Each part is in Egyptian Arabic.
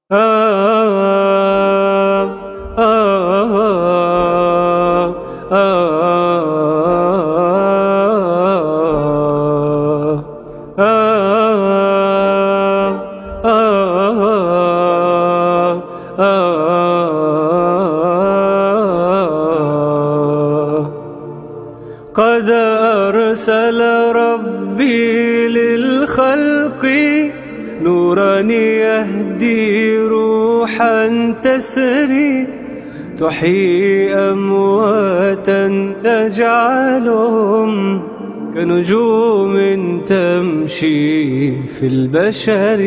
قد أرسل ربي للخلق نورا يهدي روحا تسري تحيي أمواتا تجعلهم كنجوم تمشي في البشر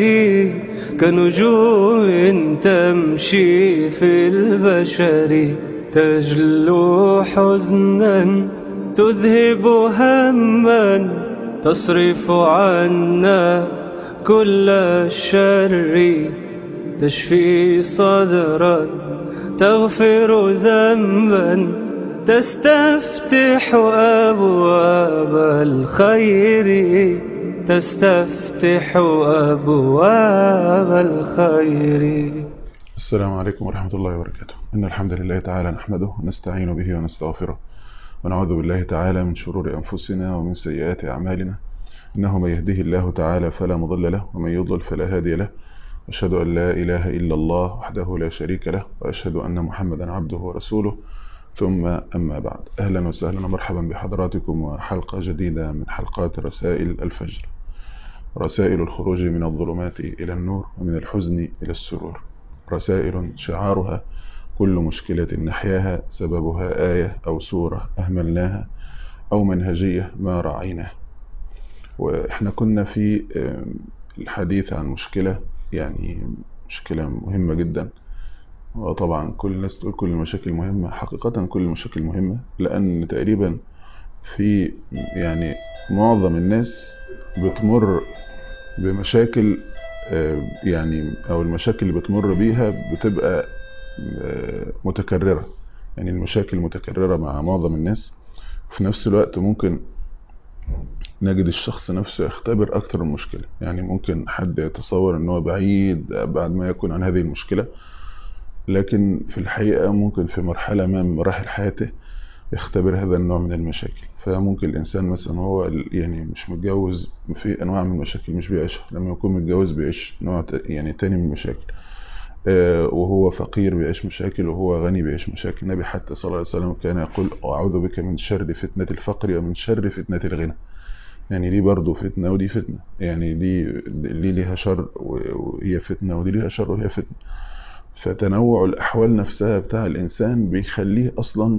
كنجوم تمشي في البشر تجلو حزنا تذهب هما تصرف عنا كل الشر تشفي صدرا تغفر ذنبا تستفتح أبواب الخير تستفتح أبواب الخير السلام عليكم ورحمة الله وبركاته إن الحمد لله تعالى نحمده ونستعين به ونستغفره ونعوذ بالله تعالى من شرور أنفسنا ومن سيئات أعمالنا إنه من يهده الله تعالى فلا مضل له ومن يضلل فلا هادي له أشهد أن لا إله إلا الله وحده لا شريك له وأشهد أن محمدا عبده ورسوله ثم أما بعد أهلا وسهلا ومرحبا بحضراتكم وحلقة جديدة من حلقات رسائل الفجر رسائل الخروج من الظلمات إلى النور ومن الحزن إلى السرور رسائل شعارها كل مشكلة نحياها سببها آية أو سورة أهملناها أو منهجية ما راعيناها وإحنا كنا في الحديث عن مشكلة يعني مشكلة مهمة جدا وطبعا كل الناس تقول كل المشاكل مهمة حقيقة كل المشاكل مهمة لأن تقريبا في يعني معظم الناس بتمر بمشاكل يعني أو المشاكل اللي بتمر بيها بتبقى متكررة يعني المشاكل متكررة مع معظم الناس في نفس الوقت ممكن نجد الشخص نفسه يختبر أكتر المشكلة يعني ممكن حد يتصور أنه بعيد بعد ما يكون عن هذه المشكلة لكن في الحقيقة ممكن في مرحلة ما من مراحل حياته يختبر هذا النوع من المشاكل فممكن الإنسان مثلا هو يعني مش متجوز في أنواع من المشاكل مش بيعيشها لما يكون متجوز بيعيش نوع يعني تاني من المشاكل وهو فقير بيعيش مشاكل وهو غني بيعيش مشاكل النبي حتى صلى الله عليه وسلم كان يقول أعوذ بك من شر فتنة الفقر ومن شر فتنة الغنى يعني دي برضو فتنة ودي فتنة يعني دي دي ليها شر وهي فتنة ودي ليها شر وهي فتنة فتنوع الأحوال نفسها بتاع الإنسان بيخليه أصلا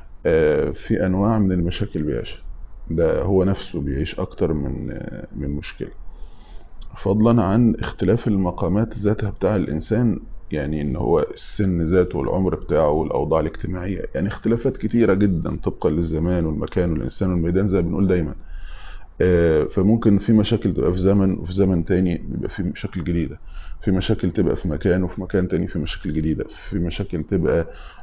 في أنواع من المشاكل بيعيشها ده هو نفسه بيعيش أكتر من من مشكلة فضلا عن اختلاف المقامات ذاتها بتاع الإنسان يعني ان هو السن ذاته والعمر بتاعه والأوضاع الاجتماعية يعني اختلافات كتيرة جدا طبقا للزمان والمكان والإنسان والميدان زي ما بنقول دايما فممكن في مشاكل تبقى في زمن وفي زمن تاني بيبقى في مشاكل جديدة في مشاكل تبقى في مكان وفي مكان تاني في مشاكل جديدة في مشاكل تبقى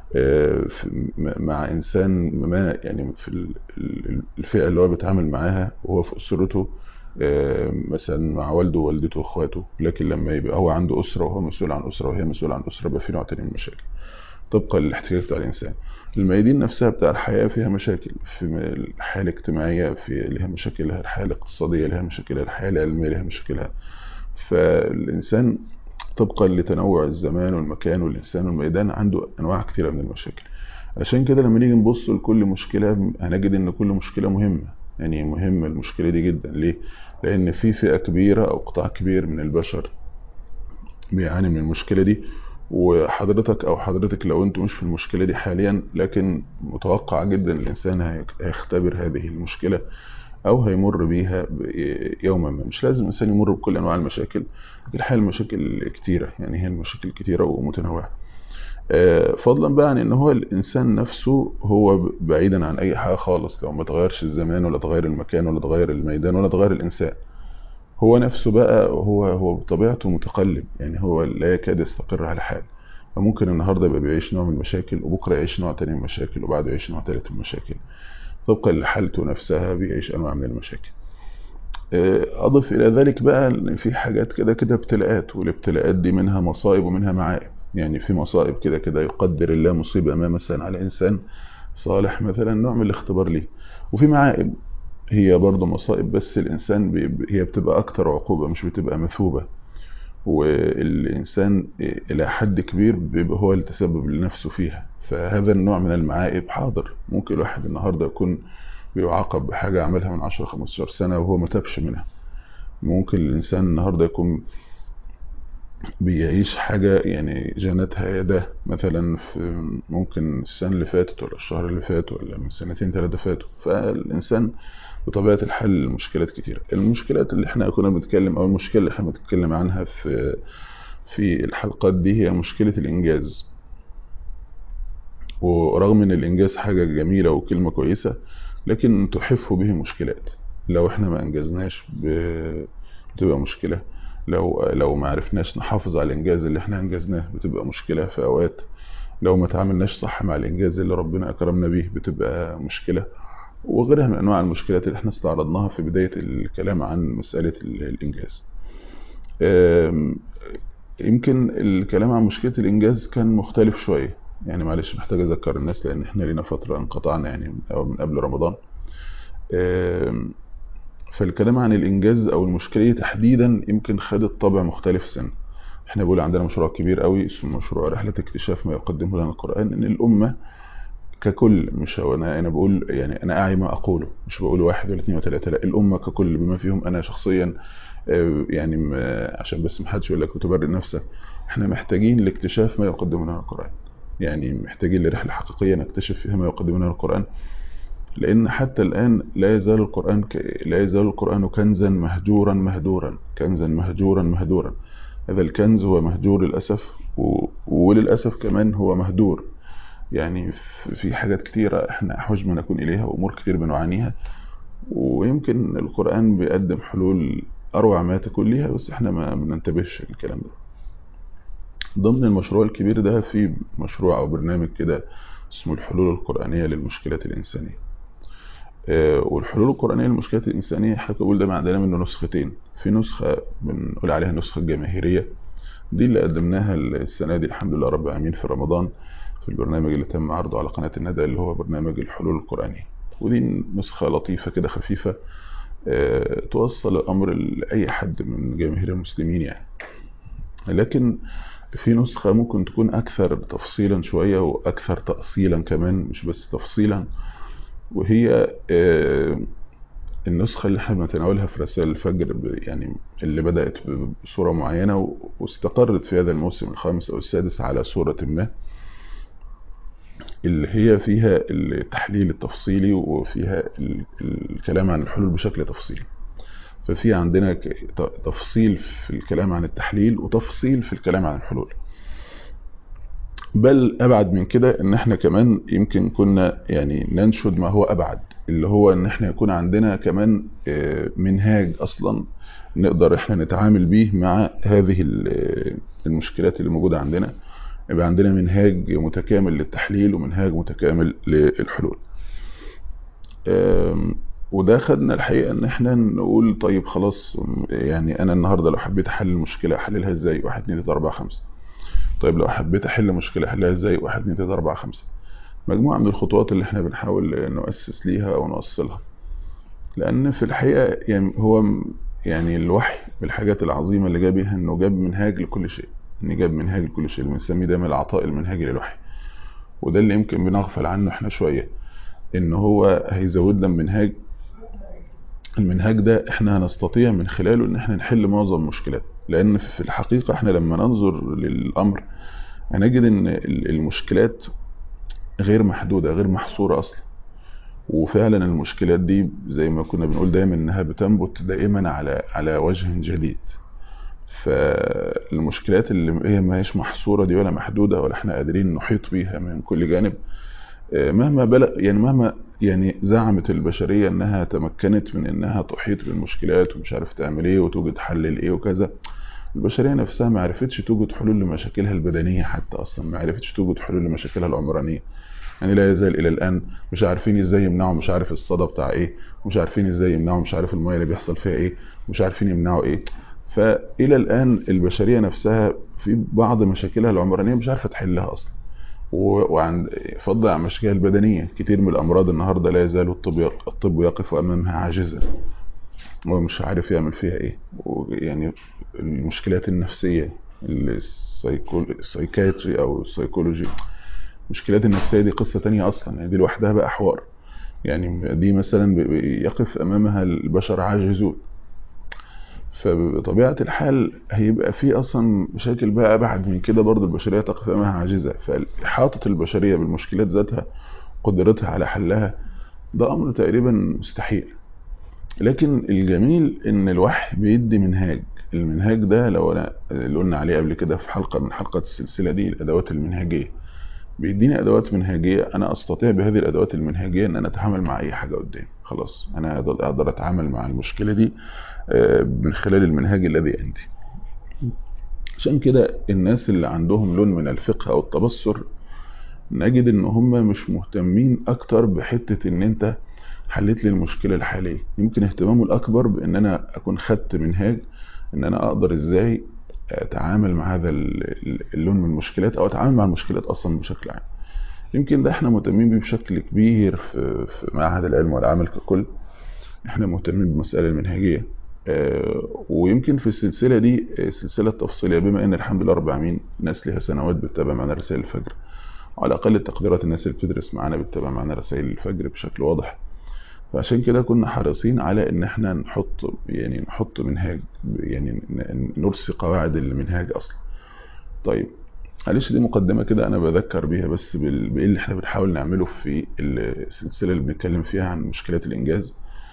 مع إنسان ما يعني في الفئة اللي هو بيتعامل معاها وهو في أسرته مثلا مع والده ووالدته واخواته لكن لما يبقى هو عنده أسرة وهو مسؤول عن أسرة وهي مسؤولة عن أسرة بقى في نوع تاني من المشاكل طبقا للاحتياجات بتاع الإنسان الميادين نفسها بتاع الحياة فيها مشاكل في الحياة الاجتماعية في لها مشاكلها الحياة الاقتصادية لها مشاكلها الحياة العلمية لها مشاكلها فالإنسان طبقا لتنوع الزمان والمكان والإنسان والميدان عنده أنواع كثيرة من المشاكل عشان كده لما نيجي نبص لكل مشكلة هنجد إن كل مشكلة مهمة يعني مهمة المشكلة دي جدا ليه؟ لأن في فئة كبيرة أو قطاع كبير من البشر بيعاني من المشكلة دي وحضرتك أو حضرتك لو أنتم مش في المشكلة دي حاليا لكن متوقع جدا الإنسان هيختبر هذه المشكلة أو هيمر بيها يوما ما مش لازم الإنسان يمر بكل أنواع المشاكل لكن الحقيقة المشاكل كتيرة يعني هي المشاكل كتيرة ومتنوعة فضلا بقى عن ان هو الانسان نفسه هو بعيدا عن اي حاجه خالص لو ما تغيرش الزمان ولا تغير المكان ولا تغير الميدان ولا تغير الانسان هو نفسه بقى هو هو بطبيعته متقلب يعني هو لا يكاد يستقر على حال فممكن النهارده يبقى بيعيش نوع من المشاكل وبكره يعيش نوع تاني من المشاكل وبعده يعيش نوع تالت من المشاكل طبقا لحالته نفسها بيعيش انواع من المشاكل أضف إلى ذلك بقى إن في حاجات كده كده ابتلاءات والابتلاءات دي منها مصائب ومنها معائب يعني في مصائب كده كده يقدر الله مصيبة ما مثلا على إنسان صالح مثلا نوع من الاختبار ليه وفي معائب هي برضه مصائب بس الإنسان بي هي بتبقى أكتر عقوبة مش بتبقى مثوبة والإنسان إلى حد كبير بيبقى هو اللي تسبب لنفسه فيها فهذا النوع من المعائب حاضر ممكن الواحد النهاردة يكون بيعاقب بحاجة عملها من 10 15 سنة وهو ما تابش منها ممكن الإنسان النهاردة يكون بيعيش حاجة يعني جنتها يده مثلا في ممكن السنة اللي فاتت ولا الشهر اللي فات ولا من سنتين ثلاثة فاتوا فالإنسان بطبيعة الحل مشكلات كتير المشكلات اللي احنا كنا بنتكلم أو المشكلة اللي احنا بنتكلم عنها في في الحلقات دي هي مشكلة الإنجاز ورغم ان الإنجاز حاجة جميلة وكلمة كويسة لكن تحف به مشكلات لو احنا ما انجزناش بتبقى مشكلة لو لو ما عرفناش نحافظ على الانجاز اللي احنا انجزناه بتبقى مشكلة في اوقات لو ما تعاملناش صح مع الانجاز اللي ربنا اكرمنا بيه بتبقى مشكلة وغيرها من انواع المشكلات اللي احنا استعرضناها في بداية الكلام عن مسألة الانجاز يمكن الكلام عن مشكلة الانجاز كان مختلف شوية يعني معلش محتاج اذكر الناس لان احنا لينا فترة انقطعنا يعني من قبل رمضان فالكلام عن الانجاز او المشكلة تحديدا يمكن خدت طابع مختلف سن احنا بقول عندنا مشروع كبير قوي اسمه مشروع رحلة اكتشاف ما يقدمه لنا القرآن ان الامة ككل مش هو انا انا بقول يعني انا اعي ما اقوله مش بقول واحد ولا اثنين ولا ثلاثة لا الامة ككل بما فيهم انا شخصيا يعني عشان بس ما حدش يقول لك وتبرئ نفسك احنا محتاجين لاكتشاف ما يقدمه لنا القرآن يعني محتاجين لرحلة حقيقية نكتشف فيها ما يقدمه لنا القرآن لأن حتى الآن لا يزال القرآن ك... لا يزال القرآن كنزا مهجورا مهدورا كنزا مهجورا مهدورا هذا الكنز هو مهجور للأسف و... وللأسف كمان هو مهدور يعني في حاجات كتيرة احنا أحوج ما نكون إليها وأمور كتير بنعانيها ويمكن القرآن بيقدم حلول أروع ما تكون ليها بس احنا ما بننتبهش للكلام ده ضمن المشروع الكبير ده في مشروع أو برنامج كده اسمه الحلول القرآنية للمشكلات الإنسانية والحلول القرآنية للمشكلات الإنسانية حضرتك بقول ده عندنا منه نسختين في نسخة بنقول عليها النسخة الجماهيرية دي اللي قدمناها السنة دي الحمد لله رب العالمين في رمضان في البرنامج اللي تم عرضه على قناة الندى اللي هو برنامج الحلول القرآنية ودي نسخة لطيفة كده خفيفة توصل الأمر لأي حد من جماهير المسلمين يعني لكن في نسخة ممكن تكون أكثر تفصيلا شوية وأكثر تأصيلا كمان مش بس تفصيلا وهي النسخة اللي احنا بنتناولها في رسائل الفجر يعني اللي بدأت بصورة معينة واستقرت في هذا الموسم الخامس أو السادس على صورة ما اللي هي فيها التحليل التفصيلي وفيها الكلام عن الحلول بشكل تفصيلي ففي عندنا تفصيل في الكلام عن التحليل وتفصيل في الكلام عن الحلول بل أبعد من كده إن إحنا كمان يمكن كنا يعني ننشد ما هو أبعد اللي هو إن إحنا يكون عندنا كمان منهاج أصلا نقدر إحنا نتعامل بيه مع هذه المشكلات اللي موجودة عندنا يبقى عندنا منهاج متكامل للتحليل ومنهاج متكامل للحلول وده خدنا الحقيقة ان احنا نقول طيب خلاص يعني انا النهاردة لو حبيت احل المشكلة احللها ازاي واحد اتنين تلاتة اربعة خمسة طيب لو حبيت احل مشكلة احلها ازاي واحد اتنين تلاتة اربعة خمسة مجموعة من الخطوات اللي احنا بنحاول نؤسس ليها او نوصلها لان في الحقيقة يعني هو يعني الوحي بالحاجات العظيمة اللي جابها انه جاب منهاج لكل شيء ان جاب منهاج لكل شيء بنسميه دايما العطاء المنهجي للوحي وده اللي يمكن بنغفل عنه احنا شوية ان هو هيزودنا منهاج المنهاج ده احنا هنستطيع من خلاله ان احنا نحل معظم المشكلات لان في الحقيقة احنا لما ننظر للامر هنجد ان المشكلات غير محدودة غير محصورة اصلا وفعلا المشكلات دي زي ما كنا بنقول دايما انها بتنبت دائما على على وجه جديد فالمشكلات اللي هي ما هيش محصورة دي ولا محدودة ولا احنا قادرين نحيط بيها من كل جانب مهما بلغ يعني مهما يعني زعمت البشرية انها تمكنت من انها تحيط بالمشكلات ومش عارف تعمل ايه وتوجد حل لايه وكذا البشرية نفسها ما عرفتش توجد حلول لمشاكلها البدنية حتى اصلا ما عرفتش توجد حلول لمشاكلها العمرانية يعني لا يزال الى الان مش عارفين ازاي يمنعوا مش عارف الصدى بتاع ايه مش عارفين ازاي يمنعوا مش عارف الميه اللي بيحصل فيها ايه مش عارفين يمنعوا ايه فالى الان البشريه نفسها في بعض مشاكلها العمرانيه مش عارفه تحلها اصلا وعند فضل عن مشاكلها البدنيه كتير من الامراض النهارده لا يزال الطب الطب يقف امامها عاجزا ومش عارف يعمل فيها ايه يعني المشكلات النفسيه السايكايتري او السايكولوجي المشكلات النفسيه دي قصه تانية اصلا يعني دي لوحدها بقى حوار يعني دي مثلا يقف امامها البشر عاجزون فبطبيعه الحال هيبقى في اصلا مشاكل بقى ابعد من كده برضو البشريه تقف امامها عاجزه فاحاطه البشريه بالمشكلات ذاتها قدرتها على حلها ده امر تقريبا مستحيل لكن الجميل ان الوحي بيدي منهاج المنهاج ده لو انا اللي قلنا عليه قبل كده في حلقه من حلقات السلسله دي الادوات المنهجيه بيديني ادوات منهجيه انا استطيع بهذه الادوات المنهجيه ان انا اتعامل مع اي حاجه قدامي خلاص انا اقدر اتعامل مع المشكله دي من خلال المنهاج الذي عندي عشان كده الناس اللي عندهم لون من الفقه او التبصر نجد ان هم مش مهتمين اكتر بحته ان انت حليت لي المشكله الحاليه يمكن اهتمامه الاكبر بان انا اكون خدت منهاج ان انا اقدر ازاي اتعامل مع هذا اللون من المشكلات او اتعامل مع المشكلات اصلا بشكل عام يمكن ده احنا مهتمين بيه بشكل كبير في, في معهد العلم والعمل ككل احنا مهتمين بالمساله المنهجيه ويمكن في السلسله دي السلسله التفصيليه بما ان الحمد لله رب العالمين ناس ليها سنوات بتتابع معنا رسائل الفجر وعلى اقل التقديرات الناس اللي بتدرس معانا بتتابع معانا رسائل الفجر بشكل واضح فعشان كده كنا حريصين على ان احنا نحط يعني نحط منهاج يعني نرسي قواعد المنهاج اصلا طيب معلش دي مقدمه كده انا بذكر بيها بس بايه اللي احنا بنحاول نعمله في السلسله اللي بنتكلم فيها عن مشكلات الانجاز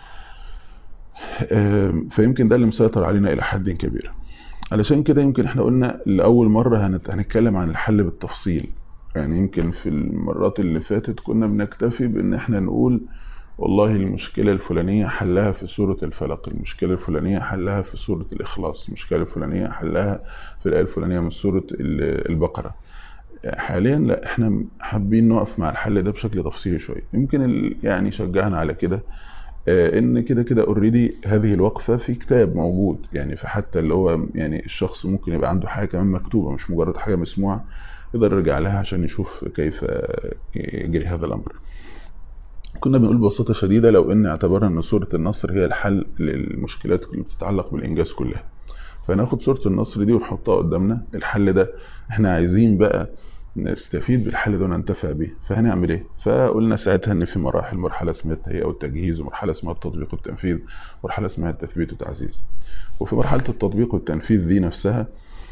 فيمكن ده اللي مسيطر علينا الى حد كبير علشان كده يمكن احنا قلنا لاول مره هنتكلم عن الحل بالتفصيل يعني يمكن في المرات اللي فاتت كنا بنكتفي بان احنا نقول والله المشكلة الفلانية حلها في سورة الفلق المشكلة الفلانية حلها في سورة الإخلاص المشكلة الفلانية حلها في الآية الفلانية من سورة البقرة حاليا لا احنا حابين نقف مع الحل ده بشكل تفصيلي شوية يمكن يعني شجعنا على كده ان كده كده اوريدي هذه الوقفة في كتاب موجود يعني فحتى اللي هو يعني الشخص ممكن يبقى عنده حاجة كمان مكتوبة مش مجرد حاجة مسموعة يقدر يرجع لها عشان يشوف كيف يجري هذا الأمر كنا بنقول ببساطة شديدة لو ان اعتبرنا ان سورة النصر هي الحل للمشكلات اللي بتتعلق بالانجاز كلها فناخد سورة النصر دي ونحطها قدامنا الحل ده احنا عايزين بقى نستفيد بالحل ده وننتفع بيه فهنعمل ايه فقلنا ساعتها ان في مراحل مرحلة اسمها التهيئة والتجهيز ومرحلة اسمها التطبيق والتنفيذ ومرحلة اسمها التثبيت والتعزيز وفي مرحلة التطبيق والتنفيذ دي نفسها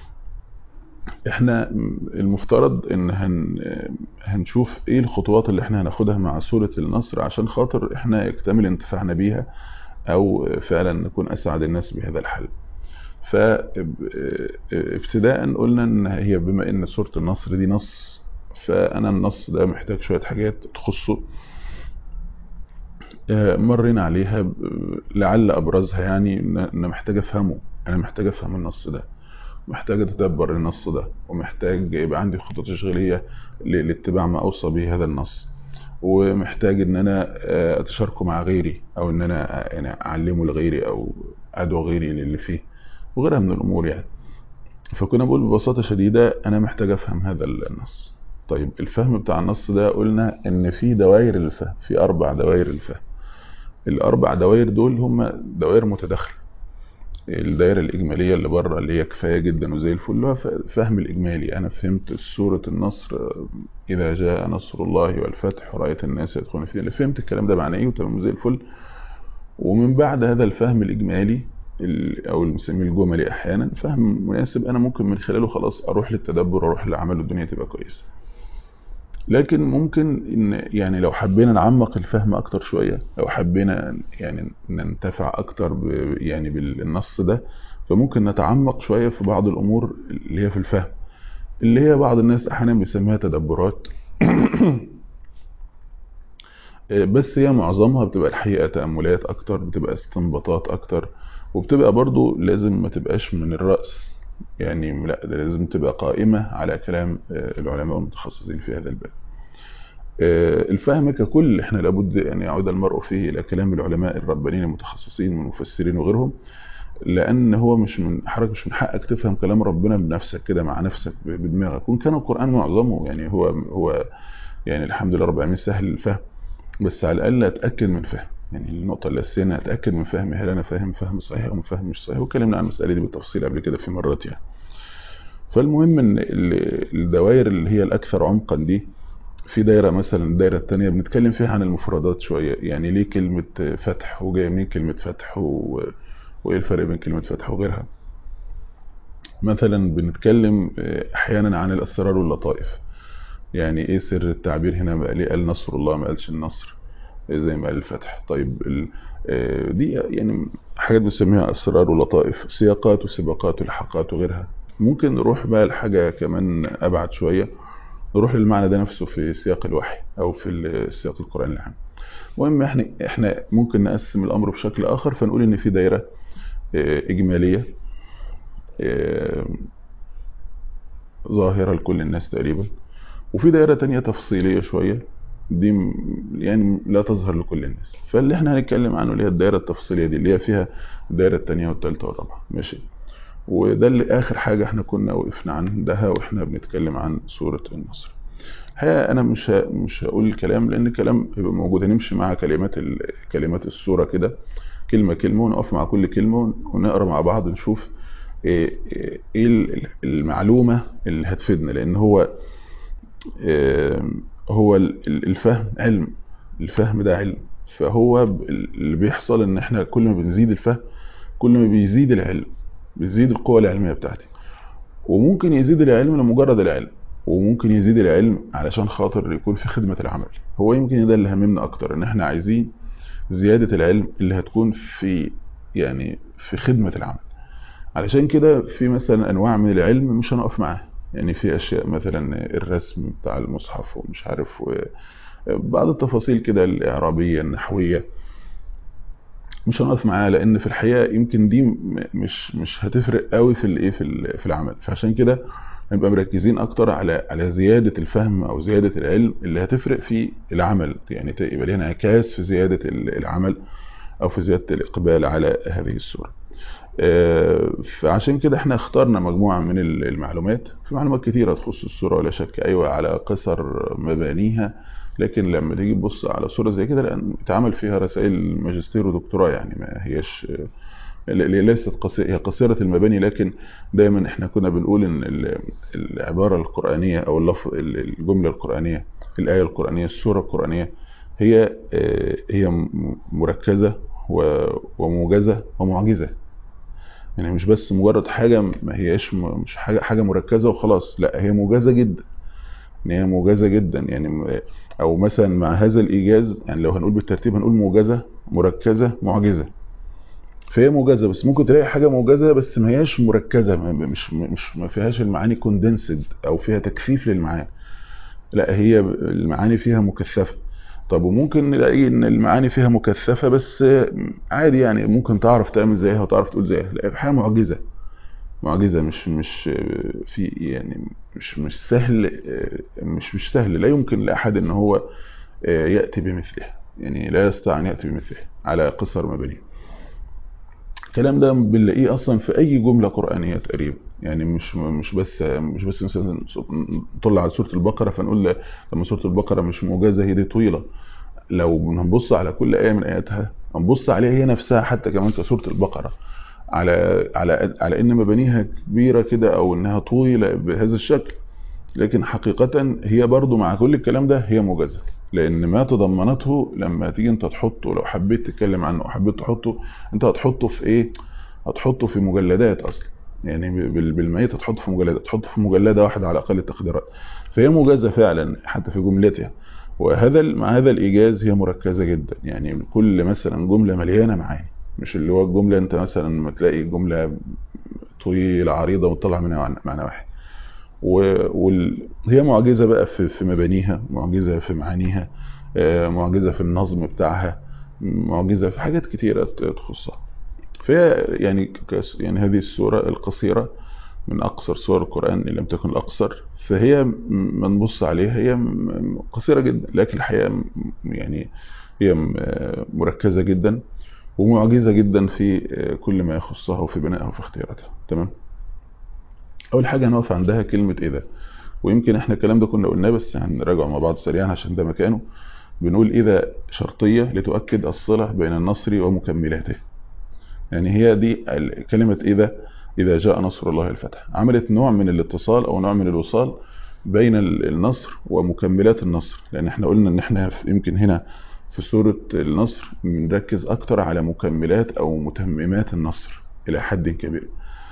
احنا المفترض ان هن هنشوف ايه الخطوات اللي احنا هناخدها مع سورة النصر عشان خاطر احنا يكتمل انتفاعنا بيها او فعلا نكون اسعد الناس بهذا الحل فابتداء قلنا ان هي بما ان سورة النصر دي نص فانا النص ده محتاج شوية حاجات تخصه مرينا عليها لعل ابرزها يعني ان محتاج افهمه انا محتاج افهم النص ده محتاج اتدبر النص ده ومحتاج يبقى عندي خطة تشغيلية لاتباع ما اوصى به هذا النص ومحتاج ان انا اتشاركه مع غيري او ان انا يعني اعلمه لغيري او ادعو غيري للي فيه وغيرها من الامور يعني فكنا بقول ببساطة شديدة انا محتاج افهم هذا النص طيب الفهم بتاع النص ده قلنا ان في دوائر الفهم في اربع دوائر الفهم الاربع دوائر دول هم دوائر متداخله الدائرة الإجمالية اللي بره اللي هي كفاية جدا وزي الفل هو فهم الإجمالي أنا فهمت سورة النصر إذا جاء نصر الله والفتح ورأيت الناس يدخلون فيه اللي فهمت الكلام ده معناه إيه وتمام زي الفل ومن بعد هذا الفهم الإجمالي أو اللي بنسميه الجملي أحيانا فهم مناسب أنا ممكن من خلاله خلاص أروح للتدبر أروح للعمل والدنيا تبقى كويسة لكن ممكن إن يعني لو حبينا نعمق الفهم أكتر شوية لو حبينا يعني ننتفع أكتر يعني بالنص ده فممكن نتعمق شوية في بعض الأمور اللي هي في الفهم اللي هي بعض الناس أحيانا بيسميها تدبرات بس هي معظمها بتبقى الحقيقة تأملات أكتر بتبقى استنباطات أكتر وبتبقى برضو لازم ما تبقاش من الرأس يعني لا ده لازم تبقى قائمة على كلام العلماء المتخصصين في هذا الباب الفهم ككل احنا لابد ان يعود المرء فيه الى كلام العلماء الربانيين المتخصصين من المفسرين وغيرهم لان هو مش من حضرتك مش من حقك تفهم كلام ربنا بنفسك كده مع نفسك بدماغك وان كان القران معظمه يعني هو هو يعني الحمد لله رب العالمين سهل الفهم بس على الاقل اتاكد من فهم يعني النقطه الاساسيه انا اتاكد من فهمي هل انا فاهم فهم صحيح او فهم مش صحيح واتكلمنا عن المساله دي بالتفصيل قبل كده في مرات يعني فالمهم ان الدوائر اللي هي الاكثر عمقا دي في دايرة مثلا الدايرة التانية بنتكلم فيها عن المفردات شوية يعني ليه كلمة فتح وجاية منين كلمة فتح و... وإيه الفرق بين كلمة فتح وغيرها مثلا بنتكلم أحيانا عن الأسرار واللطائف يعني إيه سر التعبير هنا بقى ليه قال نصر الله ما قالش النصر زي ما قال الفتح طيب ال... دي يعني حاجات بنسميها أسرار ولطائف سياقات وسباقات ولحقات وغيرها ممكن نروح بقى لحاجة كمان أبعد شوية نروح للمعنى ده نفسه في سياق الوحي او في السياق القرآني العام المهم احنا احنا ممكن نقسم الامر بشكل اخر فنقول ان في دايره اجماليه ظاهره لكل الناس تقريبا وفي دايره تانية تفصيليه شويه دي يعني لا تظهر لكل الناس فاللي احنا هنتكلم عنه اللي هي الدايره التفصيليه دي اللي هي فيها الدايره الثانيه والثالثه والرابعه ماشي وده اللي اخر حاجه احنا كنا وقفنا عندها واحنا بنتكلم عن سوره النصر الحقيقه انا مش مش هقول الكلام لان الكلام بيبقى موجود هنمشي مع كلمات كلمات السوره كده كلمه كلمه ونقف مع كل كلمه ونقرا مع بعض نشوف ايه ايه المعلومه اللي هتفيدنا لان هو هو الفهم علم الفهم ده علم فهو اللي بيحصل ان احنا كل ما بنزيد الفهم كل ما بيزيد العلم بيزيد القوة العلمية بتاعتي وممكن يزيد العلم لمجرد العلم وممكن يزيد العلم علشان خاطر يكون في خدمة العمل هو يمكن ده اللي هممنا اكتر ان احنا عايزين زيادة العلم اللي هتكون في يعني في خدمة العمل علشان كده في مثلا انواع من العلم مش هنقف معاها يعني في اشياء مثلا الرسم بتاع المصحف ومش عارف بعض التفاصيل كده الاعرابية النحوية مش هنقف معاها لان في الحقيقه يمكن دي مش مش هتفرق قوي في الايه في في العمل فعشان كده نبقى مركزين اكتر على على زياده الفهم او زياده العلم اللي هتفرق في العمل يعني يبقى ليها انعكاس في زياده العمل او في زياده الاقبال على هذه السوره فعشان كده احنا اخترنا مجموعه من المعلومات في معلومات كتيره تخص السوره ولا شك ايوه على قصر مبانيها لكن لما تيجي تبص على صورة زي كده لأن اتعمل فيها رسائل ماجستير ودكتوراه يعني ما هيش ليست قصيرة هي قصيرة المباني لكن دايما احنا كنا بنقول ان العبارة القرآنية او اللفظ الجملة القرآنية الآية القرآنية السورة القرآنية هي هي مركزة وموجزة ومعجزة يعني مش بس مجرد حاجة ما هياش مش حاجة حاجة مركزة وخلاص لا هي موجزة جدا ان هي موجزة جدا يعني او مثلا مع هذا الايجاز يعني لو هنقول بالترتيب هنقول موجزة مركزة معجزة فهي موجزة بس ممكن تلاقي حاجة موجزة بس ما هياش مركزة مش مش ما فيهاش المعاني كوندنسد او فيها تكثيف للمعاني لا هي المعاني فيها مكثفة طب وممكن نلاقي ان المعاني فيها مكثفة بس عادي يعني ممكن تعرف تعمل زيها وتعرف تقول زيها لا حاجة معجزة معجزة مش مش في يعني مش مش سهل مش مش سهل لا يمكن لأحد ان هو يأتي بمثلها يعني لا يستطيع ان يأتي بمثله على قصر مبانيه الكلام ده بنلاقيه اصلا في اي جملة قرآنية تقريبا يعني مش مش بس مش بس مثلا نطلع على سورة البقرة فنقول لما سورة البقرة مش موجزة هي دي طويلة لو هنبص على كل آية من آياتها هنبص عليها هي نفسها حتى كمان كسورة البقرة على على على ان مبانيها كبيره كده او انها طويله بهذا الشكل لكن حقيقه هي برضو مع كل الكلام ده هي موجزه لان ما تضمنته لما تيجي انت تحطه لو حبيت تتكلم عنه او حبيت تحطه انت هتحطه في ايه هتحطه في مجلدات اصلا يعني بالميت هتحطه في مجلدات تحطه في مجلده واحده على اقل التقديرات فهي موجزه فعلا حتى في جملتها وهذا مع هذا الايجاز هي مركزه جدا يعني كل مثلا جمله مليانه معاني مش اللي هو الجملة انت مثلا لما تلاقي جملة طويلة عريضة وتطلع منها معنى واحد وهي معجزة بقى في, في مبانيها معجزة في معانيها معجزة في النظم بتاعها معجزة في حاجات كتيرة تخصها فهي يعني يعني هذه السورة القصيرة من أقصر سور القرآن إن لم تكن الأقصر فهي ما نبص عليها هي قصيرة جدا لكن الحقيقة يعني هي مركزة جدا ومعجزة جدا في كل ما يخصها وفي بنائها وفي اختياراتها تمام أول حاجة هنقف عندها كلمة إذا ويمكن احنا الكلام ده كنا قلناه بس هنراجعه مع بعض سريعا عشان ده مكانه بنقول إذا شرطية لتؤكد الصلة بين النصر ومكملاته يعني هي دي كلمة إذا إذا جاء نصر الله الفتح عملت نوع من الاتصال أو نوع من الوصال بين النصر ومكملات النصر لأن احنا قلنا إن احنا يمكن هنا في سورة النصر بنركز أكتر على مكملات أو متممات النصر إلى حد كبير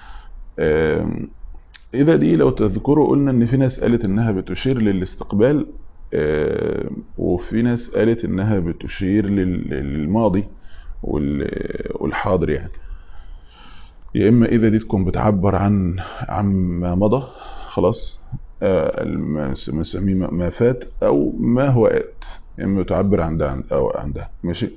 إذا دي لو تذكروا قلنا إن في ناس قالت إنها بتشير للاستقبال وفي ناس قالت إنها بتشير للماضي والحاضر يعني يا إما إذا دي تكون بتعبر عن عما مضى خلاص ما نسميه ما فات أو ما هو آت يا إما تعبر عن ده أو عن ده ماشي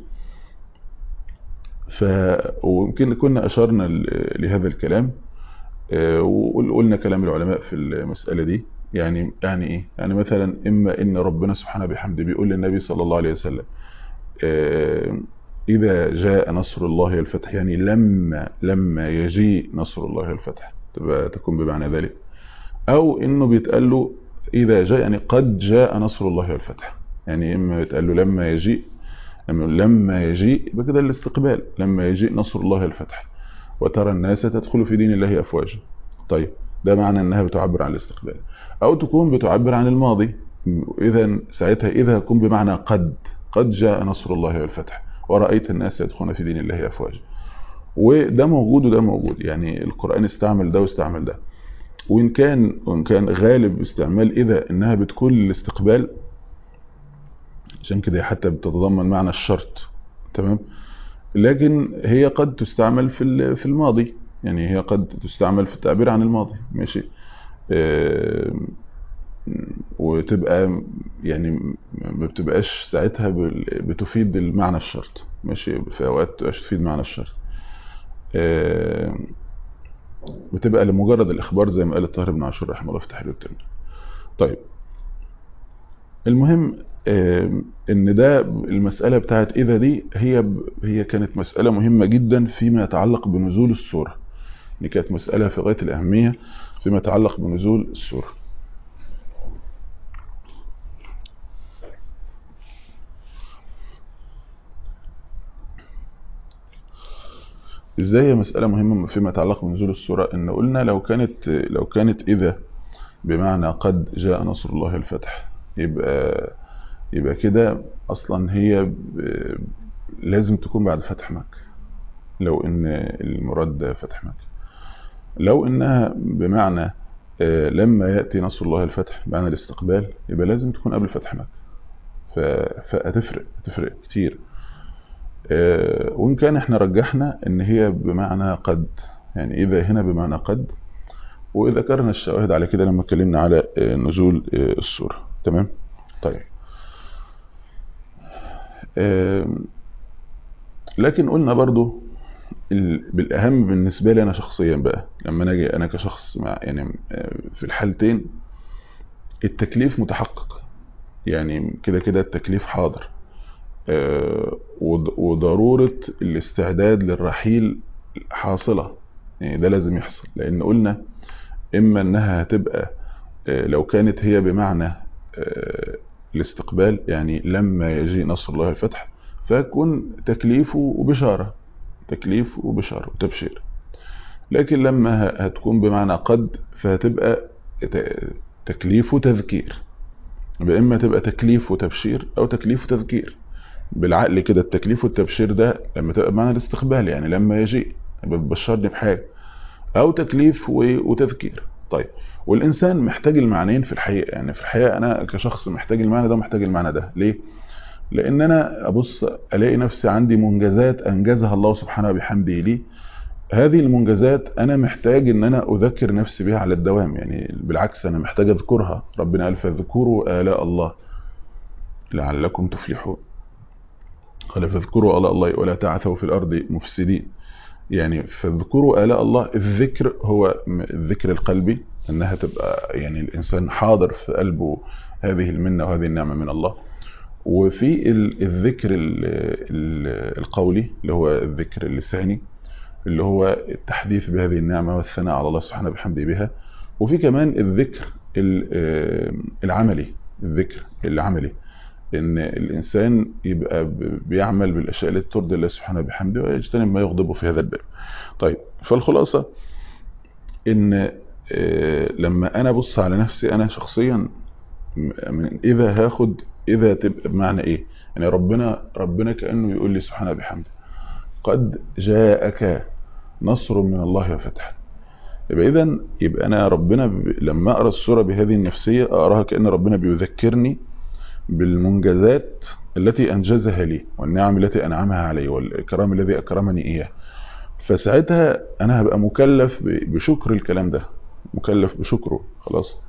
ف ويمكن كنا أشرنا لهذا الكلام وقلنا كلام العلماء في المسألة دي يعني يعني ايه يعني مثلا اما ان ربنا سبحانه بحمده بيقول للنبي صلى الله عليه وسلم اذا جاء نصر الله الفتح يعني لما لما يجيء نصر الله الفتح تبقى تكون بمعنى ذلك او انه بيتقال له اذا جاء يعني قد جاء نصر الله الفتح يعني اما بيتقال له لما يجيء لما يجيء يبقى كده الاستقبال لما يجيء نصر الله الفتح وترى الناس تدخل في دين الله أفواجا طيب ده معنى أنها بتعبر عن الاستقبال أو تكون بتعبر عن الماضي إذا ساعتها إذا يكون بمعنى قد قد جاء نصر الله والفتح ورأيت الناس يدخلون في دين الله أفواجا وده موجود وده موجود يعني القرآن استعمل ده واستعمل ده وإن كان وإن كان غالب استعمال إذا إنها بتكون الاستقبال عشان كده حتى بتتضمن معنى الشرط تمام لكن هي قد تستعمل في في الماضي يعني هي قد تستعمل في التعبير عن الماضي ماشي وتبقى يعني ما بتبقاش ساعتها بتفيد المعنى الشرط ماشي في اوقات تبقاش تفيد معنى الشرط بتبقى لمجرد الاخبار زي ما قال الطاهر بن عاشور رحمه الله في تحرير التنوير طيب المهم ان ده المسألة بتاعت اذا دي هي هي كانت مسألة مهمة جدا فيما يتعلق بنزول السورة دي كانت مسألة في غاية الأهمية فيما يتعلق بنزول السورة ازاي هي مسألة مهمة فيما يتعلق بنزول السورة ان قلنا لو كانت لو كانت اذا بمعنى قد جاء نصر الله الفتح يبقى يبقى كده اصلا هي لازم تكون بعد فتح مكة لو ان المراد فتح مكة لو انها بمعنى لما يأتي نصر الله الفتح بمعنى الاستقبال يبقى لازم تكون قبل فتح مكة فهتفرق هتفرق كتير وإن كان احنا رجحنا ان هي بمعنى قد يعني إذا هنا بمعنى قد وذكرنا الشواهد على كده لما اتكلمنا على نزول السورة تمام طيب لكن قلنا برضو بالأهم بالنسبة لي أنا شخصيا بقى لما نجي أنا كشخص مع يعني في الحالتين التكليف متحقق يعني كده كده التكليف حاضر وضرورة الاستعداد للرحيل حاصلة يعني ده لازم يحصل لأن قلنا إما أنها هتبقى لو كانت هي بمعنى الاستقبال يعني لما يجي نصر الله الفتح فيكون تكليف وبشارة تكليف وبشارة وتبشير لكن لما هتكون بمعنى قد فهتبقى تكليف وتذكير بإما تبقى تكليف وتبشير أو تكليف وتذكير بالعقل كده التكليف والتبشير ده لما تبقى بمعنى الاستقبال يعني لما يجي بتبشرني بحاجة أو تكليف وتذكير طيب والإنسان محتاج المعنيين في الحقيقة يعني في الحقيقة أنا كشخص محتاج المعنى ده ومحتاج المعنى ده ليه؟ لأن أنا أبص ألاقي نفسي عندي منجزات أنجزها الله سبحانه بحمده لي هذه المنجزات أنا محتاج أن أنا أذكر نفسي بها على الدوام يعني بالعكس أنا محتاج أذكرها ربنا قال فاذكروا آلاء الله لعلكم تفلحون قال فاذكروا آلاء الله ولا تعثوا في الأرض مفسدين يعني فاذكروا آلاء الله الذكر هو م- الذكر القلبي انها تبقى يعني الانسان حاضر في قلبه هذه المنة وهذه النعمة من الله وفي ال- الذكر ال- ال- القولي اللي هو الذكر اللساني اللي هو التحديث بهذه النعمة والثناء على الله سبحانه بحمده بها وفي كمان الذكر ال- آه، العملي الذكر العملي ان الانسان يبقى ب- بيعمل بالاشياء التي ترضي الله سبحانه بحمده ويجتنب ما يغضبه في هذا الباب طيب فالخلاصة ان آه، لما انا ابص على نفسي انا شخصيا م- من اذا هاخد اذا تبقى بمعنى ايه يعني ربنا ربنا كانه يقول لي سبحانه بحمده قد جاءك نصر من الله وفتح يبقى اذا يبقى انا ربنا ب... لما اقرا السوره بهذه النفسيه اقراها كان ربنا بيذكرني بالمنجزات التي انجزها لي والنعم التي انعمها علي والاكرام الذي اكرمني اياه فساعتها انا هبقى مكلف ب... بشكر الكلام ده مكلف بشكره خلاص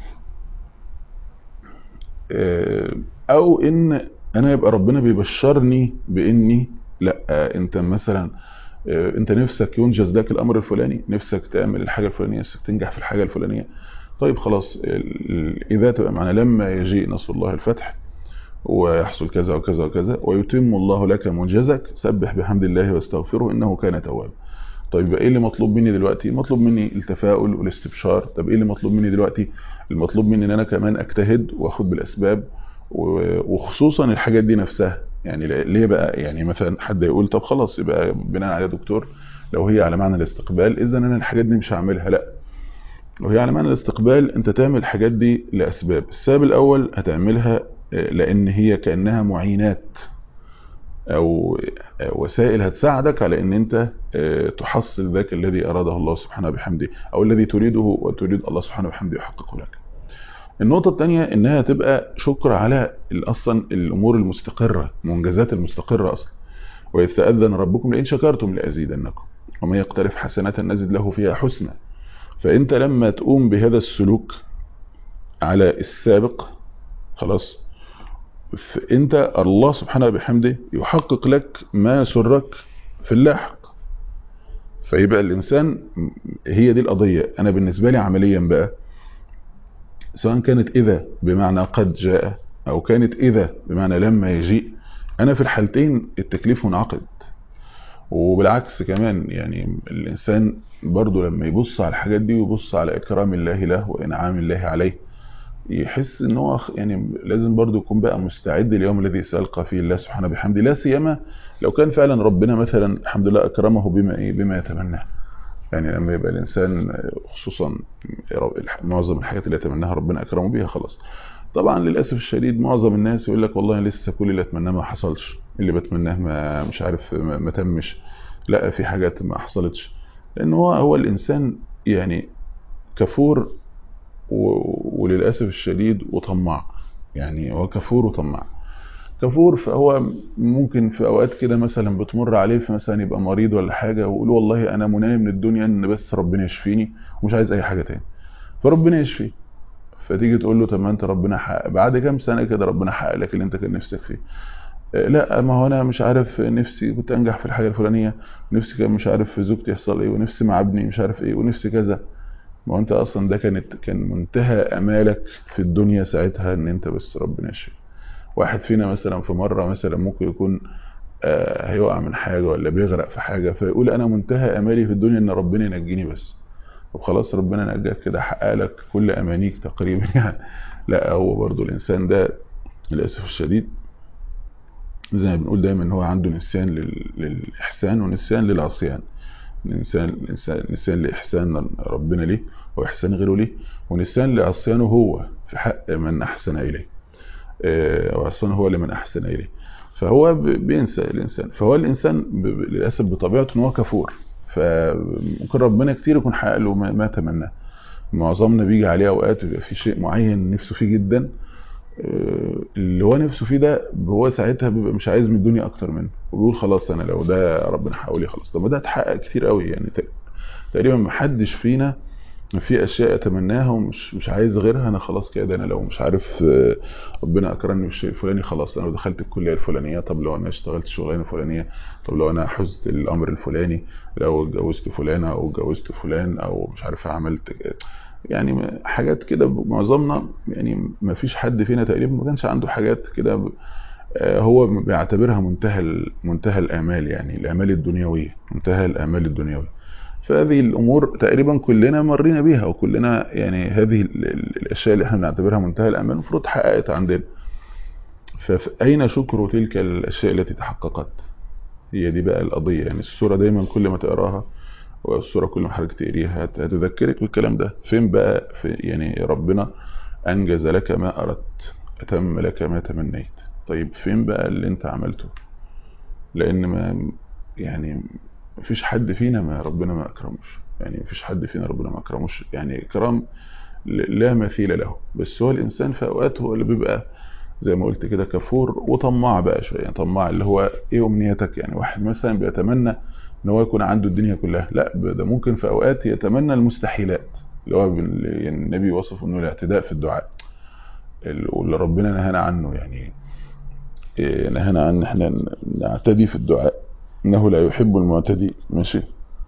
آه، او ان انا يبقى ربنا بيبشرني باني لا آه، انت مثلا آه، انت نفسك ينجز لك الامر الفلاني نفسك تعمل الحاجه الفلانيه نفسك تنجح في الحاجه الفلانيه طيب خلاص ال- ال- اذا تبقى معنا لما يجيء نصر الله الفتح ويحصل كذا وكذا وكذا ويتم الله لك منجزك سبح بحمد الله واستغفره انه كان توابا طيب يبقى ايه اللي مطلوب مني دلوقتي مطلوب مني التفاؤل والاستبشار طب ايه اللي مطلوب مني دلوقتي المطلوب مني ان انا كمان اجتهد واخد بالاسباب و- وخصوصا الحاجات دي نفسها يعني ل- ليه بقى يعني مثلا حد يقول طب خلاص يبقى بناء على دكتور لو هي على معنى الاستقبال اذا انا الحاجات دي مش هعملها لا لو هي على معنى الاستقبال انت تعمل الحاجات دي لاسباب السبب الاول هتعملها آه، لان هي كانها معينات او آه، وسائل هتساعدك على ان انت آه، تحصل ذاك الذي اراده الله سبحانه بحمده او الذي تريده وتريد الله سبحانه بحمده يحققه لك النقطة الثانية انها تبقى شكر على ال- اصلا الامور المستقرة المنجزات المستقرة اصلا واذ تأذن ربكم لئن شكرتم لازيدنكم ومن يقترف حسنة نزد له فيها حسنى فانت لما تقوم بهذا السلوك على السابق خلاص فانت الله سبحانه بحمده يحقق لك ما سرك في اللاحق فيبقى الانسان هي دي القضية انا بالنسبة لي عمليا بقى سواء كانت إذا بمعنى قد جاء أو كانت إذا بمعنى لما يجيء أنا في الحالتين التكليف منعقد وبالعكس كمان يعني الإنسان برضو لما يبص على الحاجات دي ويبص على إكرام الله له وإنعام الله عليه يحس ان هو خ- يعني لازم برضو يكون بقى مستعد اليوم الذي سيلقى فيه الله سبحانه بحمده لا سيما لو كان فعلا ربنا مثلا الحمد لله اكرمه بما ايه بما يتمناه يعني لما يبقى الانسان خصوصا معظم الحاجات اللي يتمناها ربنا اكرمه بيها خلاص طبعا للاسف الشديد معظم الناس يقول لك والله لسه كل اللي اتمناه ما حصلش اللي بتمناه ما مش عارف ما, ما تمش لا في حاجات ما حصلتش لان هو هو الانسان يعني كفور و- وللاسف الشديد وطماع يعني هو كفور وطماع كفور فهو ممكن في اوقات كده مثلا بتمر عليه في مثلا يبقى مريض ولا حاجه ويقول والله انا منايا من الدنيا ان بس ربنا يشفيني ومش عايز اي حاجه تاني فربنا يشفيه فتيجي تقول له طب ما انت ربنا حقق بعد كام سنه كده ربنا حقق لك اللي انت كان نفسك فيه آه، لا ما هو انا مش عارف نفسي كنت انجح في الحاجه الفلانيه نفسي كان مش عارف في زوجتي يحصل ايه ونفسي مع ابني مش عارف ايه ونفسي كذا ما هو انت اصلا ده كانت كان منتهى امالك في الدنيا ساعتها ان انت بس ربنا يشفي واحد فينا مثلا في مره مثلا ممكن يكون آه، هيقع من حاجه ولا بيغرق في حاجه فيقول انا منتهى امالي في الدنيا ان ربنا ينجيني بس طب خلاص ربنا نجاك كده حقق لك كل امانيك تقريبا يعني لا هو برضو الانسان ده للاسف الشديد زي ما بنقول دايما ان هو عنده نسيان لل... للاحسان ونسيان للعصيان الانسان الانسان نسيان لاحسان ربنا ليه واحسان غيره ليه ونسيان لعصيانه هو في حق من احسن اليه آه، او عصيانه هو لمن احسن اليه فهو ب- بينسى الانسان فهو الانسان ب... ب- للاسف بطبيعته ان هو كفور فممكن ربنا كتير يكون حقق له ما, ما تمناه معظمنا بيجي عليه اوقات بيبقى في شيء معين نفسه فيه جدا آه، اللي هو نفسه فيه ده هو ساعتها بيبقى مش عايز من الدنيا اكتر منه وبيقول خلاص انا لو ده ربنا حقق لي خلاص طب ما ده اتحقق كتير قوي يعني تق- تقريبا محدش فينا في اشياء اتمناها ومش مش عايز غيرها انا خلاص كده انا لو مش عارف آه، ربنا اكرمني بالشيء الفلاني خلاص انا دخلت الكليه الفلانيه طب لو انا اشتغلت شغلانه فلانيه طب لو انا حزت الامر الفلاني لو اتجوزت فلانه او اتجوزت فلان او مش عارف عملت يعني م- حاجات كده معظمنا يعني ما فيش حد فينا تقريبا ما كانش عنده حاجات كده ب- آه، هو بيعتبرها منتهى ال- منتهى الامال يعني الامال الدنيويه منتهى الامال الدنيويه فهذه الامور تقريبا كلنا مرينا بيها وكلنا يعني هذه ال- ال- الاشياء اللي احنا بنعتبرها منتهى الامال المفروض اتحققت عندنا فاين شكر تلك الاشياء التي تحققت هي دي بقى القضيه يعني السوره دايما كل ما تقراها والسوره كل ما حضرتك تقريها هت- هتذكرك بالكلام ده فين بقى في يعني ربنا انجز لك ما اردت اتم لك ما تمنيت طيب فين بقى اللي انت عملته لان ما يعني مفيش حد فينا ما ربنا ما اكرموش يعني مفيش حد فينا ربنا ما اكرموش يعني اكرام ل- لا مثيل له بس هو الانسان في اوقات هو اللي بيبقى زي ما قلت كده كفور وطماع بقى شويه يعني طماع اللي هو ايه امنيتك يعني واحد مثلا بيتمنى ان هو يكون عنده الدنيا كلها لا ده ممكن في اوقات يتمنى المستحيلات اللي هو بال- يعني النبي وصف انه الاعتداء في الدعاء ال- واللي ربنا نهانا عنه يعني إيه، نهانا عن ان احنا نعتدي في الدعاء انه لا يحب المعتدي ماشي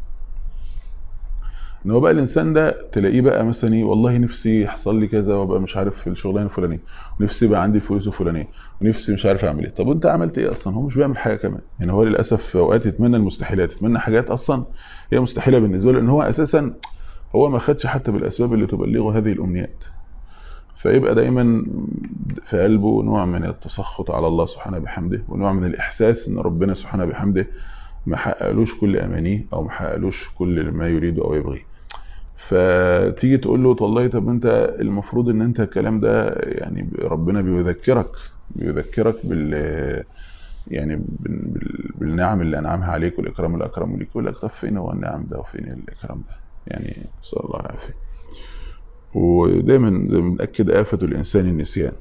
ان هو بقى الانسان ده تلاقيه بقى مثلا ايه والله نفسي يحصل لي كذا وابقى مش عارف في الشغلانه الفلانيه ونفسي يبقى عندي الفلوس الفلانيه ونفسي مش عارف اعمل ايه طب وانت عملت ايه اصلا هو مش بيعمل حاجه كمان يعني هو للاسف في اوقات يتمنى المستحيلات يتمنى حاجات اصلا هي مستحيله بالنسبه له ان هو اساسا هو ما خدش حتى بالاسباب اللي تبلغه هذه الامنيات فيبقى دايما في قلبه نوع من التسخط على الله سبحانه بحمده ونوع من الاحساس ان ربنا سبحانه بحمده ما حققلوش كل امانيه او ما حققلوش كل ما يريده او يبغيه فتيجي تقول له والله طب انت المفروض ان انت الكلام ده يعني ربنا بيذكرك بيذكرك بال يعني بال- بال- بالنعم اللي انعمها عليك والاكرام اللي اكرمه ليك يقول لك طب فين هو النعم ده وفين الاكرام ده يعني نسال الله العافيه ودايما زي ما بنأكد آفة الإنسان النسيان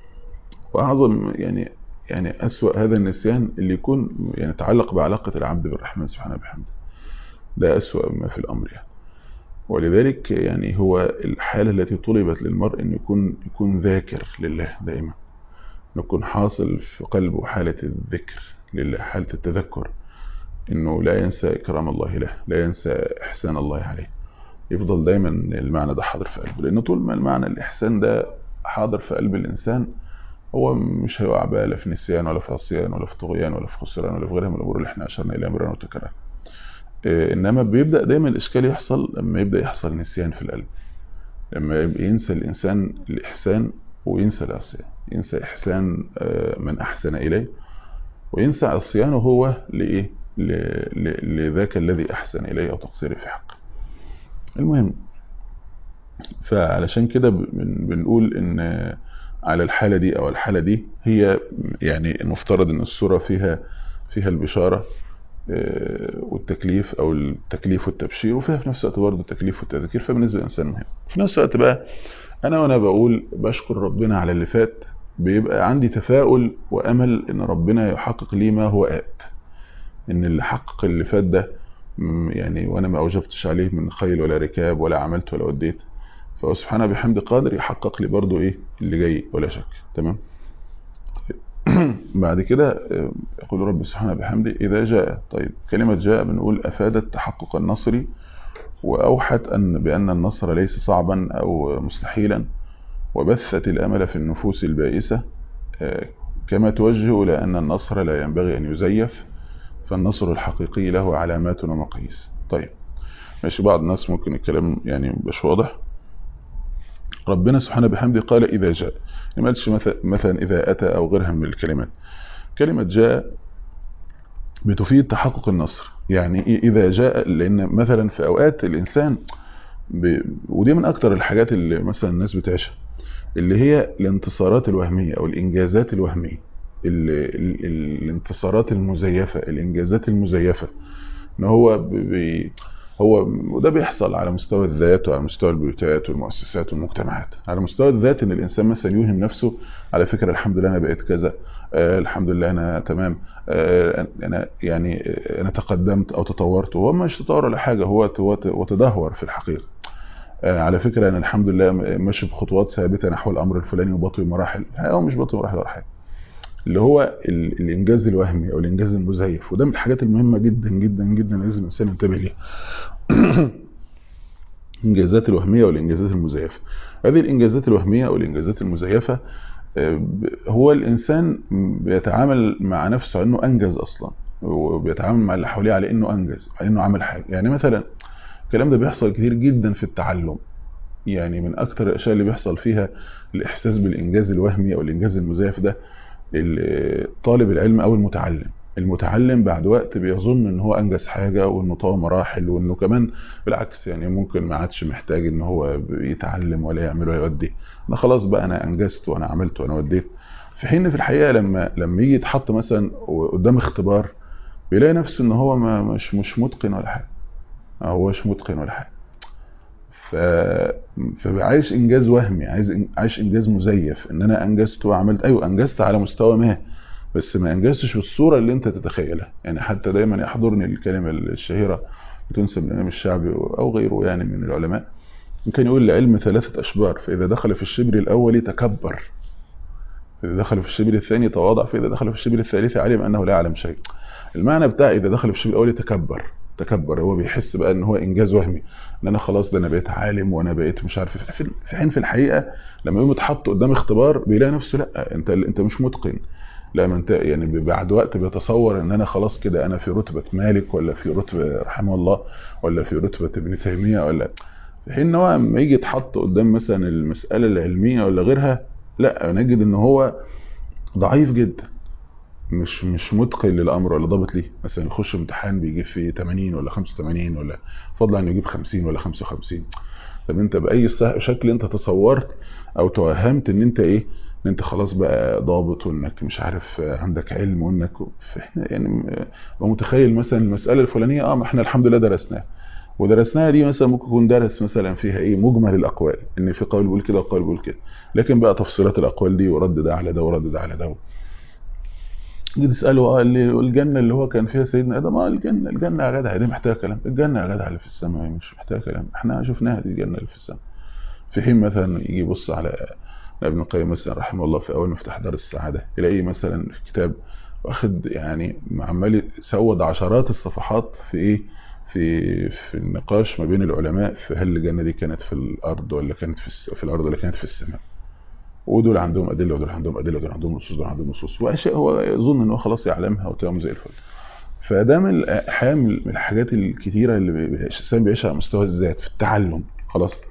وأعظم يعني يعني أسوأ هذا النسيان اللي يكون يعني يتعلق بعلاقة العبد بالرحمن سبحانه وبحمده ده أسوأ ما في الأمر يعني ولذلك يعني هو الحالة التي طلبت للمرء أن يكون يكون ذاكر لله دائما أن يكون حاصل في قلبه حالة الذكر لله حالة التذكر أنه لا ينسى إكرام الله له لا ينسى إحسان الله عليه يفضل دايما المعنى ده حاضر في قلبه لأنه طول ما المعنى الإحسان ده حاضر في قلب الإنسان هو مش هيقع بقى لا في نسيان ولا في عصيان ولا في طغيان ولا في خسران ولا في غيرها من الأمور اللي احنا أشرنا إليها مرة وتكرار إيه، إنما بيبدأ دايما الإشكال يحصل لما يبدأ يحصل نسيان في القلب لما يبقى ينسى الإنسان الإحسان وينسى العصيان ينسى إحسان آه، من أحسن إليه وينسى عصيانه هو لإيه ل- ل- لذاك الذي أحسن إليه أو تقصيره في حقه المهم فعلشان كده بن- بنقول ان على الحالة دي او الحالة دي هي يعني المفترض ان السورة فيها فيها البشارة آه، والتكليف او التكليف والتبشير وفيها في نفس الوقت برضه التكليف والتذكير فبالنسبة للانسان مهم في نفس الوقت بقى انا وانا بقول بشكر ربنا على اللي فات بيبقى عندي تفاؤل وامل ان ربنا يحقق لي ما هو آت ان اللي حقق اللي فات ده م- يعني وانا ما اوجبتش عليه من خيل ولا ركاب ولا عملت ولا وديت فهو سبحانه بحمد قادر يحقق لي برضو ايه اللي جاي ولا شك تمام بعد كده آه، يقول رب سبحانه بحمده إذا جاء طيب كلمة جاء بنقول أفادت تحقق النصر وأوحت أن بأن النصر ليس صعبا أو مستحيلا وبثت الأمل في النفوس البائسة آه، كما توجه إلى أن النصر لا ينبغي أن يزيف فالنصر الحقيقي له علامات ومقاييس طيب ماشي بعض الناس ممكن الكلام يعني مش واضح ربنا سبحانه بحمده قال إذا جاء ما قالش مث- مثلا إذا أتى أو غيرها من الكلمات كلمة جاء بتفيد تحقق النصر يعني إيه إذا جاء لأن مثلا في أوقات الإنسان ب... ودي من أكتر الحاجات اللي مثلا الناس بتعيشها اللي هي الانتصارات الوهمية أو الإنجازات الوهمية ال... ال... الانتصارات المزيفة الإنجازات المزيفة ان هو ب... ب... هو وده بيحصل على مستوى الذات وعلى مستوى البيوتات والمؤسسات والمجتمعات على مستوى الذات ان الانسان مثلا يوهم نفسه على فكره الحمد لله انا بقيت كذا آه الحمد لله انا تمام آه انا يعني آه، انا تقدمت او تطورت وهو مش تطور ولا حاجه هو هو هو تدهور في الحقيقه آه، على فكره انا الحمد لله م- ماشي بخطوات ثابته نحو الامر الفلاني وبطوي مراحل هو مش بطوي مراحل ولا حاجه اللي هو ال- الانجاز الوهمي او الانجاز المزيف وده من الحاجات المهمه جدا جدا جدا لازم الانسان ينتبه ليها الانجازات الوهميه والانجازات المزيفه هذه الانجازات الوهميه او الانجازات المزيفه آه، ب- هو الانسان بيتعامل مع نفسه على انه انجز اصلا وبيتعامل مع اللي حواليه على انه انجز على انه عمل حاجه يعني مثلا الكلام ده بيحصل كتير جدا في التعلم يعني من اكتر الاشياء اللي بيحصل فيها الاحساس بالانجاز الوهمي او الانجاز المزيف ده ال- طالب العلم او المتعلم المتعلم بعد وقت بيظن ان هو انجز حاجه وانه طوى مراحل وانه كمان بالعكس يعني ممكن ما عادش محتاج ان هو يتعلم ولا يعمل ولا يودي انا خلاص بقى انا انجزت وانا عملت وانا وديت في حين في الحقيقه لما لما يجي يتحط مثلا قدام اختبار بيلاقي نفسه ان هو ما مش مش متقن ولا حاجه ما هوش متقن ولا حاجه ف فعايش انجاز وهمي عايز إن- عايش انجاز مزيف ان انا انجزت وعملت ايوه انجزت على مستوى ما بس ما انجزتش بالصوره اللي انت تتخيلها يعني حتى دايما يحضرني الكلمه الشهيره بتنسب للامام الشعبي او غيره يعني من العلماء كان يقول العلم ثلاثه اشبار فاذا دخل في الشبر الاول تكبر إذا دخل في الشبر الثاني تواضع فإذا دخل في الشبر الثالث علم أنه لا يعلم شيء المعنى بتاع إذا دخل في الشبر الأول تكبر تكبر هو بيحس بقى ان هو انجاز وهمي ان انا خلاص ده انا بقيت عالم وانا بقيت مش عارف في في حين في الحقيقه لما يقوم يتحط قدام اختبار بيلاقي نفسه لا انت انت مش متقن لا ما انت يعني بعد وقت بيتصور ان انا خلاص كده انا في رتبه مالك ولا في رتبه رحمه الله ولا في رتبه ابن تيميه ولا في حين ان هو لما يجي يتحط قدام مثلا المساله العلميه ولا غيرها لا نجد ان هو ضعيف جدا مش مش متقن للامر ولا ضابط ليه مثلا يخش امتحان بيجيب فيه 80 ولا 85 ولا فضلا انه يجيب 50 ولا 55 طب انت باي شكل انت تصورت او توهمت ان انت ايه ان انت خلاص بقى ضابط وانك مش عارف عندك علم وانك احنا يعني متخيل مثلا المساله الفلانيه اه ما احنا الحمد لله درسناها ودرسناها دي مثلا ممكن يكون درس مثلا فيها ايه مجمل الاقوال ان في قول بيقول كده وقول بيقول كده لكن بقى تفصيلات الاقوال دي ورد ده على ده ورد ده على ده جيت تساله اه اللي الجنه اللي هو كان فيها سيدنا ادم اه الجنه الجنه يا جدع دي محتاجه كلام الجنه يا جدع اللي في السماء مش محتاجه كلام احنا شفناها دي الجنه اللي في السماء في حين مثلا يجي يبص على ابن القيم مثلا رحمه الله في اول مفتاح دار السعاده يلاقيه مثلا في كتاب واخد يعني عمال يسود عشرات الصفحات في ايه في في النقاش ما بين العلماء في هل الجنه دي كانت في الارض ولا كانت في في الارض ولا كانت في السماء ودول عندهم ادله ودول عندهم ادله ودول عندهم نصوص ودول عندهم نصوص واشياء هو يظن ان هو خلاص يعلمها وتمام زي الفل فده من الحقيقه من الحاجات الكتيره اللي الانسان بيعيشها على مستوى الذات في التعلم خلاص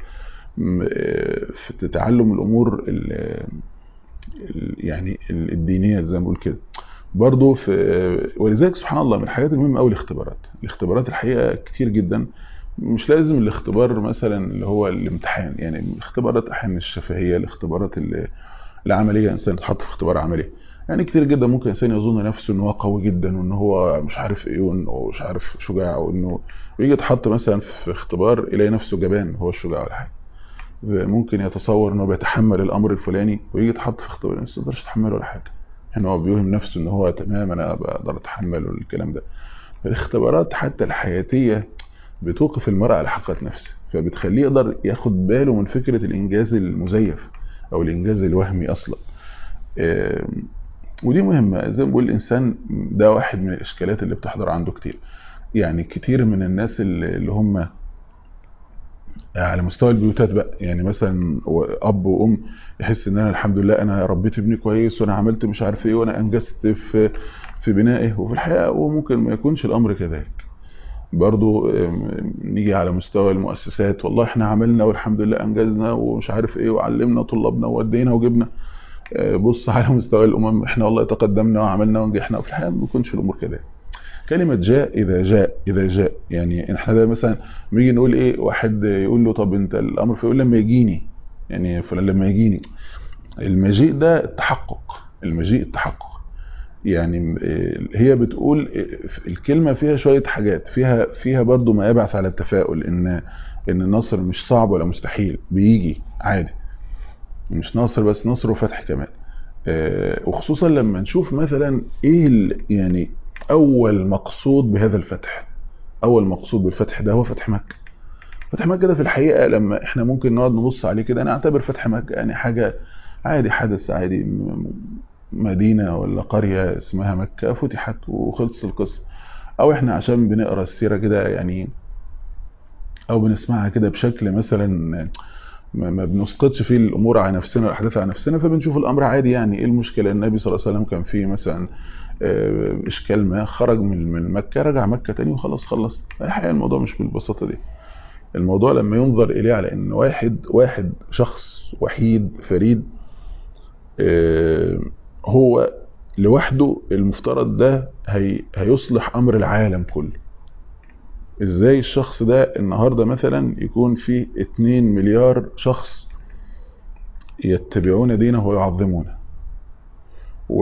في تعلم الامور ال يعني الدينيه زي ما بقول كده برضه في ولذلك سبحان الله من الحاجات المهمه قوي الاختبارات الاختبارات الحقيقه كتير جدا مش لازم الاختبار مثلا اللي هو الامتحان يعني الاختبارات احيانا الشفهيه الاختبارات العمليه انسان يتحط في اختبار عملي يعني كتير جدا ممكن انسان يظن نفسه ان هو قوي جدا وان هو مش عارف ايه وانه مش عارف شجاع وانه ويجي يتحط مثلا في اختبار يلاقي نفسه جبان هو الشجاع ولا حاجه ممكن يتصور ان هو بيتحمل الامر الفلاني ويجي يتحط في اختبار بس ما يقدرش يتحمله ولا حاجه يعني هو بيوهم نفسه ان هو تمام انا بقدر اتحمل الكلام ده الاختبارات حتى الحياتيه بتوقف المرء على حقيقه نفسه فبتخليه يقدر ياخد باله من فكره الانجاز المزيف او الانجاز الوهمي اصلا ودي مهمه زي ما بقول الانسان ده واحد من الاشكالات اللي بتحضر عنده كتير يعني كتير من الناس اللي هم على مستوى البيوتات بقى يعني مثلا اب وام يحس ان انا الحمد لله انا ربيت ابني كويس وانا عملت مش عارف ايه وانا انجزت في في بنائه وفي الحقيقه وممكن ما يكونش الامر كذلك برضو نيجي على مستوى المؤسسات والله احنا عملنا والحمد لله انجزنا ومش عارف ايه وعلمنا طلابنا وودينا وجبنا بص على مستوى الامم احنا والله تقدمنا وعملنا ونجحنا وفي الحقيقه ما بيكونش الامور كذلك كلمة جاء إذا جاء إذا جاء يعني احنا ده مثلا نيجي نقول إيه واحد يقول له طب أنت الأمر فيقول لما يجيني يعني فلان لما يجيني المجيء ده التحقق المجيء التحقق يعني هي بتقول الكلمة فيها شوية حاجات فيها فيها برضو ما يبعث على التفاؤل إن إن النصر مش صعب ولا مستحيل بيجي عادي مش نصر بس نصر وفتح كمان وخصوصا لما نشوف مثلا ايه يعني اول مقصود بهذا الفتح اول مقصود بالفتح ده هو فتح مكة فتح مكة ده في الحقيقة لما احنا ممكن نقعد نبص عليه كده انا اعتبر فتح مكة يعني حاجة عادي حدث عادي م- مدينة ولا قرية اسمها مكة فتحت وخلص القصة او احنا عشان بنقرا السيرة كده يعني او بنسمعها كده بشكل مثلا ما ما بنسقطش فيه الامور على نفسنا والاحداث على نفسنا فبنشوف الامر عادي يعني ايه المشكله النبي صلى الله عليه وسلم كان فيه مثلا آه، اشكال ما خرج من من مكه رجع مكه تاني وخلاص خلص الحقيقه الموضوع مش بالبساطه دي الموضوع لما ينظر اليه على ان واحد واحد شخص وحيد فريد آه، هو لوحده المفترض ده هي هيصلح امر العالم كله ازاي الشخص ده النهارده مثلا يكون فيه 2 مليار شخص يتبعون دينه ويعظمونه و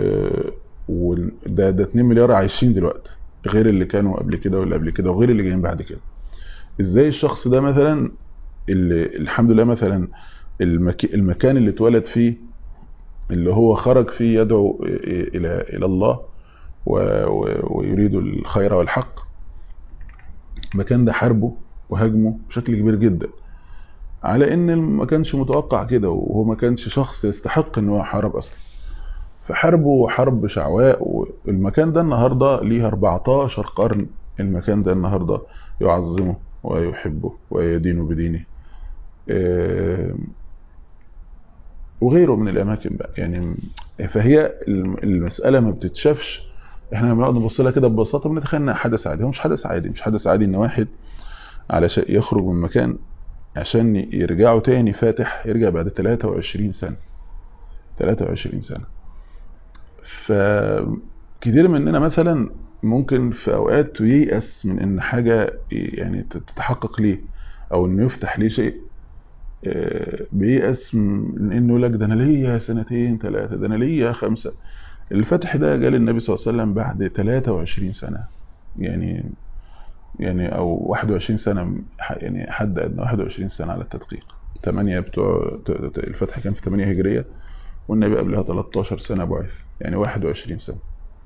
وده ده 2 مليار عايشين دلوقتي غير اللي كانوا قبل كده واللي قبل كده وغير اللي جايين بعد كده ازاي الشخص ده مثلا اللي الحمد لله مثلا المك... المكان اللي اتولد فيه اللي هو خرج فيه يدعو الى الى الله و... و... ويريد الخير والحق المكان ده حاربه وهاجمه بشكل كبير جدا على ان ما كانش متوقع كده وهو ما كانش شخص يستحق ان هو يحارب اصلا فحاربه حرب شعواء والمكان ده النهارده ليه 14 قرن المكان ده النهارده يعظمه ويحبه ويدين بدينه آه، وغيره من الاماكن بقى يعني فهي المساله ما بتتشافش احنا لما بنقعد نبص لها كده ببساطه بنتخيل انها حدث عادي هو مش حدث عادي مش حدث عادي ان واحد علشان يخرج من مكان عشان يرجعوا تاني فاتح يرجع بعد 23 سنه 23 سنه فكتير مننا مثلا ممكن في اوقات ييأس من ان حاجه يعني تتحقق ليه او انه يفتح ليه شيء آه، بييأس من انه لك ده انا ليا سنتين ثلاثه ده انا ليا خمسه الفتح ده جال النبي صلى الله عليه وسلم بعد 23 سنه يعني يعني او 21 سنه يعني حد ادنى 21 سنه على التدقيق 8 بتوع الفتح كان في 8 هجريه والنبي قبلها 13 سنه بعث يعني 21 سنه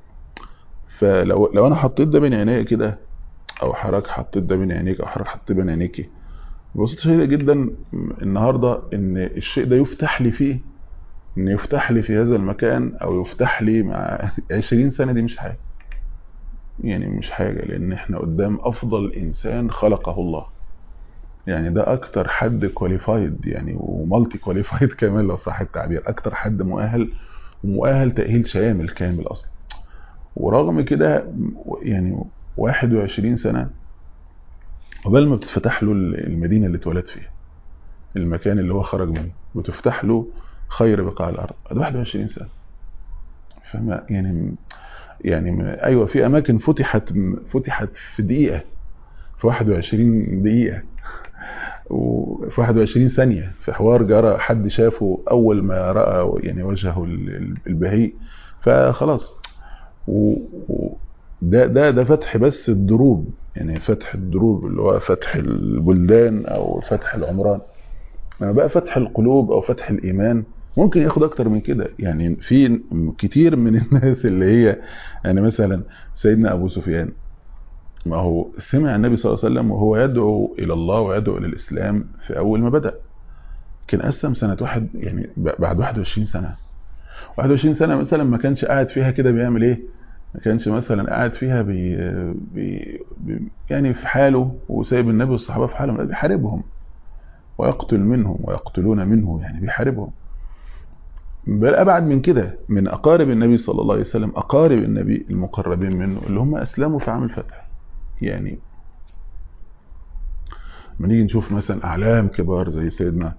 فلو لو انا حطيت ده بين عينيا كده او حضرتك حطيت ده بين عينيك او حضرتك حطيت بين عينيكي ببساطه شديده جدا النهارده ان الشيء ده يفتح لي فيه ان يفتح لي في هذا المكان او يفتح لي مع 20 سنه دي مش حاجه يعني مش حاجه لان احنا قدام افضل انسان خلقه الله يعني ده اكتر حد كواليفايد يعني ومالتي كواليفايد كمان لو صح التعبير اكتر حد مؤهل ومؤهل تاهيل شامل كامل اصلا ورغم كده يعني 21 سنه قبل ما بتتفتح له المدينه اللي اتولد فيها المكان اللي هو خرج منه وتفتح له خير بقاع الارض ده 21 سنه فما يعني يعني ايوه في اماكن فتحت فتحت في دقيقه في 21 دقيقه وفي 21 ثانيه في حوار جرى حد شافه اول ما راى يعني وجهه البهيء فخلاص و ده ده ده فتح بس الدروب يعني فتح الدروب اللي هو فتح البلدان او فتح العمران لما بقى فتح القلوب او فتح الايمان ممكن ياخد اكتر من كده يعني في كتير من الناس اللي هي يعني مثلا سيدنا ابو سفيان ما هو سمع النبي صلى الله عليه وسلم وهو يدعو الى الله ويدعو الى الاسلام في اول ما بدا كان اسلم سنه واحد يعني بعد 21 سنه 21 سنه مثلا ما كانش قاعد فيها كده بيعمل ايه ما كانش مثلا قاعد فيها بي بي بي يعني في حاله وسايب النبي والصحابه في حالهم بيحاربهم ويقتل منهم ويقتلون منه يعني بيحاربهم بل ابعد من كده من اقارب النبي صلى الله عليه وسلم اقارب النبي المقربين منه اللي هم اسلموا في عام الفتح يعني لما نيجي نشوف مثلا اعلام كبار زي سيدنا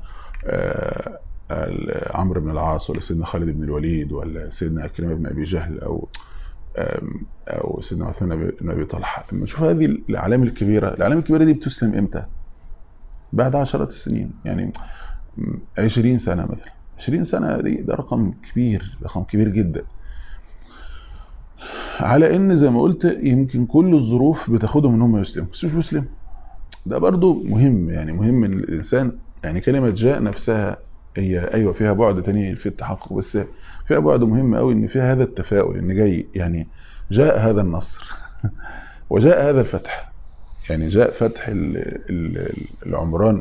عمرو بن العاص ولا سيدنا خالد بن الوليد ولا سيدنا عكرمه بن ابي جهل او او سيدنا عثمان بن ابي طلحه لما نشوف هذه الاعلام الكبيره الاعلام الكبيره دي بتسلم امتى بعد عشرات السنين يعني 20 سنه مثلا 20 سنه دي ده رقم كبير رقم كبير جدا على ان زي ما قلت يمكن كل الظروف بتاخدهم ان هم يسلموا بس مش بيسلموا ده برضو مهم يعني مهم ان الانسان يعني كلمه جاء نفسها هي ايوه فيها بعد تاني في التحقق بس فيها بعد مهم قوي ان فيها هذا التفاؤل ان جاي يعني جاء هذا النصر وجاء هذا الفتح يعني جاء فتح ال- ال- العمران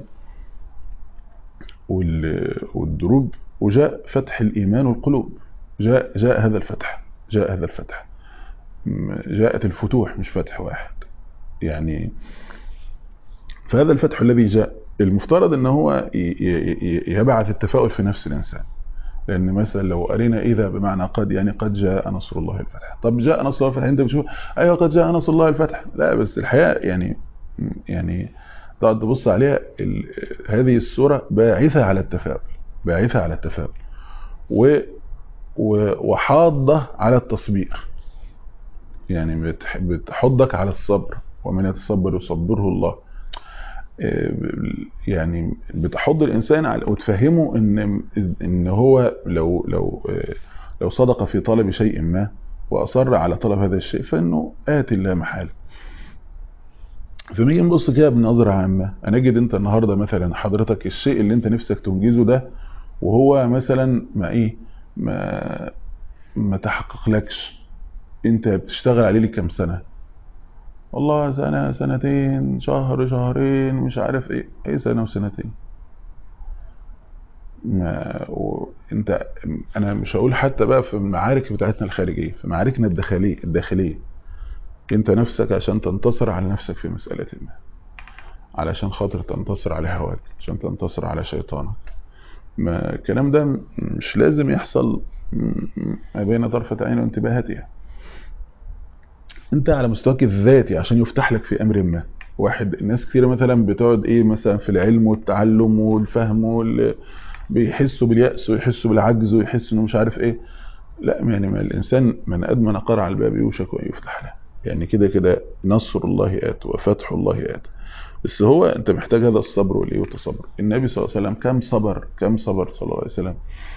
وال- والدروب وجاء فتح الإيمان والقلوب جاء جاء هذا الفتح جاء هذا الفتح م- جاءت الفتوح مش فتح واحد يعني فهذا الفتح الذي جاء المفترض ان هو ي- ي- ي- يبعث التفاؤل في نفس الانسان لان مثلا لو قرينا اذا بمعنى قد يعني قد جاء نصر الله الفتح طب جاء نصر الله الفتح انت بتشوف ايوه قد جاء نصر الله الفتح لا بس الحقيقه يعني يعني تقعد تبص عليها ال- هذه السوره باعثه على التفاؤل باعثه على التفاؤل و و- وحاضه على التصبير يعني بتح- بتحضك على الصبر ومن يتصبر يصبره الله آه، يعني بتحض الانسان على وتفهمه ان ان هو لو لو آه، لو صدق في طلب شيء ما واصر على طلب هذا الشيء فانه اتي لا محاله فنيجي نبص كده بنظره عامه هنجد انت النهارده مثلا حضرتك الشيء اللي انت نفسك تنجزه ده وهو مثلا ما ايه ما ما تحققلكش انت بتشتغل عليه لك كام سنه والله سنة سنتين شهر شهرين مش عارف ايه ايه سنة وسنتين ما و... انت انا مش هقول حتى بقى في المعارك بتاعتنا الخارجية في معاركنا الداخلية الداخلية انت نفسك عشان تنتصر على نفسك في مسألة ما علشان خاطر تنتصر على هواك عشان تنتصر على شيطانك ما الكلام ده م- مش لازم يحصل م- ما بين طرفة عين وانتباهاتها انت على مستواك الذاتي عشان يفتح لك في امر ما واحد الناس كتير مثلا بتقعد ايه مثلا في العلم والتعلم والفهم وال... بيحسوا باليأس ويحسوا بالعجز ويحسوا انه مش عارف ايه لا يعني ما الانسان من ادمن قرع الباب يوشك ان يفتح له يعني كده كده نصر الله آت وفتح الله آت بس هو انت محتاج هذا الصبر والايه والتصبر النبي صلى الله عليه وسلم كم صبر كم صبر صلى الله عليه وسلم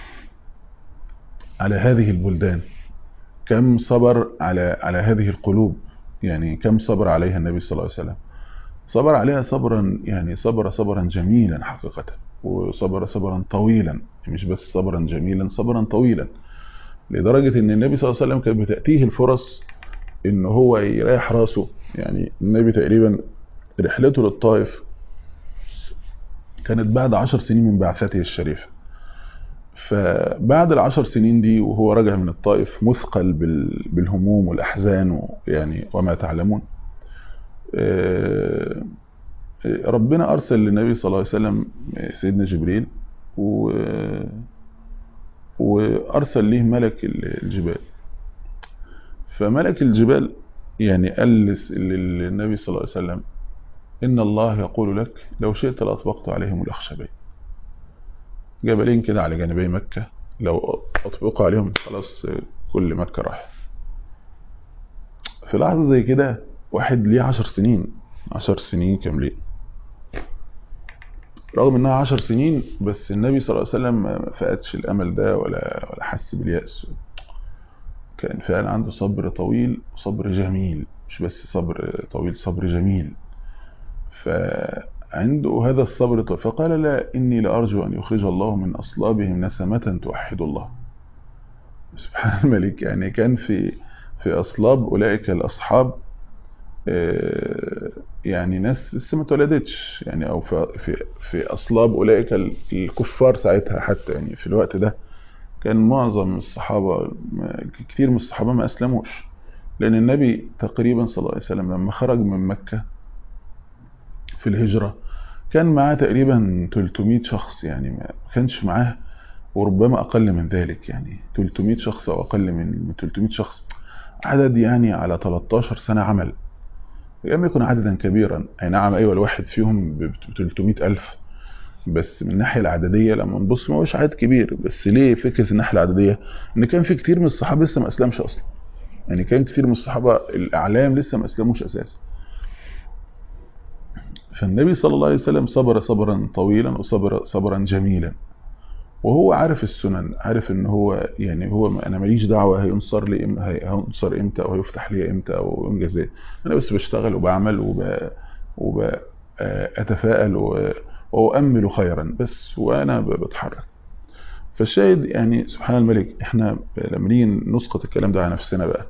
على هذه البلدان كم صبر على على هذه القلوب يعني كم صبر عليها النبي صلى الله عليه وسلم صبر عليها صبرا يعني صبر صبرا جميلا حقيقة وصبر صبرا طويلا مش بس صبرا جميلا صبرا طويلا لدرجة ان النبي صلى الله عليه وسلم كانت بتأتيه الفرص ان هو يريح راسه يعني النبي تقريبا رحلته للطائف كانت بعد عشر سنين من بعثته الشريفة فبعد العشر سنين دي وهو راجع من الطائف مثقل بال- بالهموم والأحزان يعني وما تعلمون آه، آه، ربنا أرسل للنبي صلى الله عليه وسلم سيدنا جبريل و وأرسل ليه ملك الجبال فملك الجبال يعني قال لس- للنبي صلى الله عليه وسلم إن الله يقول لك لو شئت لأطبقت عليهم الأخشبين جبلين كده على جانبي مكة لو أطبقوا عليهم خلاص كل مكة راح في لحظة زي كده واحد ليه عشر سنين عشر سنين كاملين رغم انها عشر سنين بس النبي صلى الله عليه وسلم ما فقدش الامل ده ولا ولا حس باليأس كان فعلا عنده صبر طويل وصبر جميل مش بس صبر طويل صبر جميل فعنده هذا الصبر الطويل فقال لا إني لأرجو أن يخرج الله من أصلابهم نسمة توحد الله سبحان الملك يعني كان في في أصلاب أولئك الأصحاب آه، يعني ناس لسه ما اتولدتش يعني أو في في في أصلاب أولئك ال- الكفار ساعتها حتى يعني في الوقت ده كان معظم الصحابة ما- كتير من الصحابة ما أسلموش لأن النبي تقريبا صلى الله عليه وسلم لما خرج من مكة في الهجرة كان معاه تقريبا 300 شخص يعني ما كانش معاه وربما أقل من ذلك يعني 300 شخص أو أقل من من 300 شخص عدد يعني على 13 سنة عمل لم يكن عددا كبيرا أي نعم أيوة الواحد فيهم ب 300 ألف بس من الناحية العددية لما نبص ما هوش عدد كبير بس ليه فكرة الناحية العددية إن كان في كتير من الصحابة لسه ما أسلمش أصلا يعني كان كتير من الصحابة الأعلام لسه ما أسلموش أساسا فالنبي صلى الله عليه وسلم صبر صبرا طويلا وصبر صبرا جميلا وهو عارف السنن عارف ان هو يعني هو انا ماليش دعوه هينصر لي إم- هي- هينصر امتى او هيفتح لي امتى او ينجز ايه انا بس بشتغل وبعمل وب وب آه، اتفائل و- وامل خيرا بس وانا ب- بتحرك فالشاهد يعني سبحان الملك احنا لما نيجي نسقط الكلام ده على نفسنا بقى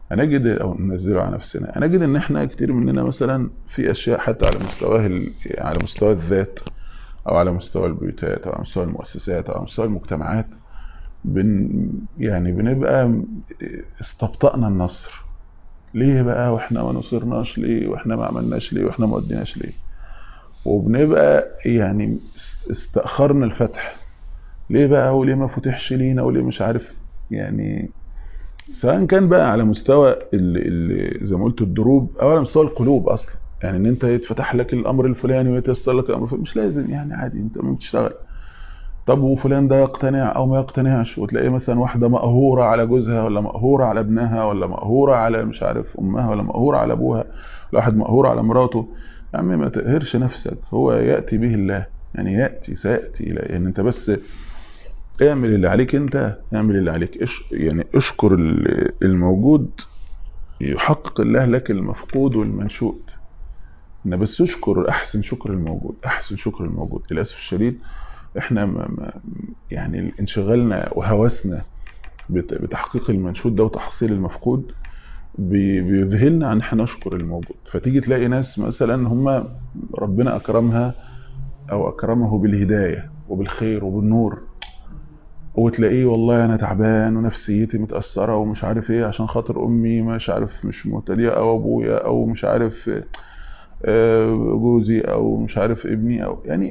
هنجد او ننزله على نفسنا هنجد ان احنا كتير مننا مثلا في اشياء حتى على مستواه ال- على مستوى الذات او على مستوى البيوتات او على مستوى المؤسسات او على مستوى المجتمعات بن يعني بنبقى استبطأنا النصر ليه بقى واحنا ما نصرناش ليه واحنا ما عملناش ليه واحنا ما وديناش ليه وبنبقى يعني است- استأخرنا الفتح ليه بقى وليه ما فتحش لينا وليه مش عارف يعني سواء كان بقى على مستوى ال ال زي ما قلت الدروب او على مستوى القلوب اصلا يعني ان انت يتفتح لك الامر الفلاني ويتيسر لك الامر الفلاني مش لازم يعني عادي انت ممكن تشتغل طب وفلان ده يقتنع او ما يقتنعش وتلاقي مثلا واحده مقهوره على جوزها ولا مقهوره على ابنها ولا مقهوره على مش عارف امها ولا مقهوره على ابوها ولا واحد مقهور على مراته يا عم ما تقهرش نفسك هو ياتي به الله يعني ياتي سياتي الى يعني انت بس اعمل اللي عليك انت اعمل اللي عليك إش يعني اشكر ال- الموجود يحقق الله لك المفقود والمنشود ان بس اشكر احسن شكر الموجود احسن شكر الموجود للاسف الشديد احنا ما ما يعني انشغالنا وهوسنا بت- بتحقيق المنشود ده وتحصيل المفقود بي- بيذهلنا عن احنا نشكر الموجود فتيجي تلاقي ناس مثلا هم ربنا اكرمها او اكرمه بالهدايه وبالخير وبالنور وتلاقيه والله انا تعبان ونفسيتي متاثره ومش عارف ايه عشان خاطر امي مش عارف مش مهتديه او ابويا او مش عارف آه، جوزي او مش عارف ابني او يعني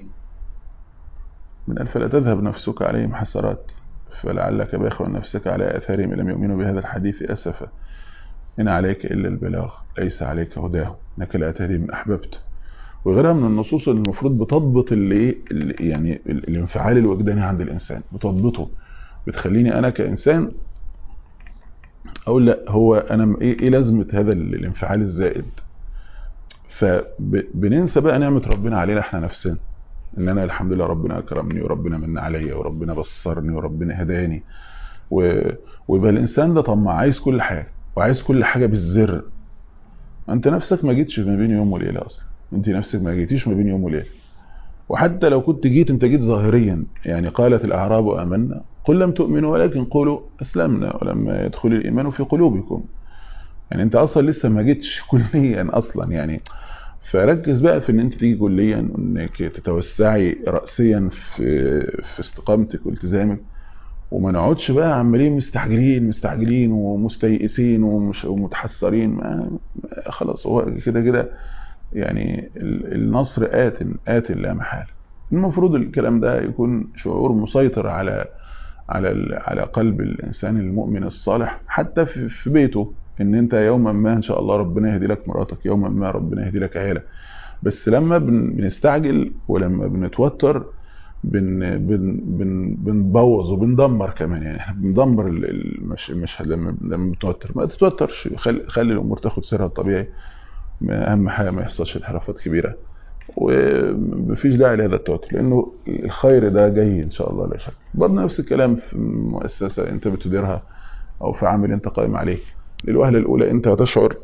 من ألف لا تذهب نفسك عليهم حسرات فلعلك باخع نفسك على آثارهم إن لم يؤمنوا بهذا الحديث أسفا إن عليك إلا البلاغ ليس عليك هداه إنك لا تهدي من أحببت وغيرها من النصوص اللي المفروض بتضبط اللي اللي- يعني ال- الانفعال الوجداني عند الإنسان بتضبطه بتخليني أنا كإنسان أقول لا هو أنا م- إيه إيه لازمة هذا ال- الانفعال الزائد فبننسى بقى نعمة ربنا علينا إحنا نفسنا ان انا الحمد لله ربنا اكرمني وربنا من عليا وربنا بصرني وربنا هداني و... ويبقى الانسان ده طماع عايز كل حاجه وعايز كل حاجه بالزر انت نفسك ما جيتش ما بين يوم وليله اصلا انت نفسك ما جيتيش ما بين يوم وليله وحتى لو كنت جيت انت جيت ظاهريا يعني قالت الاعراب امنا قل لم تؤمنوا ولكن قولوا اسلمنا ولما يدخل الايمان في قلوبكم يعني انت اصلا لسه ما جيتش كليا اصلا يعني فركز بقى في ان انت تيجي كليا وانك تتوسعي راسيا في في استقامتك والتزامك وما نقعدش بقى عمالين مستعجلين مستعجلين ومستيئسين ومش ومتحسرين ما ما- خلاص هو كده كده يعني ال- النصر آت آت لا محالة المفروض الكلام ده يكون شعور مسيطر على على ال- على قلب الانسان المؤمن الصالح حتى في في بيته ان انت يوما ما ان شاء الله ربنا يهدي لك مراتك يوما ما ربنا يهدي لك عيالك بس لما بن- بنستعجل ولما بنتوتر بن بن بن بنبوظ وبندمر كمان يعني احنا بندمر ال- المش- المشهد لما لما بنتوتر ما تتوترش خلي خلي الامور تاخد سيرها الطبيعي ما اهم حاجه ما يحصلش انحرافات كبيره ومفيش داعي لهذا التوتر لانه الخير ده جاي ان شاء الله لا شك برضه نفس الكلام في مؤسسه انت بتديرها او في عمل انت قائم عليه للوهله الاولى انت هتشعر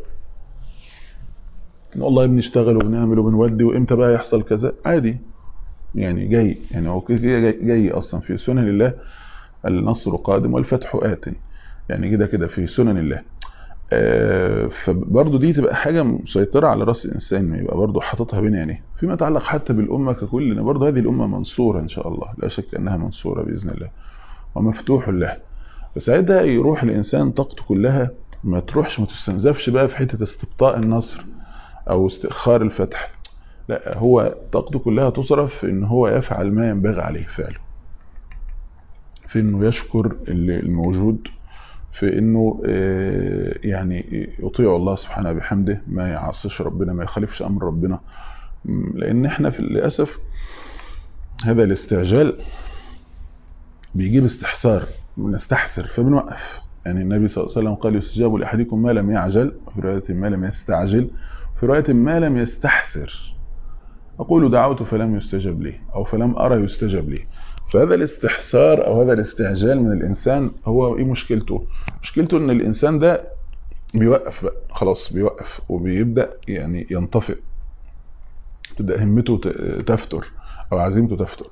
ان والله بنشتغل وبنعمل وبنودي وامتى بقى يحصل كذا عادي يعني جاي يعني هو كده كده جاي, جاي اصلا في سنن الله النصر قادم والفتح آت يعني كده كده في سنن الله آه، فبرضه دي تبقى حاجة مسيطرة على رأس الإنسان يبقى برضه حاططها بين عينيه فيما يتعلق حتى بالأمة ككل إن برضه هذه الأمة منصورة إن شاء الله لا شك أنها منصورة بإذن الله ومفتوح لها فساعتها يروح الإنسان طاقته كلها ما تروحش ما تستنزفش بقى في حتة استبطاء النصر أو استئخار الفتح لا هو طاقته كلها تصرف في إن هو يفعل ما ينبغي عليه فعله في إنه يشكر اللي- الموجود في انه آه، يعني يطيع الله سبحانه بحمده ما يعصيش ربنا ما يخالفش امر ربنا م، لان احنا في للاسف هذا الاستعجال بيجيب استحسار بنستحسر فبنوقف يعني النبي صلى الله عليه وسلم قال يستجاب لاحدكم ما لم يعجل في روايه ما لم يستعجل في روايه ما لم يستحسر اقول دعوت فلم يستجب لي او فلم ارى يستجب لي فهذا الاستحسار او هذا الاستعجال من الانسان هو ايه مشكلته مشكلته ان الانسان ده بيوقف بقى خلاص بيوقف وبيبدا يعني ينطفئ تبدا همته ت- تفتر او عزيمته تفتر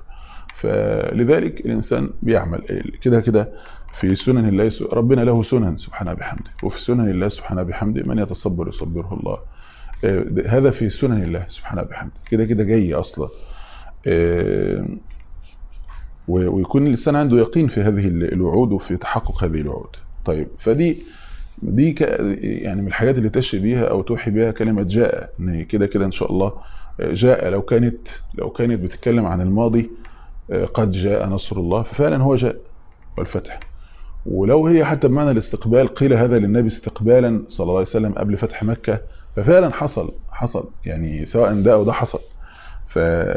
فلذلك الإنسان بيعمل كده كده في سنن الله س- ربنا له سنن سبحانه بحمده وفي سنن الله سبحانه بحمده من يتصبر يصبره الله آه، ده- هذا في سنن الله سبحانه بحمده كده كده جاي أصلا آه، و- ويكون الإنسان عنده يقين في هذه ال- الوعود وفي تحقق هذه الوعود طيب فدي دي ك- يعني من الحاجات اللي تشي بيها أو توحي بيها كلمة جاء إن كده كده إن شاء الله آه، جاء لو كانت لو كانت بتتكلم عن الماضي آه، قد جاء نصر الله ففعلا هو جاء والفتح ولو هي حتى بمعنى الاستقبال قيل هذا للنبي استقبالا صلى الله عليه وسلم قبل فتح مكة ففعلا حصل حصل يعني سواء ده أو ده حصل ف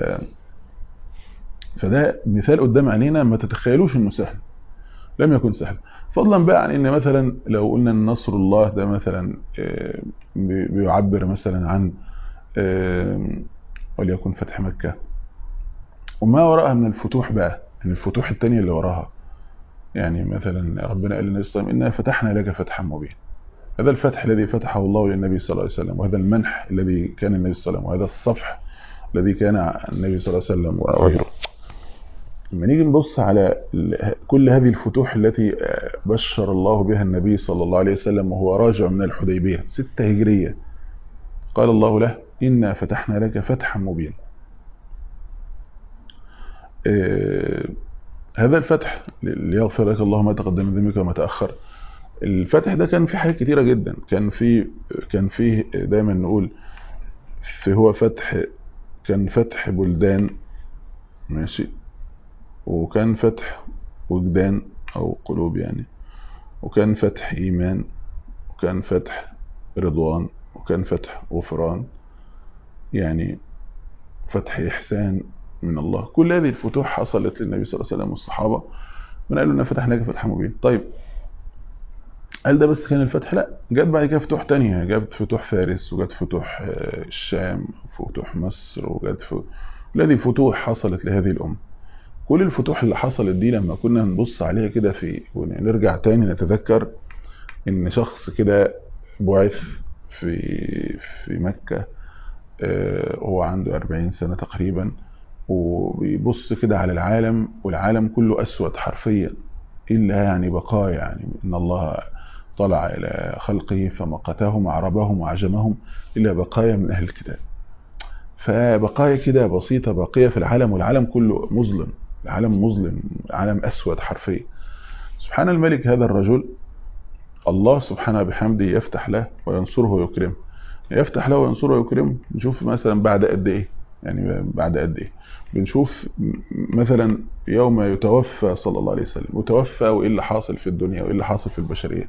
فده مثال قدام عينينا ما تتخيلوش انه سهل لم يكن سهل فضلا بقى عن ان مثلا لو قلنا ان نصر الله ده مثلا آه، بي- بيعبر مثلا عن آه، وليكن فتح مكة وما وراءها من الفتوح بقى من الفتوح التانية اللي وراها يعني مثلا ربنا قال للنبي صلى الله عليه وسلم إنا فتحنا لك فتحا مبينا هذا الفتح الذي فتحه الله للنبي صلى الله عليه وسلم وهذا المنح الذي كان النبي صلى الله عليه وسلم وهذا الصفح الذي كان النبي صلى الله عليه وسلم وغيره لما نيجي نبص على ال- كل هذه الفتوح التي آه، بشر الله بها النبي صلى الله عليه وسلم وهو راجع من الحديبية ستة هجرية قال الله له إنا فتحنا لك فتحا مبينا آه، هذا الفتح ليغفر لك الله ما تقدم من ذنبك وما تأخر الفتح ده كان فيه حاجات كتيرة جدا كان فيه كان فيه دايما نقول في هو فتح كان فتح بلدان ماشي وكان فتح وجدان أو قلوب يعني وكان فتح إيمان وكان فتح رضوان وكان فتح غفران يعني فتح إحسان من الله كل هذه الفتوح حصلت للنبي صلى الله عليه وسلم والصحابة من قالوا لنا فتح لك فتح مبين طيب هل ده بس كان الفتح لا جت بعد كده فتوح تانية جت فتوح فارس وجت فتوح آه، الشام فتوح مصر وجت فتوح الذي فتوح حصلت لهذه الأمة كل الفتوح اللي حصلت دي لما كنا نبص عليها كده في ونرجع تاني نتذكر ان شخص كده بعث في في مكة آه، هو عنده 40 سنة تقريبا وبيبص كده على العالم والعالم كله أسود حرفيا إلا يعني بقايا يعني إن الله طلع إلى خلقه فمقتهم وعربهم وعجمهم إلا بقايا من أهل الكتاب فبقايا كده بسيطة باقية في العالم والعالم كله مظلم العالم مظلم عالم أسود حرفيا سبحان الملك هذا الرجل الله سبحانه بحمده يفتح له وينصره ويكرمه يفتح له وينصره ويكرمه نشوف مثلا بعد قد ايه يعني بعد قد ايه بنشوف مثلا يوم يتوفى صلى الله عليه وسلم يتوفى وايه اللي حاصل في الدنيا وايه اللي حاصل في البشريه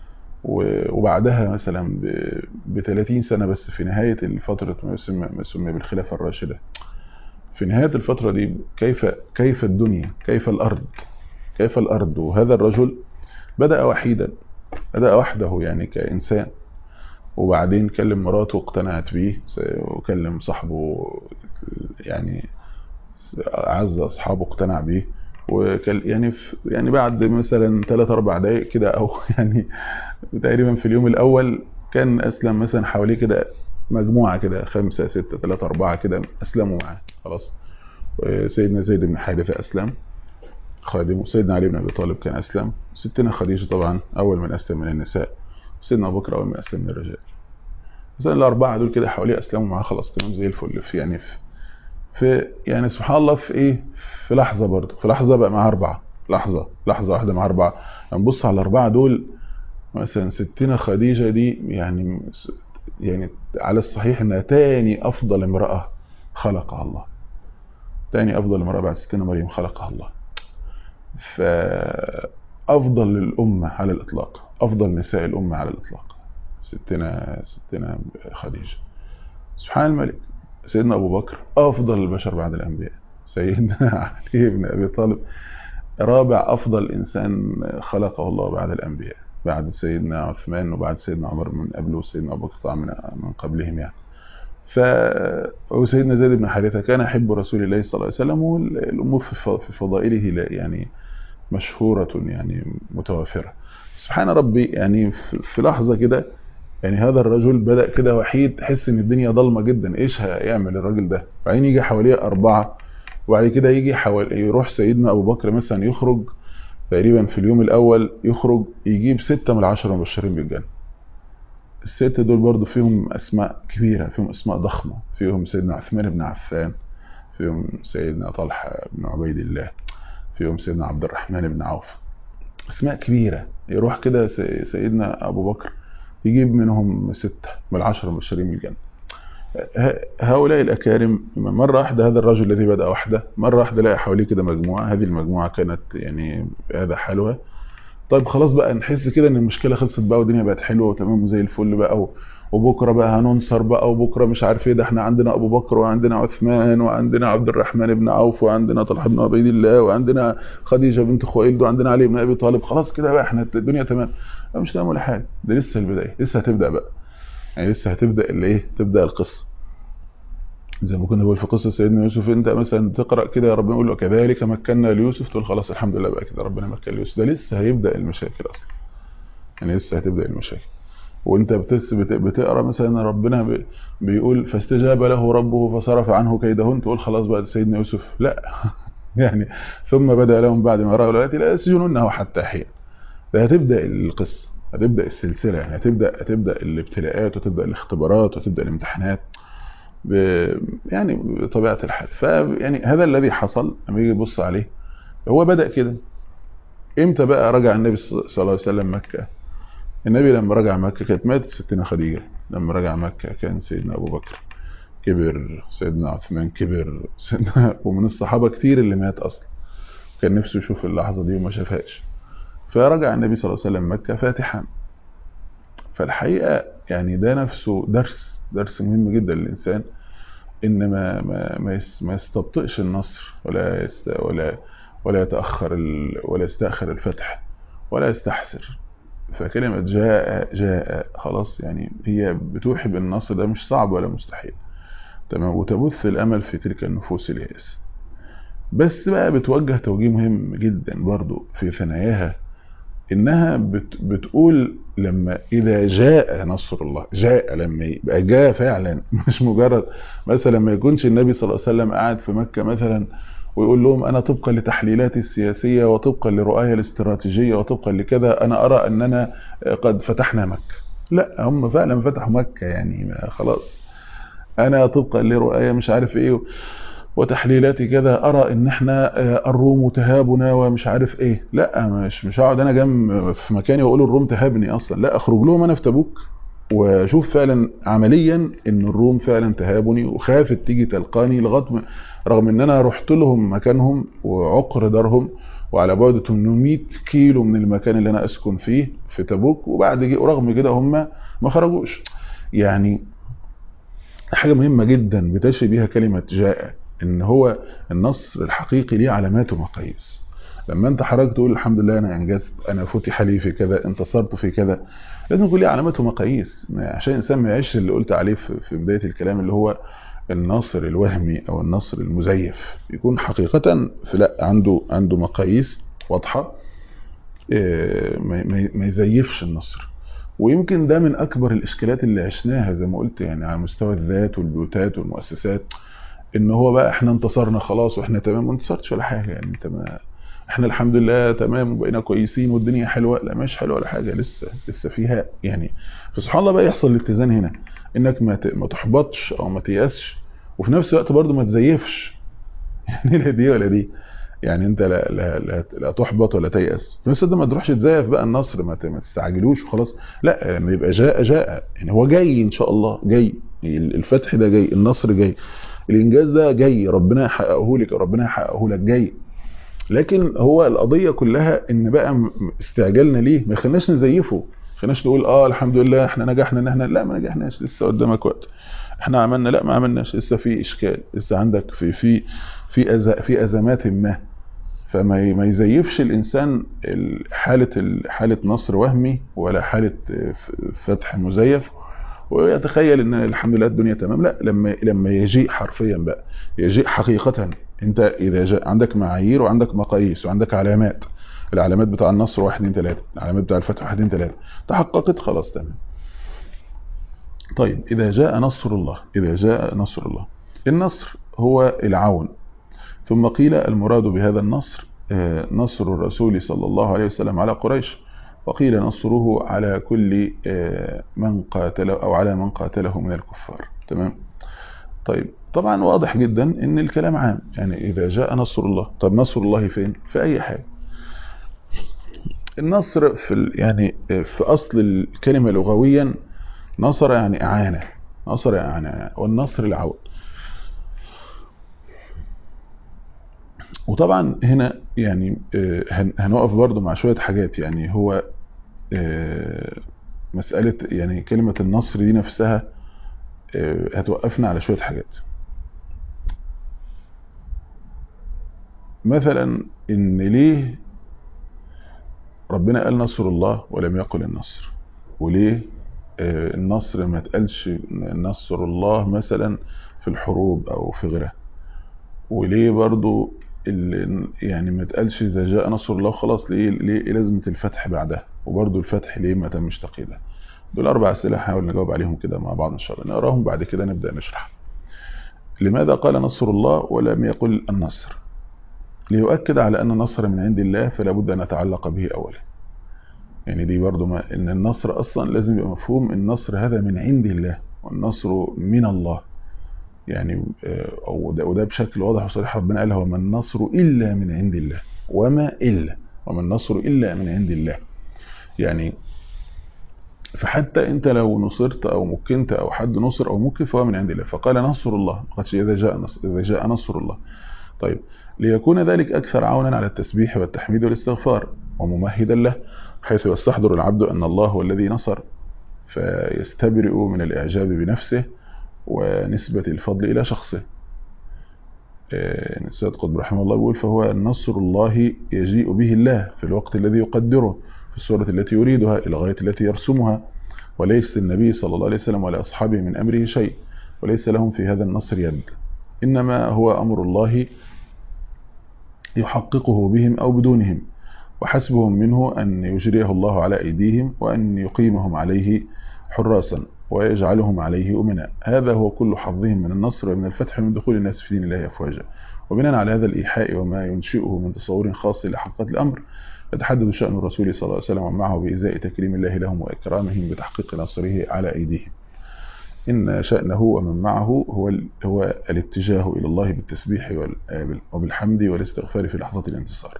وبعدها مثلا ب 30 سنه بس في نهايه الفتره ما يسمى ما يسمى بالخلافه الراشده في نهايه الفتره دي كيف كيف الدنيا كيف الارض كيف الارض وهذا الرجل بدا وحيدا بدا وحده يعني كانسان وبعدين كلم مراته واقتنعت بيه وكلم صاحبه يعني اعز اصحابه اقتنع بيه وكل يعني في يعني بعد مثلا 3 4 دقائق كده او يعني تقريبا في اليوم الاول كان اسلم مثلا حواليه كده مجموعه كده خمسة ستة ثلاثة أربعة كده أسلموا معاه خلاص سيدنا زيد بن حارثة أسلم خادمه سيدنا علي بن أبي طالب كان أسلم ستنا خديجة طبعا أول من أسلم من النساء سيدنا أبو بكر أول من أسلم من الرجال مثلا الأربعة دول كده حواليه أسلموا معاه خلاص كانوا زي الفل في يعني في, في يعني سبحان الله في إيه في لحظة برضه في لحظة بقى معاه أربعة لحظة لحظة واحدة مع أربعة نبص على الأربعة دول مثلا ستنا خديجة دي يعني يعني على الصحيح انها تاني افضل امرأة خلقها الله تاني افضل امرأة بعد ستنا مريم خلقها الله فافضل للأمة على الاطلاق افضل نساء الأمة على الاطلاق ستنا ستنا خديجة سبحان الملك سيدنا ابو بكر افضل البشر بعد الانبياء سيدنا علي بن ابي طالب رابع افضل انسان خلقه الله بعد الانبياء بعد سيدنا عثمان وبعد سيدنا عمر من قبله وسيدنا ابو بكر من من قبلهم يعني ف وسيدنا زيد بن حارثه كان يحب رسول الله صلى الله عليه وسلم والامور في فضائله يعني مشهوره يعني متوافره سبحان ربي يعني في لحظه كده يعني هذا الرجل بدا كده وحيد تحس ان الدنيا ضلمه جدا ايش هيعمل الراجل ده بعدين يجي حواليه اربعه وبعد كده يجي حوال يروح سيدنا ابو بكر مثلا يخرج تقريبا في اليوم الاول يخرج يجيب ستة من العشرة مبشرين بالجنة الستة دول برضو فيهم اسماء كبيرة فيهم اسماء ضخمة فيهم سيدنا عثمان بن عفان فيهم سيدنا طلحة بن عبيد الله فيهم سيدنا عبد الرحمن بن عوف اسماء كبيرة يروح كده سيدنا ابو بكر يجيب منهم ستة من العشرة مبشرين بالجنة هؤلاء الأكارم مرة واحدة هذا الرجل الذي بدأ وحده مرة واحدة لقى حواليه كده مجموعة هذه المجموعة كانت يعني هذا حلوة طيب خلاص بقى نحس كده ان المشكلة خلصت بقى والدنيا بقت حلوة وتمام وزي الفل بقى وبكرة بقى هننصر بقى وبكرة مش عارف ايه ده احنا عندنا ابو بكر وعندنا عثمان وعندنا عبد الرحمن بن عوف وعندنا طلحة بن عبيد الله وعندنا خديجة بنت خويلد وعندنا علي بن ابي طالب خلاص كده بقى احنا الدنيا تمام مش تمام ولا حاجة ده لسه البداية لسه هتبدأ بقى يعني لسه هتبدأ اللي ايه تبدأ القصة زي ما كنا بقول في قصة سيدنا يوسف انت مثلا تقرأ كده يا ربنا يقول له كذلك مكنا ليوسف تقول خلاص الحمد لله بقى كده ربنا مكن ليوسف ده لسه هيبدأ المشاكل اصلا يعني لسه هتبدأ المشاكل وانت بتس بتقرا مثلا ربنا بيقول فاستجاب له ربه فصرف عنه كيدهن تقول خلاص بقى سيدنا يوسف لا يعني ثم بدا لهم بعد ما راوا الايات لا يسجنونه حتى حين ده هتبدا القصه هتبدا السلسله يعني هتبدا هتبدا الابتلاءات وتبدا الاختبارات وتبدا الامتحانات ب يعني بطبيعه الحال فيعني هذا الذي حصل لما يجي يبص عليه هو بدا كده امتى بقى رجع النبي صلى الله عليه وسلم مكه النبي لما رجع مكة كانت ماتت ستنا خديجة لما رجع مكة كان سيدنا أبو بكر كبر سيدنا عثمان كبر سيدنا ومن الصحابة كتير اللي مات أصلا كان نفسه يشوف اللحظة دي وما شافهاش فرجع النبي صلى الله عليه وسلم مكة فاتحا فالحقيقة يعني ده نفسه درس درس مهم جدا للإنسان إن ما ما ما, ما يستبطئش النصر ولا يست ولا ولا يتأخر ال ولا يستأخر الفتح ولا يستحسر فكلمة جاء جاء خلاص يعني هي بتوحي بالنصر ده مش صعب ولا مستحيل تمام وتبث الأمل في تلك النفوس اليائسة بس بقى بتوجه توجيه مهم جدا برضو في ثناياها إنها بت بتقول لما إذا جاء نصر الله جاء لما يبقى جاء فعلا مش مجرد مثلا ما يكونش النبي صلى الله عليه وسلم قاعد في مكة مثلا ويقول لهم أنا طبقا لتحليلاتي السياسية وطبقا لرؤايا الاستراتيجية وطبقا لكذا أنا أرى أننا قد فتحنا مكة لا هم فعلا فتحوا مكة يعني خلاص أنا طبقا لرؤايا مش عارف إيه وتحليلاتي كذا أرى إن إحنا الروم تهابنا ومش عارف إيه لا مش مش هقعد أنا جنب في مكاني وأقول الروم تهابني أصلا لا أخرج لهم أنا في تبوك واشوف فعلا عمليا ان الروم فعلا تهابني وخافت تيجي تلقاني لغايه رغم ان انا رحت لهم مكانهم وعقر دارهم وعلى بعد 800 كيلو من المكان اللي انا اسكن فيه في تبوك وبعد ورغم كده هم ما خرجوش يعني حاجه مهمه جدا بتشي بيها كلمه جاء ان هو النصر الحقيقي ليه علامات ومقاييس لما انت حضرتك تقول الحمد لله انا انجزت انا فتح لي في كذا انتصرت في كذا لازم يكون ليه علامات ومقاييس عشان الانسان ما يعيش اللي قلت عليه في بدايه الكلام اللي هو النصر الوهمي او النصر المزيف يكون حقيقه في لا عنده عنده مقاييس واضحه ما يزيفش النصر ويمكن ده من اكبر الاشكالات اللي عشناها زي ما قلت يعني على مستوى الذات والبيوتات والمؤسسات ان هو بقى احنا انتصرنا خلاص واحنا تمام ما انتصرتش ولا حاجه يعني انت ما احنا الحمد لله تمام وبقينا كويسين والدنيا حلوه لا مش حلوه ولا حاجه لسه لسه فيها يعني فسبحان الله بقى يحصل الاتزان هنا انك ما ما تحبطش او ما تيأسش وفي نفس الوقت برضه ما تزيفش يعني لا دي ولا دي يعني انت لا لا لا, لا تحبط ولا تيأس في نفس الوقت ما تروحش تزيف بقى النصر ما ما تستعجلوش وخلاص لا يعني يبقى جاء جاء يعني هو جاي ان شاء الله جاي الفتح ده جاي النصر جاي الانجاز ده جاي ربنا يحققه لك ربنا يحققه لك جاي لكن هو القضيه كلها ان بقى استعجالنا ليه ما يخليناش نزيفه ما يخليناش نقول اه الحمد لله احنا نجحنا ان احنا لا ما نجحناش لسه قدامك وقت احنا عملنا لا ما عملناش لسه في اشكال لسه عندك في في في أز في ازمات ما فما ما يزيفش الانسان حاله حاله نصر وهمي ولا حاله فتح مزيف ويتخيل ان الحمد لله الدنيا تمام لا لما لما يجيء حرفيا بقى يجيء حقيقه انت اذا جاء عندك معايير وعندك مقاييس وعندك علامات العلامات بتاع النصر 1 2 3 العلامات بتاع الفتح 1 2 3 تحققت خلاص تمام طيب اذا جاء نصر الله اذا جاء نصر الله النصر هو العون ثم قيل المراد بهذا النصر نصر الرسول صلى الله عليه وسلم على قريش وقيل نصره على كل من قاتله أو على من قاتله من الكفار تمام طيب طبعا واضح جدا ان الكلام عام يعني اذا جاء نصر الله طب نصر الله فين في اي حاجه النصر في يعني في اصل الكلمه لغويا نصر يعني اعانه نصر يعني والنصر العون وطبعا هنا يعني هنقف برضو مع شويه حاجات يعني هو مساله يعني كلمه النصر دي نفسها هتوقفنا على شويه حاجات مثلا ان ليه ربنا قال نصر الله ولم يقل النصر وليه النصر ما تقالش نصر الله مثلا في الحروب او في غيرها وليه برضو يعني ما تقالش اذا جاء نصر الله خلاص ليه ليه لازمه الفتح بعدها وبرضو الفتح ليه ما تمش تقييدها دول اربع اسئله هحاول نجاوب عليهم كده مع بعض ان شاء الله نقراهم بعد كده نبدا نشرح لماذا قال نصر الله ولم يقل النصر ليؤكد على أن النصر من عند الله فلا بد أن نتعلق به أولا يعني دي برضو ما إن النصر أصلا لازم يبقى مفهوم النصر هذا من عند الله والنصر من الله يعني وده, وده بشكل واضح وصريح ربنا قال هو ما النصر إلا من عند الله وما إلا وما النصر إلا من عند الله يعني فحتى انت لو نصرت او مكنت او حد نصر او مكن فهو من عند الله فقال نصر الله قد اذا جاء نصر اذا جاء نصر الله طيب ليكون ذلك أكثر عونا على التسبيح والتحميد والاستغفار وممهدا له حيث يستحضر العبد أن الله هو الذي نصر فيستبرئ من الإعجاب بنفسه ونسبة الفضل إلى شخصه السيد قطب رحمه الله يقول فهو نصر الله يجيء به الله في الوقت الذي يقدره في الصورة التي يريدها إلى الغاية التي يرسمها وليس للنبي صلى الله عليه وسلم ولا أصحابه من أمره شيء وليس لهم في هذا النصر يد إنما هو أمر الله يحققه بهم أو بدونهم وحسبهم منه أن يجريه الله على أيديهم وأن يقيمهم عليه حراسا ويجعلهم عليه أمناء هذا هو كل حظهم من النصر ومن الفتح من دخول الناس في دين الله أفواجا وبناء على هذا الإيحاء وما ينشئه من تصور خاص لحقيقة الأمر يتحدد شأن الرسول صلى الله عليه وسلم ومعه بإزاء تكريم الله لهم وإكرامهم بتحقيق نصره على أيديهم إن شأنه ومن معه هو هو الاتجاه إلى الله بالتسبيح وبالحمد والاستغفار في لحظة الانتصار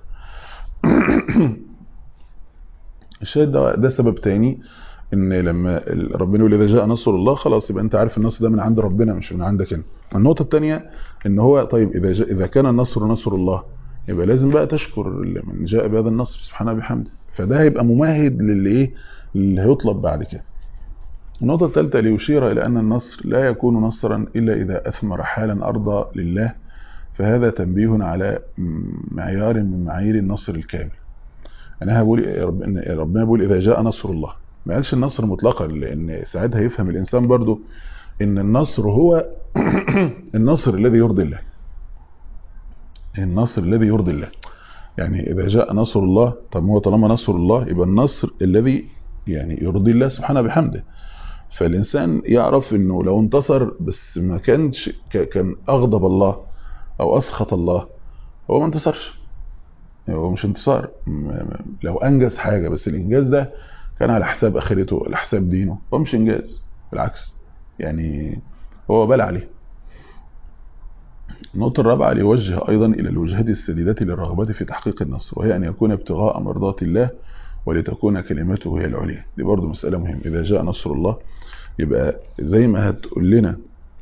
الشاهد ده, ده سبب تاني ان لما ربنا يقول اذا جاء نصر الله خلاص يبقى انت عارف النصر ده من عند ربنا مش من عندك انت النقطه الثانيه ان هو طيب اذا جاء اذا كان النصر نصر الله يبقى لازم بقى تشكر من جاء بهذا النصر سبحانه وبحمده فده هيبقى ممهد للي ايه اللي هيطلب بعد كده النقطة الثالثة ليشير إلى أن النصر لا يكون نصرا إلا إذا أثمر حالا أرضى لله فهذا تنبيه على معيار من معايير النصر الكامل أنا بقول ربنا بيقول إذا جاء نصر الله ما قالش النصر مطلقا لأن ساعتها يفهم الإنسان برضو إن النصر هو النصر الذي يرضي الله النصر الذي يرضي الله يعني إذا جاء نصر الله طب هو طالما نصر الله يبقى النصر الذي يعني يرضي الله سبحانه بحمده فالإنسان يعرف أنه لو انتصر بس ما كانش كان أغضب الله أو أسخط الله هو ما انتصرش هو مش انتصار لو أنجز حاجة بس الإنجاز ده كان على حساب آخرته على حساب دينه هو مش إنجاز بالعكس يعني هو بال عليه النقطة الرابعة ليوجه أيضا إلى الوجهة السديدة للرغبة في تحقيق النصر وهي أن يكون ابتغاء مرضات الله ولتكون كلمته هي العليا دي برضو مسألة مهمة إذا جاء نصر الله يبقى زي ما هتقول لنا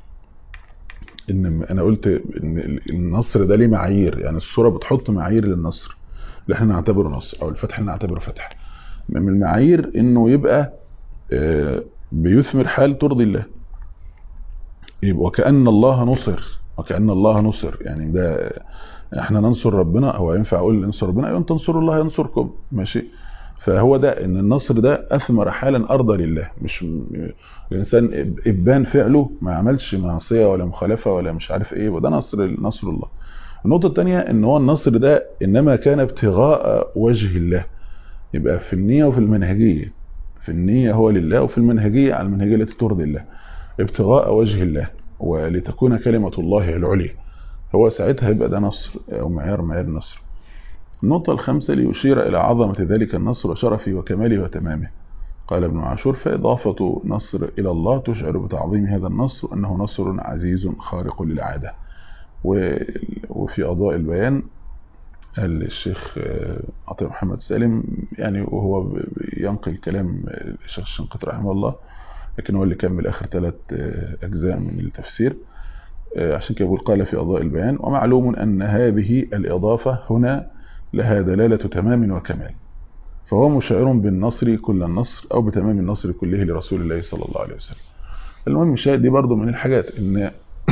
ان انا قلت ان النصر ده ليه معايير يعني الصوره بتحط معايير للنصر اللي احنا نعتبره نصر او الفتح اللي نعتبره فتح من المعايير انه يبقى بيثمر حال ترضي الله يبقى وكأن الله نصر وكأن الله نصر يعني ده احنا ننصر ربنا او ينفع اقول ننصر ربنا ايوه تنصروا الله ينصركم ماشي فهو ده ان النصر ده اثمر حالا ارضى لله مش الانسان ابان فعله ما عملش معصيه ولا مخالفه ولا مش عارف ايه وده نصر نصر الله النقطه الثانيه ان هو النصر ده انما كان ابتغاء وجه الله يبقى في النيه وفي المنهجيه في النيه هو لله وفي المنهجيه على المنهجيه التي ترضي الله ابتغاء وجه الله ولتكون كلمه الله العليا هو ساعتها يبقى ده نصر او معيار معيار النصر النقطة الخامسة ليشير إلى عظمة ذلك النصر وشرفه وكماله وتمامه قال ابن عاشور فإضافة نصر إلى الله تشعر بتعظيم هذا النصر أنه نصر عزيز خارق للعادة وفي أضواء البيان الشيخ عطية محمد سالم يعني وهو ينقل كلام الشيخ الشنقيطي رحمه الله لكن هو اللي كمل آخر ثلاث أجزاء من التفسير عشان كده بيقول قال في أضواء البيان ومعلوم أن هذه الإضافة هنا لها دلالة تمام وكمال فهو مشعر بالنصر كل النصر أو بتمام النصر كله لرسول الله صلى الله عليه وسلم المهم الشاهد دي برضو من الحاجات ان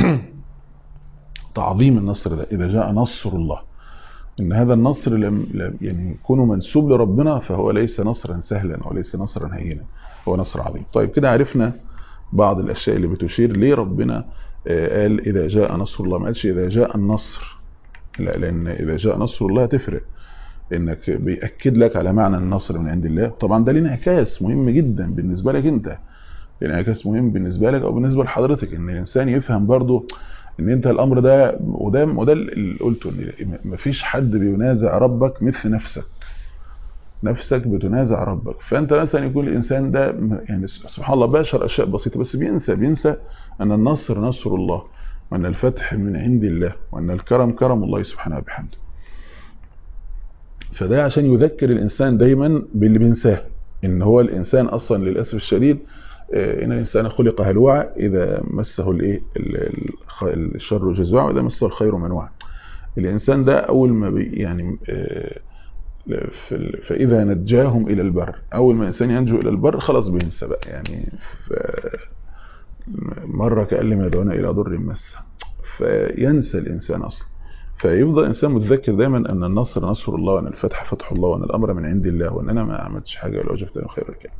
تعظيم النصر ده إذا جاء نصر الله إن هذا النصر لم يعني يكون منسوب لربنا فهو ليس نصرا سهلا وليس نصرا هينا هو نصر عظيم طيب كده عرفنا بعض الأشياء اللي بتشير ليه ربنا قال إذا جاء نصر الله ما قالش إذا جاء النصر لا لأن إذا جاء نصر الله تفرق انك بيأكد لك على معنى النصر من عند الله طبعا ده ليه انعكاس مهم جدا بالنسبة لك انت انعكاس مهم بالنسبة لك او بالنسبة لحضرتك ان الانسان يفهم برضو ان انت الامر ده وده وده اللي قلته ان مفيش حد بينازع ربك مثل نفسك نفسك بتنازع ربك فانت مثلا يكون الانسان ده يعني سبحان الله باشر اشياء بسيطه بس بينسى بينسى ان النصر نصر الله وان الفتح من عند الله وان الكرم كرم الله سبحانه وبحمده فده عشان يذكر الإنسان دايما باللي بينساه إن هو الإنسان أصلا للأسف الشديد إن الإنسان خلق هلوعا إذا مسه الإيه الشر جزوع وإذا مسه الخير منوعا الإنسان ده أول ما بي يعني فإذا نجاهم إلى البر أول ما الإنسان ينجو إلى البر خلاص بينسى بقى يعني مرة كأن لم يدعونا إلى ضر مسه فينسى الإنسان أصلا فيفضل الانسان متذكر دايما ان النصر نصر الله وان الفتح فتح الله وان الامر من عند الله وان انا ما عملتش حاجه ولا وجدت خير الكلام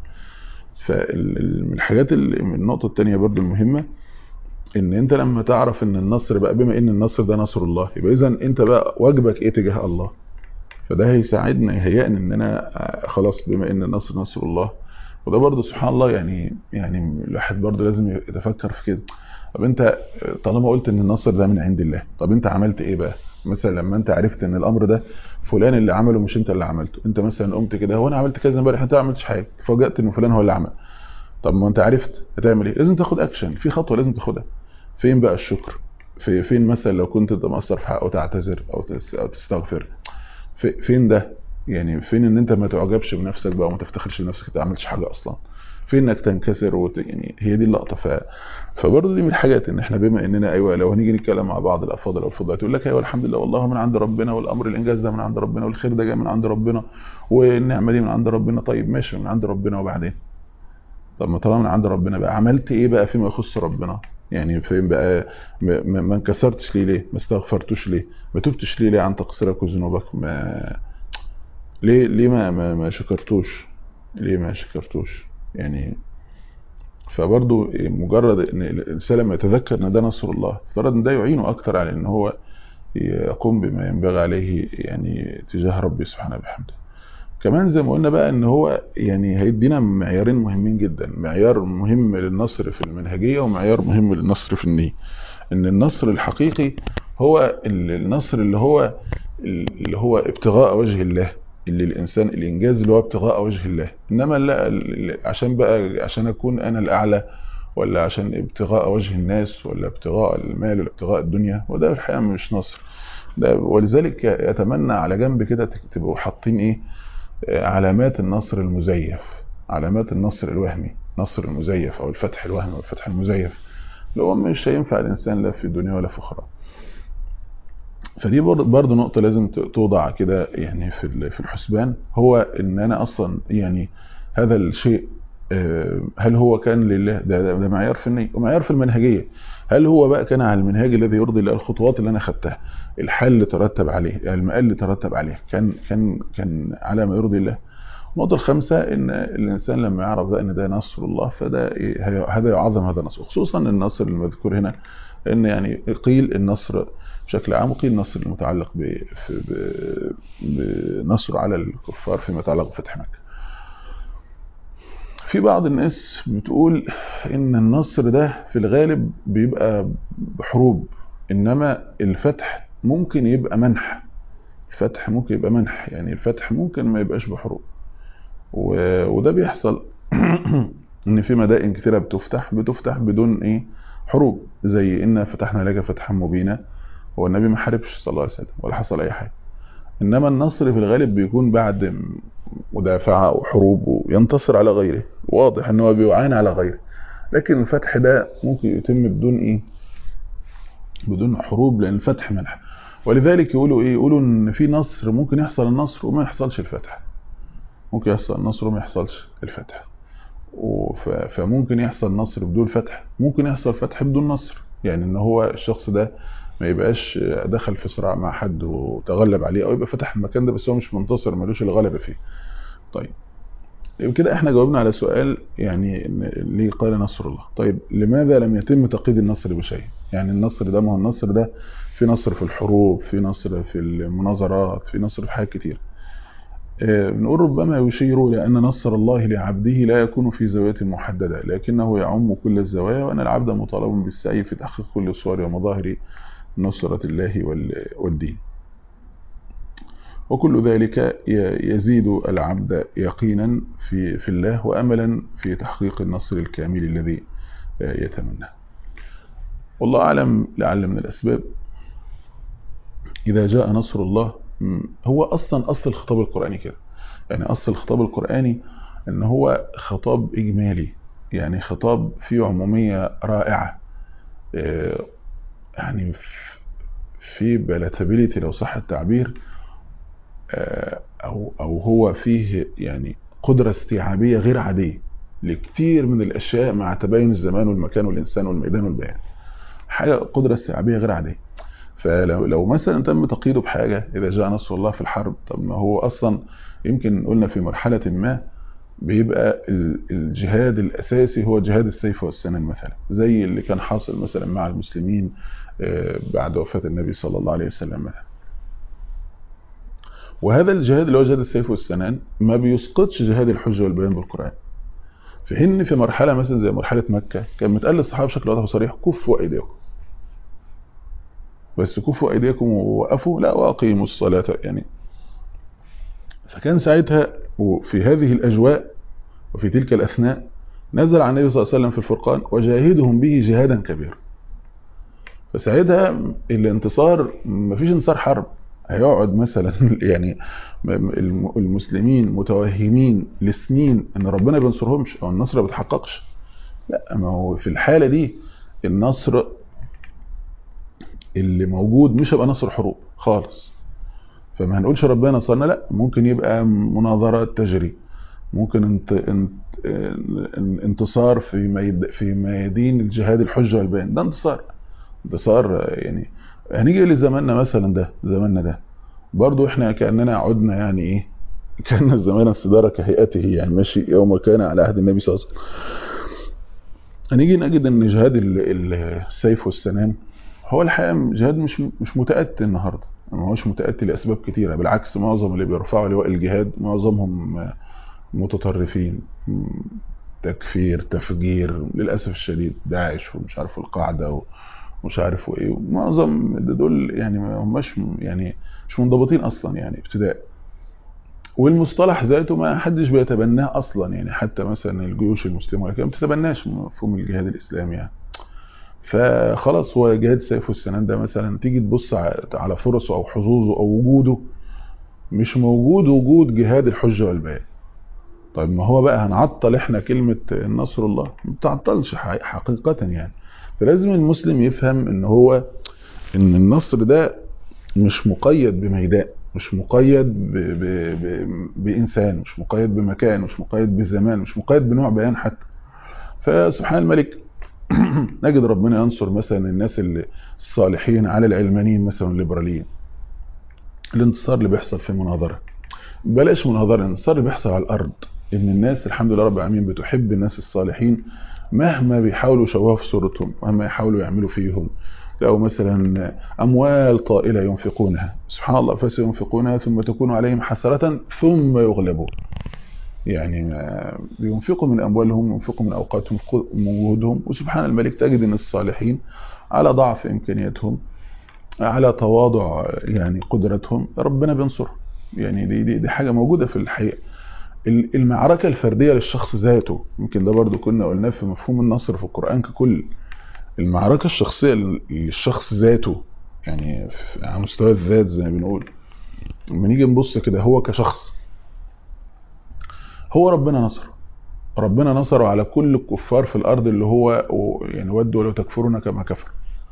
فمن الحاجات اللي من النقطه الثانيه برضو المهمه ان انت لما تعرف ان النصر بقى بما ان النصر ده نصر الله يبقى اذا انت بقى واجبك ايه تجاه الله فده هيساعدنا يهيئني ان انا خلاص بما ان النصر نصر الله وده برضو سبحان الله يعني يعني الواحد برضو لازم يتفكر في كده طب انت طالما قلت ان النصر ده من عند الله طب انت عملت ايه بقى مثلا لما انت عرفت ان الامر ده فلان اللي عمله مش انت اللي عملته انت مثلا قمت كده هو انا عملت كذا امبارح انت ما عملتش حاجه فوجئت ان فلان هو اللي عمل طب ما انت عرفت هتعمل ايه لازم تاخد اكشن في خطوه لازم تاخدها فين بقى الشكر في فين مثلا لو كنت انت مقصر في حقه تعتذر او او تستغفر في فين ده يعني فين ان انت ما تعجبش بنفسك بقى وما تفتخرش بنفسك انت ما عملتش حاجه اصلا في انك تنكسر وت... يعني هي دي اللقطه ف... فبرضه دي من الحاجات ان احنا بما اننا ايوه لو هنيجي نتكلم مع بعض الافاضل او الفضلات يقول لك ايوه الحمد لله والله من عند ربنا والامر الانجاز ده من عند ربنا والخير ده جاي من عند ربنا والنعمه دي من عند ربنا طيب ماشي من عند ربنا وبعدين طب ما طالما من عند ربنا بقى عملت ايه بقى فيما يخص ربنا يعني فين بقى ما, ما انكسرتش ليه ليه ما استغفرتوش ليه ما تبتش ليه ليه عن تقصيرك وذنوبك ما ليه ليه ما ما, ما شكرتوش ليه ما شكرتوش يعني فبرضه مجرد ان الانسان لما يتذكر ان ده نصر الله افترض ان ده يعينه اكتر على ان هو يقوم بما ينبغي عليه يعني تجاه ربي سبحانه وبحمده كمان زي ما قلنا بقى ان هو يعني هيدينا معيارين مهمين جدا معيار مهم للنصر في المنهجيه ومعيار مهم للنصر في النيه ان النصر الحقيقي هو النصر اللي هو اللي هو ابتغاء وجه الله اللي الانسان الانجاز اللي هو ابتغاء وجه الله انما لا عشان بقى عشان اكون انا الاعلى ولا عشان ابتغاء وجه الناس ولا ابتغاء المال ولا ابتغاء الدنيا وده الحقيقه مش نصر ده ولذلك يتمنى على جنب كده تبقوا حاطين ايه علامات النصر المزيف علامات النصر الوهمي نصر المزيف او الفتح الوهمي او الفتح المزيف اللي هو مش هينفع الانسان لا في الدنيا ولا في اخرى فدي برضه نقطة لازم توضع كده يعني في في الحسبان هو ان انا اصلا يعني هذا الشيء هل هو كان لله ده, ده معيار في النية ومعيار في المنهجية هل هو بقى كان على المنهاج الذي يرضي الله الخطوات اللي انا خدتها الحل اللي ترتب عليه المآل اللي ترتب عليه كان كان كان على ما يرضي الله النقطة الخامسة ان الانسان لما يعرف بقى ان ده نصر الله فده هذا يعظم هذا النصر خصوصا النصر المذكور هنا ان يعني قيل النصر بشكل عام وقيل النصر المتعلق بنصر على الكفار فيما يتعلق بفتح مكة في بعض الناس بتقول ان النصر ده في الغالب بيبقى بحروب انما الفتح ممكن يبقى منح الفتح ممكن يبقى منح يعني الفتح ممكن ما يبقاش بحروب و- وده بيحصل ان في مدائن كتيره بتفتح بتفتح بدون ايه حروب زي ان فتحنا لك فتحا مبينا هو النبي ما حاربش صلى الله عليه وسلم ولا حصل اي حاجه انما النصر في الغالب بيكون بعد م- مدافعه او حروب وينتصر على غيره واضح ان هو بيعاني على غيره لكن الفتح ده ممكن يتم بدون ايه بدون حروب لان الفتح منح ولذلك يقولوا ايه يقولوا ان في نصر ممكن يحصل النصر وما يحصلش الفتح ممكن يحصل النصر وما يحصلش الفتح وف- فممكن يحصل نصر بدون فتح ممكن يحصل فتح بدون نصر يعني ان هو الشخص ده ما يبقاش دخل في صراع مع حد وتغلب عليه او يبقى فتح المكان ده بس هو مش منتصر ملوش الغلبة فيه طيب يبقى كده احنا جاوبنا على سؤال يعني إن ليه قال نصر الله طيب لماذا لم يتم تقييد النصر بشيء يعني النصر ده ما هو النصر ده في نصر في الحروب في نصر في المناظرات في نصر في حاجات كتير آه، بنقول ربما يشير إلى أن نصر الله لعبده لا يكون في زاوية محددة لكنه يعم كل الزوايا وأن العبد مطالب بالسعي في تحقيق كل صور ومظاهر نصرة الله وال- والدين وكل ذلك ي- يزيد العبد يقينا في في الله وأملا في تحقيق النصر الكامل الذي آه، يتمناه والله أعلم لعل من الأسباب إذا جاء نصر الله م، هو أصلا أصل الخطاب القرآني كده يعني أصل الخطاب القرآني إن هو خطاب إجمالي يعني خطاب فيه عمومية رائعة آه، يعني ف- في بلاتابيليتي لو صح التعبير آه، أو أو هو فيه يعني قدرة استيعابية غير عادية لكثير من الأشياء مع تباين الزمان والمكان والإنسان والميدان والبيان حاجة قدرة استيعابية غير عادية فلو لو مثلا تم تقييده بحاجة إذا جاء نصر الله في الحرب طب ما هو أصلا يمكن قلنا في مرحلة ما بيبقى ال- الجهاد الأساسي هو جهاد السيف والسنان مثلا زي اللي كان حاصل مثلا مع المسلمين آه، بعد وفاة النبي صلى الله عليه وسلم مثلا وهذا الجهاد اللي هو جهاد السيف والسنان ما بيسقطش جهاد الحجة والبيان بالقرآن في حين في مرحلة مثلا زي مرحلة مكة كان متقال للصحابة بشكل واضح وصريح كفوا أيديكم بس كفوا أيديكم ووقفوا لا وأقيموا الصلاة يعني فكان ساعتها وفي هذه الأجواء وفي تلك الأثناء نزل على النبي صلى الله عليه وسلم في الفرقان وجاهدهم به جهادا كبيرا فساعتها الانتصار مفيش انتصار حرب هيقعد مثلا يعني الم- المسلمين متوهمين لسنين ان ربنا ما بينصرهمش او النصر ما بيتحققش لا ما هو في الحالة دي النصر اللي موجود مش هيبقى نصر حروب خالص فما هنقولش ربنا نصرنا لا ممكن يبقى مناظرات تجري ممكن انت انت انتصار في ميد في ميادين الجهاد الحجة والبيان ده انتصار انتصار آه، يعني هنيجي لزماننا مثلا ده زماننا ده برضو احنا كأننا عدنا يعني ايه كان الزمان الصدارة كهيئته يعني ماشي يوم كان على عهد النبي صلى الله عليه وسلم هنيجي نجد ان جهاد ال- ال- السيف والسنان هو الحقيقة جهاد مش مش متأتي النهارده ما هوش متأتي لأسباب كتيرة بالعكس معظم اللي بيرفعوا لواء الجهاد معظمهم آه، متطرفين م، تكفير تفجير للأسف الشديد داعش ومش عارف القاعدة ومش عارف ايه معظم دول يعني ما هماش يعني مش منضبطين اصلا يعني ابتداء والمصطلح ذاته ما حدش بيتبناه اصلا يعني حتى مثلا الجيوش المسلمه ولا كده ما بتتبناش مفهوم الجهاد الاسلامي يعني فخلاص هو جهاد السيف والسنان ده مثلا تيجي تبص ع- على فرصه او حظوظه او وجوده مش موجود وجود جهاد الحجه والبيان طيب ما هو بقى هنعطل احنا كلمه نصر الله ما بتعطلش ح- حقيقه يعني فلازم المسلم يفهم ان هو ان النصر ده مش مقيد بميدان مش مقيد ب ب ب بإنسان مش مقيد بمكان مش مقيد بزمان مش مقيد بنوع بيان حتى فسبحان الملك نجد ربنا ينصر مثلا الناس اللي الصالحين على العلمانيين مثلا الليبراليين الانتصار اللي بيحصل في مناظرة بلاش مناظرة الانتصار اللي بيحصل على الأرض إن الناس الحمد لله رب العالمين بتحب الناس الصالحين مهما بيحاولوا يشوهوا في صورتهم مهما يحاولوا يعملوا فيهم لو مثلا أموال طائلة ينفقونها سبحان الله فسينفقونها ثم تكون عليهم حسرة ثم يغلبون يعني ما بينفقوا من أموالهم وينفقوا من أوقاتهم من جهودهم وسبحان الملك تجد أن الصالحين على ضعف إمكانياتهم على تواضع يعني قدرتهم ربنا بينصرهم يعني دي, دي, دي حاجة موجودة في الحقيقة المعركة الفردية للشخص ذاته يمكن ده برضو كنا قلناه في مفهوم النصر في القرآن ككل المعركة الشخصية للشخص ذاته يعني على مستوى الذات زي ما بنقول لما نيجي نبص كده هو كشخص هو ربنا نصره ربنا نصره على كل الكفار في الارض اللي هو يعني ودوا لو تكفرون كما كفر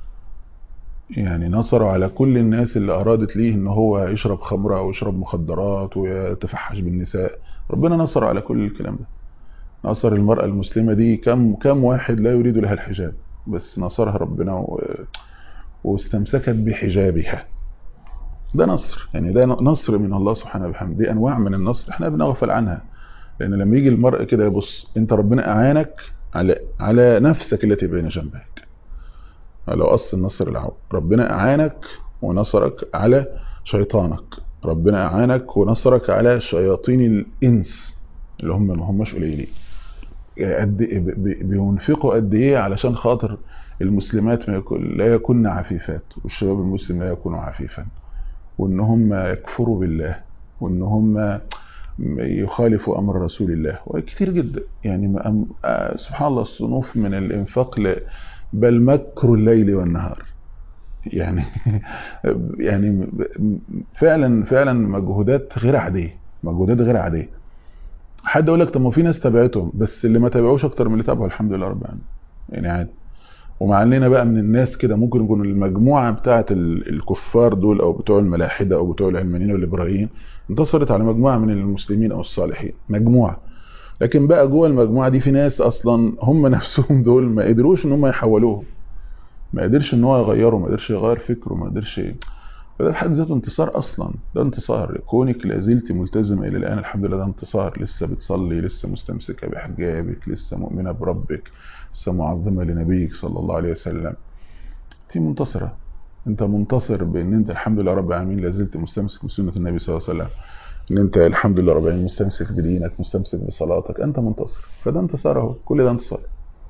يعني نصره على كل الناس اللي ارادت ليه ان هو يشرب خمره او يشرب مخدرات ويتفحش بالنساء ربنا نصره على كل الكلام ده نصر المرأة المسلمة دي كم كم واحد لا يريد لها الحجاب بس نصرها ربنا و... واستمسكت بحجابها ده نصر يعني ده نصر من الله سبحانه وبحمده دي انواع من النصر احنا بنغفل عنها لان لما يجي المرء كده يبص انت ربنا اعانك على على نفسك التي بين جنبك لو اصل النصر العون ربنا اعانك ونصرك على شيطانك ربنا اعانك ونصرك على شياطين الانس اللي هم ما هماش قليلين قد بينفقوا قد ايه علشان خاطر المسلمات ما يكون لا يكن عفيفات والشباب المسلم لا يكونوا عفيفا وان هم يكفروا بالله وان هم يخالفوا امر رسول الله وكتير جدا يعني سبحان الله الصنوف من الانفاق ل بل مكر الليل والنهار يعني يعني فعلا فعلا مجهودات غير عاديه مجهودات غير عاديه حد يقول لك طب ما في ناس تابعتهم بس اللي ما تابعوش اكتر من اللي تابعوا الحمد لله رب العالمين يعني عادي ومع اننا بقى من الناس كده ممكن يكون المجموعه بتاعه الكفار دول او بتوع الملاحده او بتوع العلمانيين والليبراليين انتصرت على مجموعه من المسلمين او الصالحين مجموعه لكن بقى جوه المجموعه دي في ناس اصلا هم نفسهم دول ما قدروش ان هم يحولوهم ما قدرش ان هو يغيره ما قدرش يغير فكره ما قدرش فده في حد ذاته انتصار اصلا ده انتصار كونك لا زلت ملتزمه الى الان الحمد لله ده انتصار لسه بتصلي لسه مستمسكه بحجابك لسه مؤمنه بربك لسه معظمه لنبيك صلى الله عليه وسلم دي منتصره انت منتصر بان انت الحمد لله رب العالمين لا زلت مستمسك بسنه النبي صلى الله عليه وسلم ان انت الحمد لله رب العالمين مستمسك بدينك مستمسك بصلاتك انت منتصر فده انتصار اهو كل ده انتصار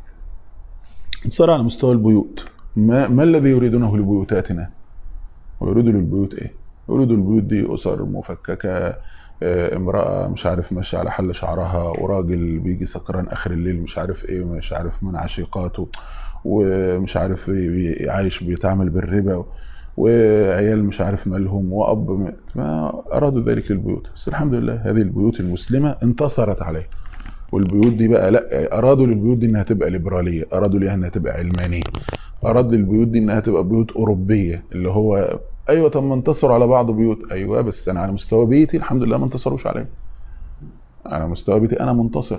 انتصار على مستوى البيوت ما, ما الذي يريدونه لبيوتاتنا ويريدوا للبيوت ايه يريدوا البيوت دي اسر مفككه امرأة مش عارف ماشية على حل شعرها وراجل بيجي سكران اخر الليل مش عارف ايه ومش عارف من عشيقاته ومش عارف ايه عايش بيتعامل بالربا وعيال مش عارف مالهم واب ما ارادوا ذلك للبيوت بس الحمد لله هذه البيوت المسلمة انتصرت عليه والبيوت دي بقى لا ارادوا للبيوت دي انها تبقى ليبرالية ارادوا ليها انها تبقى علمانية اراد للبيوت دي انها تبقى بيوت اوروبية اللي هو ايوه طب ما انتصروا على بعض بيوت ايوه بس انا على مستوى بيتي الحمد لله ما انتصروش عليا على مستوى بيتي انا منتصر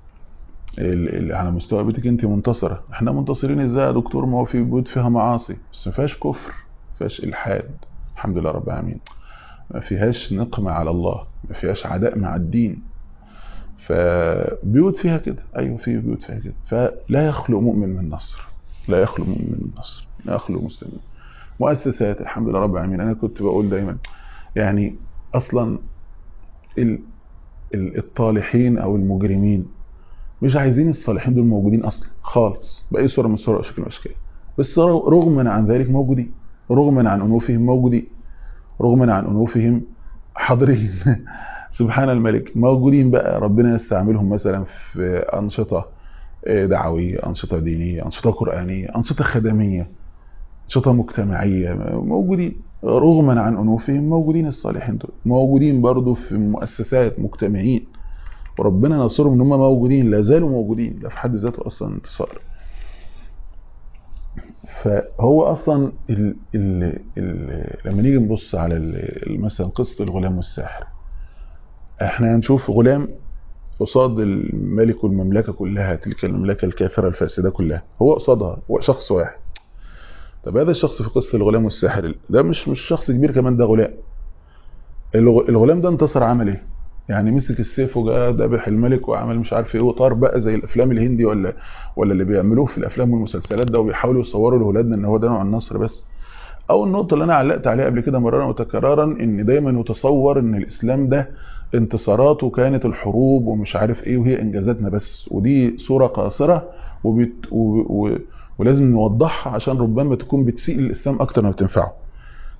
على مستوى بيتك انت منتصره احنا منتصرين ازاي يا دكتور ما هو في بيوت فيها معاصي بس ما فيهاش كفر ما فيهاش الحاد الحمد لله رب العالمين ما فيهاش نقمه على الله ما فيهاش عداء مع الدين فبيوت فيها كده ايوه في بيوت فيها كده فلا يخلو مؤمن من نصر لا يخلو مؤمن من نصر لا يخلو مسلم مؤسسات الحمد لله رب العالمين انا كنت بقول دايما يعني اصلا الطالحين او المجرمين مش عايزين الصالحين دول موجودين اصلا خالص باي صوره من الصور او شكل من الاشكال بس رغما عن ذلك موجودين رغما عن انوفهم موجودين رغما عن انوفهم حاضرين سبحان الملك موجودين بقى ربنا يستعملهم مثلا في انشطه دعويه انشطه دينيه انشطه قرانيه انشطه خدميه أنشطة مجتمعية موجودين رغما عن أنوفهم موجودين الصالحين دول موجودين برضو في مؤسسات مجتمعين وربنا نصرهم ان هم موجودين لا زالوا موجودين ده في حد ذاته اصلا انتصار فهو اصلا ال ال ال لما نيجي نبص على مثلا قصه الغلام والساحر احنا هنشوف غلام قصاد الملك والمملكه كلها تلك المملكه الكافره الفاسده كلها هو قصادها هو شخص واحد طب هذا الشخص في قصه الغلام والساحر ده مش مش شخص كبير كمان ده غلام الغلام ده انتصر عمل ايه يعني مسك السيف وجاء ذبح الملك وعمل مش عارف ايه وطار بقى زي الافلام الهندي ولا ولا اللي بيعملوه في الافلام والمسلسلات ده وبيحاولوا يصوروا لاولادنا ان هو ده نوع النصر بس او النقطه اللي انا علقت عليها قبل كده مرارا وتكرارا ان دايما يتصور ان الاسلام ده انتصاراته كانت الحروب ومش عارف ايه وهي انجازاتنا بس ودي صوره قاصره وبت و... و... ولازم نوضحها عشان ربما تكون بتسيء الاسلام اكتر ما بتنفعه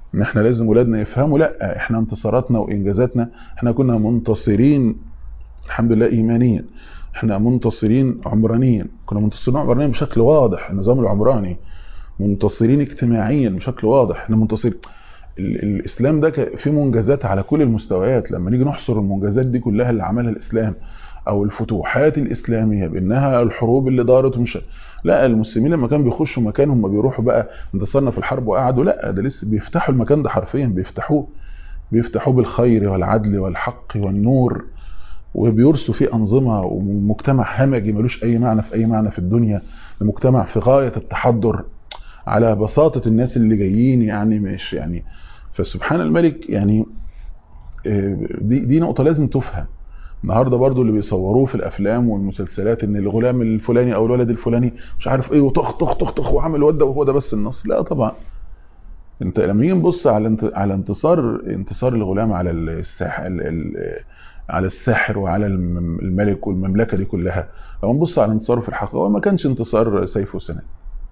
ان احنا لازم ولادنا يفهموا لا احنا انتصاراتنا وانجازاتنا احنا كنا منتصرين الحمد لله ايمانيا احنا منتصرين عمرانيا كنا منتصرين عمرانيا بشكل واضح النظام العمراني منتصرين اجتماعيا بشكل واضح احنا منتصرين ال- الاسلام ده ك- فيه منجزات على كل المستويات لما نيجي نحصر المنجزات دي كلها اللي عملها الاسلام او الفتوحات الاسلاميه بانها الحروب اللي دارت ومش لا المسلمين لما كانوا بيخشوا مكان هم بيروحوا بقى انتصرنا في الحرب وقعدوا لا ده لسه بيفتحوا المكان ده حرفيا بيفتحوه بيفتحوه بالخير والعدل والحق والنور وبيرسوا فيه أنظمة ومجتمع همجي ملوش أي معنى في أي معنى في الدنيا المجتمع في غاية التحضر على بساطة الناس اللي جايين يعني مش يعني فسبحان الملك يعني آه، دي دي نقطة لازم تفهم النهارده برضو اللي بيصوروه في الافلام والمسلسلات ان الغلام الفلاني او الولد الفلاني مش عارف ايه وطخ طخ طخ طخ وعمل وده وهو ده بس النصر لا طبعا انت لما نيجي نبص على انت- على انتصار انتصار الغلام على الساحر على الساحر وعلى الم- الملك والمملكه دي كلها لما نبص على انتصاره في الحقيقه هو ما كانش انتصار سيف وسنان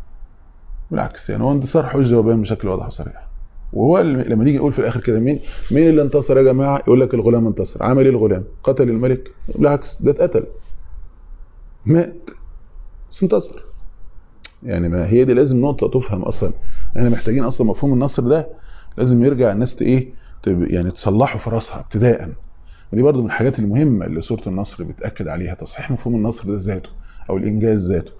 بالعكس يعني هو انتصار حجه وبيان بشكل واضح وصريح وهو الم- لما نيجي نقول في الاخر كده مين مين اللي انتصر يا جماعه يقول لك الغلام انتصر عمل ايه الغلام قتل الملك بالعكس ده اتقتل مات بس انتصر يعني ما هي دي لازم نقطه تفهم اصلا احنا محتاجين اصلا مفهوم النصر ده لازم يرجع الناس ت- ايه تب- يعني تصلحه في راسها ابتداء ودي برضو من الحاجات المهمه اللي سوره النصر بتاكد عليها تصحيح مفهوم النصر ده ذاته او الانجاز ذاته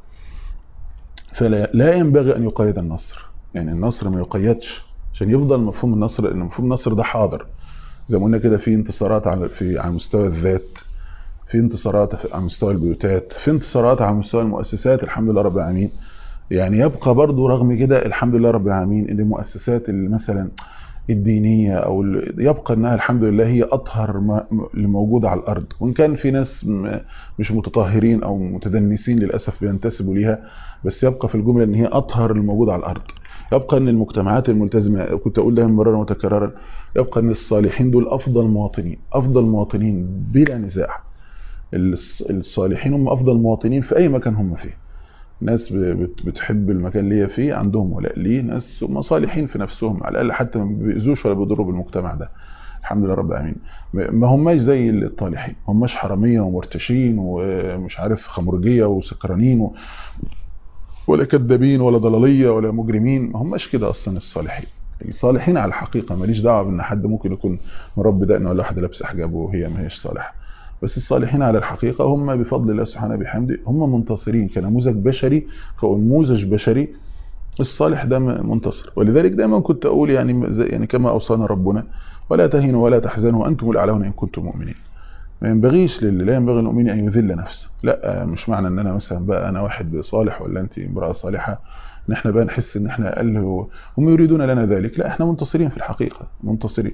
فلا لا ينبغي ان يقيد النصر يعني النصر ما يقيدش عشان يفضل مفهوم النصر لان مفهوم النصر ده حاضر زي ما قلنا كده في انتصارات على في على مستوى الذات في انتصارات في- على مستوى البيوتات في انتصارات على مستوى المؤسسات الحمد لله رب العالمين يعني يبقى برضو رغم كده الحمد لله رب العالمين ان المؤسسات اللي مثلا الدينية او ال- يبقى انها الحمد لله هي اطهر ما م- اللي موجودة على الارض وان كان في ناس م- مش متطهرين او متدنسين للاسف بينتسبوا ليها بس يبقى في الجملة ان هي اطهر اللي موجودة على الارض يبقى ان المجتمعات الملتزمة كنت اقول دايما مرارا وتكرارا يبقى ان الصالحين دول افضل مواطنين افضل مواطنين بلا نزاع الص- الصالحين هم افضل مواطنين في اي مكان هم فيه ناس ب- بت- بتحب المكان اللي هي فيه عندهم ولاء ليه ناس هم صالحين في نفسهم على الاقل حتى ما بيأذوش ولا بيضروا بالمجتمع ده الحمد لله رب العالمين ما هماش زي الطالحين ما هماش حراميه ومرتشين ومش عارف خمرجيه وسكرانين و... ولا كذابين ولا ضلاليه ولا مجرمين ما هماش كده اصلا الصالحين الصالحين على الحقيقه ماليش دعوه بان حد ممكن يكون مربي دقنه ولا واحده لابسه حجاب وهي ما هيش صالحه بس الصالحين على الحقيقة هم بفضل الله سبحانه بحمده هم منتصرين كنموذج بشري كنموذج بشري الصالح ده منتصر ولذلك دايما كنت أقول يعني زي يعني كما أوصانا ربنا ولا تهنوا ولا تحزنوا وأنتم الأعلون إن كنتم مؤمنين ما ينبغيش للي لا ينبغي المؤمن أن يذل نفسه لا مش معنى أن أنا مثلا بقى أنا واحد صالح ولا أنت امرأة صالحة ان احنا بقى نحس ان احنا اقل هم يريدون لنا ذلك لا احنا منتصرين في الحقيقة منتصرين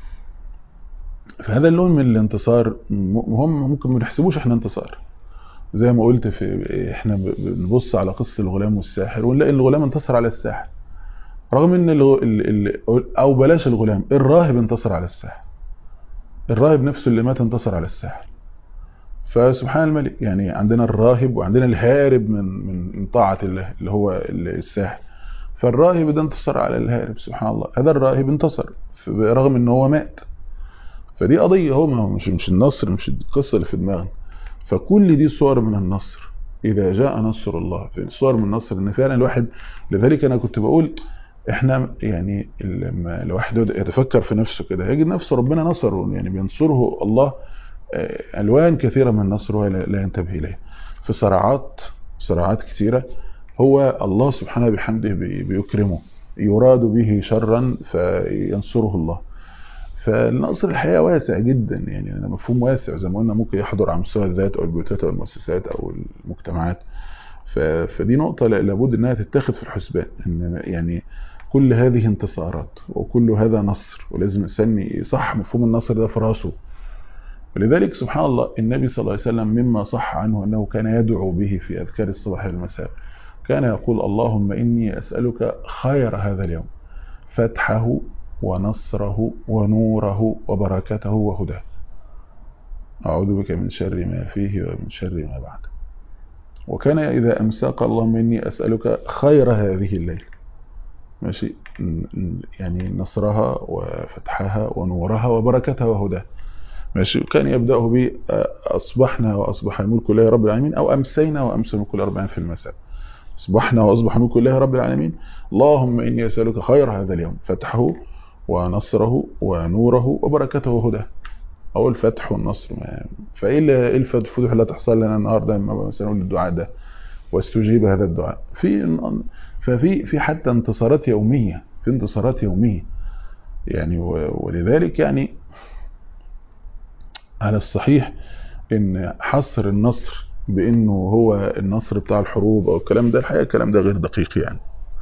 فهذا اللون من الانتصار هم ممكن ما نحسبوش احنا انتصار زي ما قلت في احنا بنبص على قصه الغلام والساحر ونلاقي الغلام انتصر على الساحر رغم ان ال ال او بلاش الغلام الراهب انتصر على الساحر الراهب نفسه اللي مات انتصر على الساحر فسبحان الملك يعني عندنا الراهب وعندنا الهارب من من من طاعه الله اللي هو الساحر فالراهب ده انتصر على الهارب سبحان الله هذا الراهب انتصر رغم ان هو مات فدي قضيه هو مش مش النصر مش القصه اللي في دماغنا فكل دي صور من النصر اذا جاء نصر الله في صور من النصر ان فعلا الواحد لذلك انا كنت بقول احنا يعني لما الواحد يتفكر في نفسه كده يجد نفسه ربنا نصره يعني بينصره الله الوان كثيره من نصره لا ينتبه اليه في صراعات صراعات كثيره هو الله سبحانه بحمده بيكرمه يراد به شرا فينصره الله فالنصر الحقيقه واسع جدا يعني مفهوم واسع زي ما قلنا ممكن يحضر على مستوى الذات او البيوتات او المؤسسات او المجتمعات فدي نقطة لابد انها تتاخد في الحسبان ان يعني كل هذه انتصارات وكل هذا نصر ولازم الانسان يصح مفهوم النصر ده في راسه ولذلك سبحان الله النبي صلى الله عليه وسلم مما صح عنه انه كان يدعو به في اذكار الصباح والمساء كان يقول اللهم اني اسالك خير هذا اليوم فتحه ونصره ونوره وبركته وهداه أعوذ بك من شر ما فيه ومن شر ما بعده وكان إذا أمسى قال اللهم إني أسألك خير هذه الليل ماشي يعني نصرها وفتحها ونورها وبركتها وهداها ماشي كان يبدأه ب أصبحنا وأصبح الملك لله رب العالمين أو أمسينا وأمسى الملك لله رب العالمين في المساء أصبحنا وأصبح الملك لله رب العالمين اللهم إني أسألك خير هذا اليوم فتحه ونصره ونوره وبركته وهداه أو الفتح والنصر فإيه الفتوح اللي تحصل لنا النهاردة مثلا نقول الدعاء ده واستجيب هذا الدعاء في ففي في حتى انتصارات يومية في انتصارات يومية يعني ولذلك يعني على الصحيح ان حصر النصر بانه هو النصر بتاع الحروب او الكلام ده الحقيقه الكلام ده غير دقيق يعني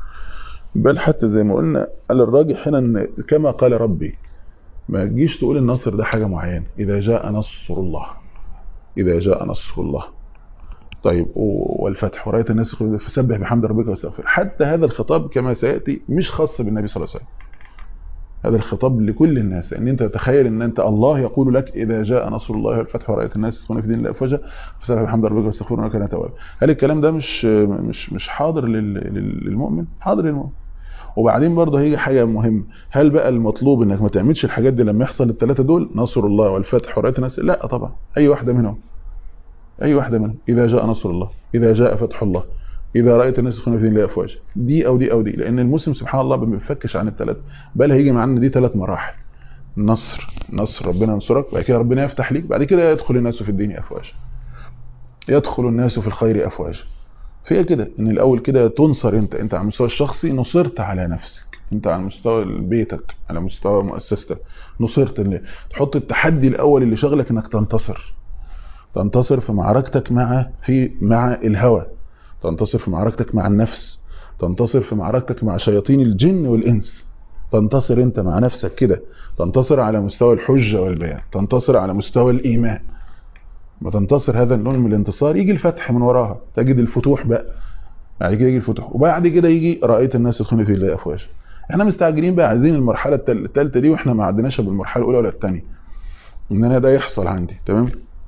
بل حتى زي ما قلنا على الراجح هنا ان كما قال ربي ما تجيش تقول النصر ده حاجه معينه اذا جاء نصر الله اذا جاء نصر الله طيب والفتح ورايه الناس فسبح بحمد ربك واستغفر حتى هذا الخطاب كما سياتي مش خاص بالنبي صلى الله عليه وسلم هذا الخطاب لكل الناس ان انت تتخيل ان انت الله يقول لك اذا جاء نصر الله والفتح ورايت الناس يدخلون في دين الله افواجا فسبح بحمد ربك واستغفر انك كان توابا هل الكلام ده مش مش مش حاضر للمؤمن حاضر للمؤمن وبعدين برضه هيجي حاجه مهمه هل بقى المطلوب انك ما تعملش الحاجات دي لما يحصل الثلاثه دول نصر الله والفتح ورايت الناس لا طبعا اي واحده منهم اي واحده منهم اذا جاء نصر الله اذا جاء فتح الله اذا رايت الناس يدخلون في دين الله افواجا دي او دي او دي لان المسلم سبحان الله ما بيفكش عن الثلاثه بل هيجي معانا دي ثلاث مراحل نصر نصر ربنا ينصرك بعد كده ربنا يفتح ليك بعد كده يدخل الناس في الدين افواجا يدخل الناس في الخير افواجا فهي كده ان الاول كده تنصر انت انت على المستوى الشخصي نصرت على نفسك انت على مستوى بيتك على مستوى مؤسستك نصرت اللي تحط التحدي الاول اللي شغلك انك تنتصر تنتصر في معركتك مع في مع الهوى تنتصر في معركتك مع النفس تنتصر في معركتك مع شياطين الجن والإنس تنتصر انت مع نفسك كده تنتصر على مستوى الحجة والبيان تنتصر على مستوى الإيمان ما تنتصر هذا النوع من الانتصار يجي الفتح من وراها تجد الفتوح بقى بعد كده يجي الفتوح وبعد كده يجي رأيت الناس يدخلون في الله أفواجا احنا مستعجلين بقى عايزين المرحلة الثالثة دي واحنا ما عدناش بالمرحلة الأولى ولا الثانية ان انا ده يحصل عندي تمام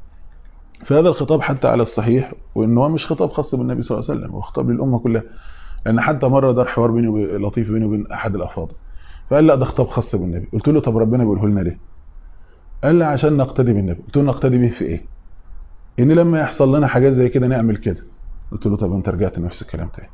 فهذا الخطاب حتى على الصحيح وان هو مش خطاب خاص بالنبي صلى الله عليه وسلم هو خطاب للامه كلها لان حتى مره دار حوار بيني وبين لطيف بيني وبين احد الافاضل فقال لا ده خطاب خاص بالنبي قلت له طب ربنا بيقوله لنا ليه قال لي عشان نقتدي بالنبي قلت له نقتدي به في ايه ان لما يحصل لنا حاجات زي كده نعمل كده قلت له طب انت رجعت نفس الكلام تاني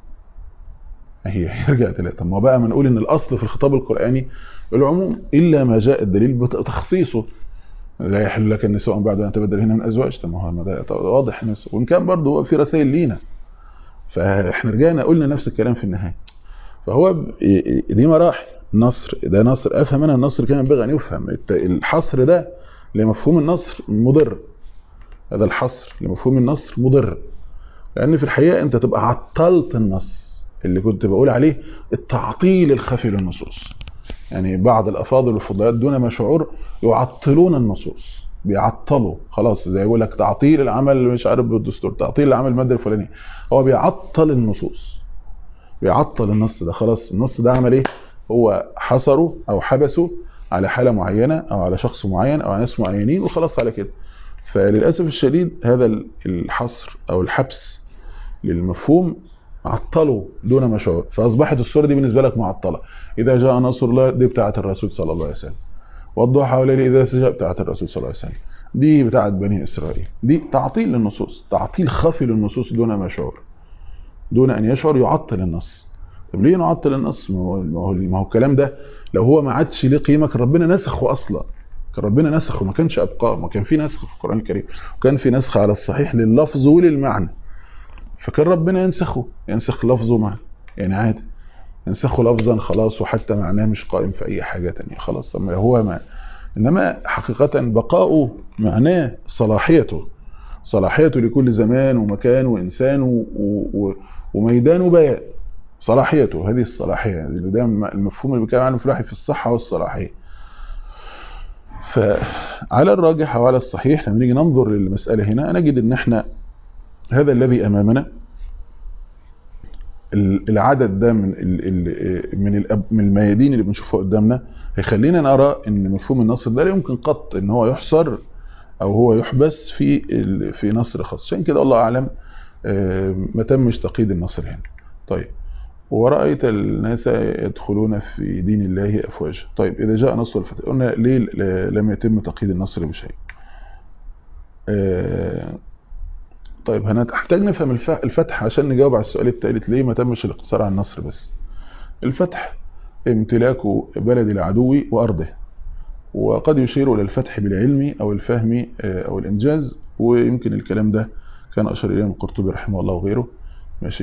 هي رجعت لا طب ما بقى ما نقول ان الاصل في الخطاب القراني العموم الا ما جاء الدليل بتخصيصه لا يحل لك النساء بعد ان تبدل هنا من ازواج طب ما هو ده واضح الناس وان كان برضه هو في رسائل لينا فاحنا رجعنا قلنا نفس الكلام في النهايه فهو دي مراحل نصر ده نصر افهم انا النصر كما ينبغي ان يفهم الحصر ده لمفهوم النصر مضر هذا الحصر لمفهوم النصر مضر لان في الحقيقه انت تبقى عطلت النص اللي كنت بقول عليه التعطيل الخفي للنصوص يعني بعض الافاضل والفضليات دون ما شعور يعطلون النصوص بيعطلوا خلاص زي يقول لك تعطيل العمل مش عارف بالدستور تعطيل العمل الماده الفلانيه هو بيعطل النصوص بيعطل النص ده خلاص النص ده عمل ايه هو حصره او حبسه على حاله معينه او على شخص معين او على ناس معينين وخلاص على كده فللاسف الشديد هذا الحصر او الحبس للمفهوم عطله دون ما شعور فاصبحت الصوره دي بالنسبه لك معطله اذا جاء نصر الله دي بتاعه الرسول صلى الله عليه وسلم والضحى والليل اذا سجى بتاعه الرسول صلى الله عليه وسلم دي بتاعه بني اسرائيل دي تعطيل للنصوص تعطيل خفي للنصوص دون ما شعور دون ان يشعر يعطل النص طب ليه نعطل النص ما هو ما هو, ما هو الكلام ده لو هو ما عادش ليه قيمه كان ربنا نسخه اصلا كان ربنا نسخه ما كانش ابقاه ما كان في نسخ في القران الكريم وكان في نسخ على الصحيح لللفظ وللمعنى فكان ربنا ينسخه ينسخ لفظه معنى يعني عادي ينسخه لفظا خلاص وحتى معناه مش قائم في اي حاجه تانية خلاص طب هو ما انما حقيقه بقاؤه معناه صلاحيته صلاحيته لكل زمان ومكان وانسان و... و... وميدان وبيان صلاحيته هذه الصلاحيه ده المفهوم اللي بيتكلم عنه في الوحي في الصحه والصلاحيه فعلى الراجح وعلى الصحيح لما نيجي ننظر للمساله هنا نجد ان احنا هذا الذي امامنا العدد ده من من من الميادين اللي بنشوفها قدامنا هيخلينا نرى ان مفهوم النصر ده لا يمكن قط ان هو يحصر او هو يحبس في في نصر خاص عشان كده الله اعلم ما تمش تقييد النصر هنا طيب ورأيت الناس يدخلون في دين الله أفواجا طيب إذا جاء نصر الفتح قلنا ليه لم يتم تقييد النصر بشيء طيب هنحتاج نفهم الفتح عشان نجاوب على السؤال الثالث ليه ما تمش الاقتصار على النصر بس الفتح امتلاك بلد العدو وأرضه وقد يشير إلى الفتح بالعلم أو الفهم أو الإنجاز ويمكن الكلام ده كان أشار إليه القرطبي رحمه الله وغيره ماشي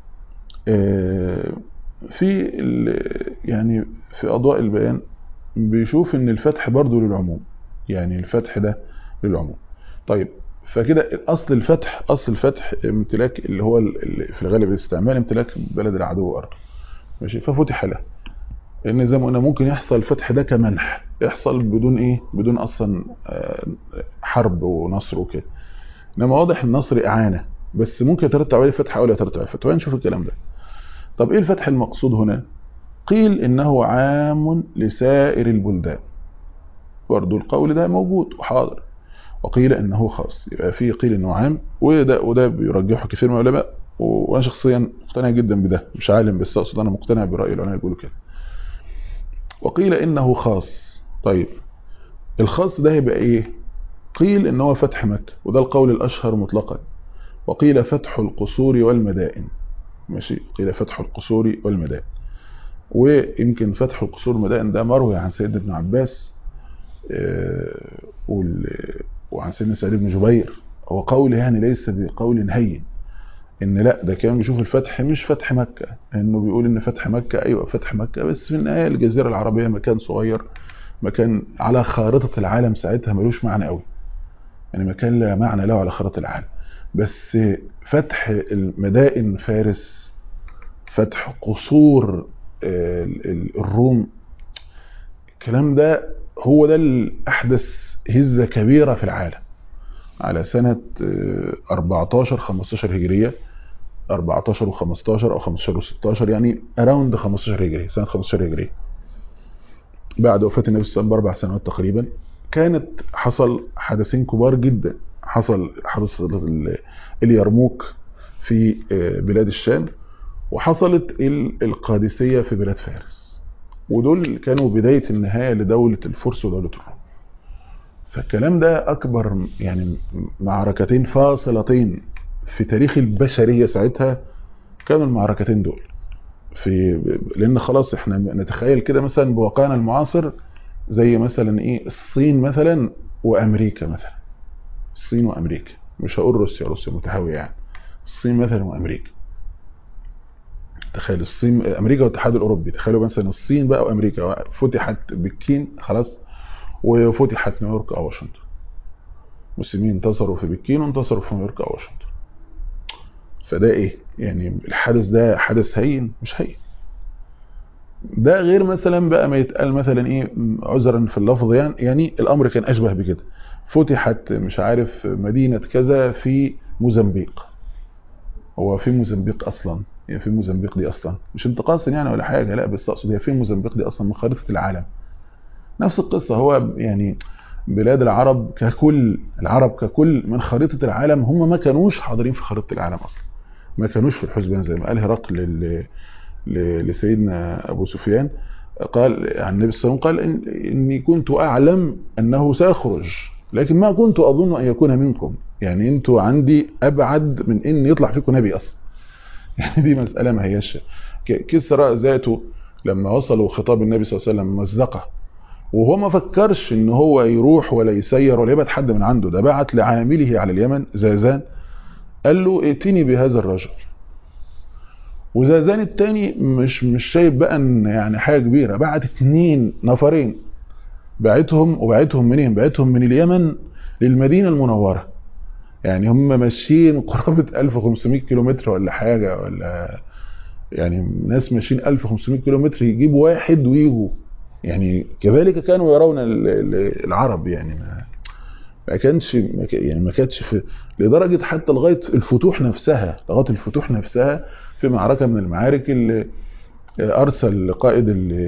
في يعني في أضواء البيان بيشوف إن الفتح برضه للعموم يعني الفتح ده للعموم طيب فكده اصل الفتح اصل الفتح امتلاك اللي هو اللي في الغالب الاستعمال امتلاك بلد العدو وارضه ماشي ففتح له لان زي ما قلنا ممكن يحصل الفتح ده كمنح يحصل بدون ايه بدون اصلا حرب ونصر وكده انما واضح النصر اعانه بس ممكن يترتب عليه فتح او لا يترتب عليه فتح وهنشوف الكلام ده طب ايه الفتح المقصود هنا قيل انه عام لسائر البلدان برضه القول ده موجود وحاضر وقيل انه خاص يبقى في قيل انه عام وده وده بيرجحه كثير من العلماء وانا شخصيا مقتنع جدا بده مش عالم بس اقصد انا مقتنع براي العلماء بيقولوا كده وقيل انه خاص طيب الخاص ده يبقى ايه قيل ان هو فتح مكه وده القول الاشهر مطلقا وقيل فتح القصور والمدائن ماشي قيل فتح القصور والمدائن ويمكن فتح القصور والمدائن ده مروي عن سيدنا ابن عباس وعن سيدنا سعيد بن جبير هو قول يعني ليس بقول هين ان لا ده كان بيشوف الفتح مش فتح مكة انه بيقول ان فتح مكة ايوه فتح مكة بس في النهاية الجزيرة العربية مكان صغير مكان على خارطة العالم ساعتها ملوش معنى قوي يعني مكان لا معنى له على خارطة العالم بس فتح المدائن فارس فتح قصور الروم الكلام ده هو ده الأحدث هزة كبيرة في العالم على سنة 14 15 هجرية 14 و15 أو 15 و16 يعني أراوند 15 هجرية سنة 15 هجرية بعد وفاة النبي صلى الله عليه وسلم بأربع سنوات تقريبا كانت حصل حدثين كبار جدا حصل حدث اليرموك في بلاد الشام وحصلت القادسية في بلاد فارس ودول كانوا بداية النهاية لدولة الفرس ودولة الروم فالكلام ده أكبر يعني معركتين فاصلتين في تاريخ البشرية ساعتها كانوا المعركتين دول في لأن خلاص احنا نتخيل كده مثلا بواقعنا المعاصر زي مثلا ايه الصين مثلا وأمريكا مثلا الصين وأمريكا مش هقول روسيا روسيا متهاوية يعني الصين مثلا وأمريكا تخيل الصين امريكا والاتحاد الاوروبي تخيلوا مثلا الصين بقى وامريكا فتحت بكين خلاص وفتحت نيويورك او واشنطن المسلمين انتصروا في بكين وانتصروا في نيويورك او واشنطن فده ايه يعني الحدث ده حدث هين مش هين ده غير مثلا بقى ما يتقال مثلا ايه عذرا في اللفظ يعني يعني الامر كان اشبه بكده فتحت مش عارف مدينة كذا في موزمبيق هو في موزمبيق اصلا هي في موزمبيق دي اصلا مش انتقاصا يعني ولا حاجه لا بس اقصد هي في موزمبيق دي اصلا من خريطه العالم نفس القصه هو يعني بلاد العرب ككل العرب ككل من خريطه العالم هم ما كانوش حاضرين في خريطه العالم اصلا ما كانوش في الحسبان زي ما قال هرقل لسيدنا ابو سفيان قال عن النبي صلى الله عليه وسلم قال إن اني كنت اعلم انه سيخرج لكن ما كنت اظن ان يكون منكم يعني انتوا عندي ابعد من ان يطلع فيكم نبي اصلا يعني دي مسألة ما هياش كسرى ذاته لما وصلوا خطاب النبي صلى الله عليه وسلم مزقه وهو ما فكرش ان هو يروح ولا يسير ولا يبعت حد من عنده ده بعت لعامله على اليمن زازان قال له ائتني بهذا الرجل وزازان التاني مش مش شايف بقى ان يعني حاجه كبيره بعت اتنين نفرين بعتهم وبعتهم منين بعتهم من اليمن للمدينه المنوره يعني هم ماشيين قرابة 1500 كيلومتر ولا حاجة ولا يعني ناس ماشيين 1500 كيلومتر يجيبوا واحد ويجوا يعني كذلك كانوا يرون العرب يعني ما ما كانش يعني ما كانتش في لدرجة حتى لغاية الفتوح نفسها لغاية الفتوح نفسها في معركة من المعارك اللي أرسل قائد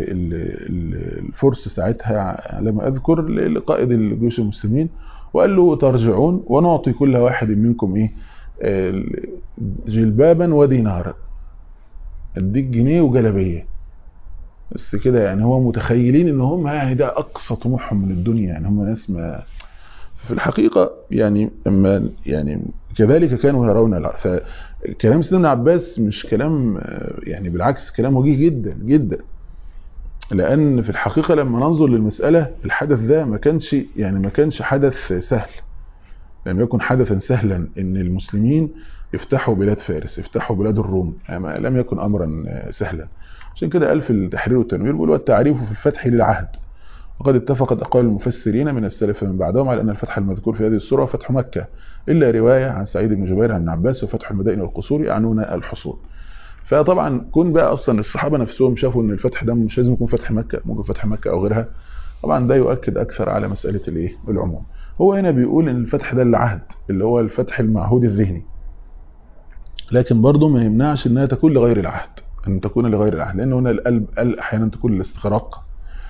الفرس ساعتها على ما أذكر لقائد الجيوش المسلمين وقال له ترجعون ونعطي كل واحد منكم ايه جلبابا ودينارا اديك جنيه وجلبيه بس كده يعني هو متخيلين ان هم يعني ده اقصى طموحهم من الدنيا يعني هم ناس ما في الحقيقة يعني اما يعني كذلك كانوا يرون الأرض فكلام سيدنا ابن عباس مش كلام يعني بالعكس كلام وجيه جدا جدا لأن في الحقيقة لما ننظر للمسألة الحدث ده ما كانش يعني ما كانش حدث سهل لم يكن حدثا سهلا ان المسلمين يفتحوا بلاد فارس يفتحوا بلاد الروم يعني لم يكن أمرا سهلا عشان كده قال في التحرير والتنوير بيقول والتعريف في الفتح للعهد وقد اتفقت أقوال المفسرين من السلف من بعدهم على أن الفتح المذكور في هذه السورة فتح مكة إلا رواية عن سعيد بن جبير عن عباس وفتح المدائن والقصور يعنون الحصول فطبعا كون بقى أصلا الصحابة نفسهم شافوا أن الفتح ده مش لازم يكون فتح مكة ممكن فتح مكة أو غيرها طبعا ده يؤكد أكثر على مسألة الإيه العموم هو هنا بيقول أن الفتح ده العهد اللي هو الفتح المعهود الذهني لكن برضه ما يمنعش أنها تكون لغير العهد أن تكون لغير العهد لأن هنا القلب قال أحيانا تكون الاستغراق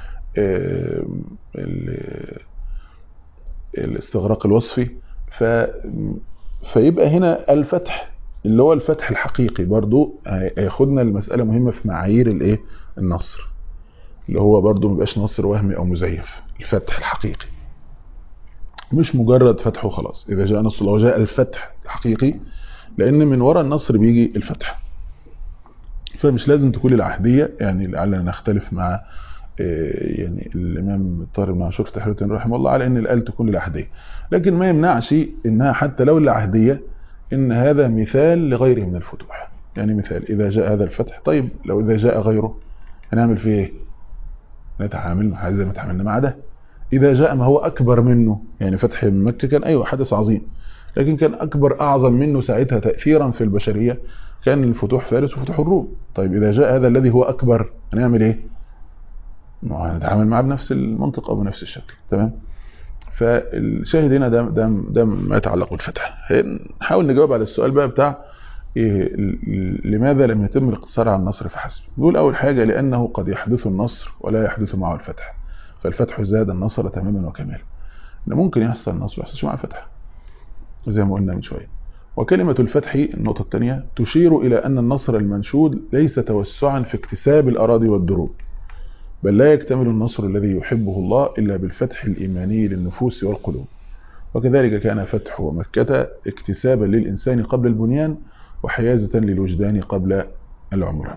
الاستغراق الوصفي ف فيبقى هنا الفتح اللي هو الفتح الحقيقي برضو هياخدنا المسألة مهمة في معايير الايه النصر اللي هو برضو مبقاش نصر وهمي او مزيف الفتح الحقيقي مش مجرد فتح وخلاص اذا جاء نصر الله وجاء الفتح الحقيقي لان من وراء النصر بيجي الفتح فمش لازم تكون العهدية يعني لعلنا نختلف مع يعني الامام الطارق بن عاشور في تحرير التنوير رحمه الله على ان الال تكون العهديه لكن ما يمنعش انها حتى لو العهديه ان هذا مثال لغيره من الفتوح يعني مثال اذا جاء هذا الفتح طيب لو اذا جاء غيره هنعمل فيه ايه نتعامل مع زي ما تعاملنا مع ده اذا جاء ما هو اكبر منه يعني فتح مكه كان ايوه حدث عظيم لكن كان اكبر اعظم منه ساعتها تاثيرا في البشريه كان الفتوح فارس وفتوح الروم طيب اذا جاء هذا الذي هو اكبر هنعمل ايه هنتعامل معاه بنفس المنطق او بنفس الشكل تمام فالشاهد هنا ده ده ده ما يتعلق بالفتح نحاول نجاوب على السؤال بقى بتاع إيه لماذا لم يتم الاقتصار على النصر فحسب نقول اول حاجه لانه قد يحدث النصر ولا يحدث معه الفتح فالفتح زاد النصر تماما وكمالا ان ممكن يحصل النصر ويحصلش معه فتح زي ما قلنا من شويه وكلمة الفتح النقطة الثانية تشير إلى أن النصر المنشود ليس توسعا في اكتساب الأراضي والدروب بل لا يكتمل النصر الذي يحبه الله إلا بالفتح الإيماني للنفوس والقلوب وكذلك كان فتح مكة اكتسابا للإنسان قبل البنيان وحيازة للوجدان قبل العمران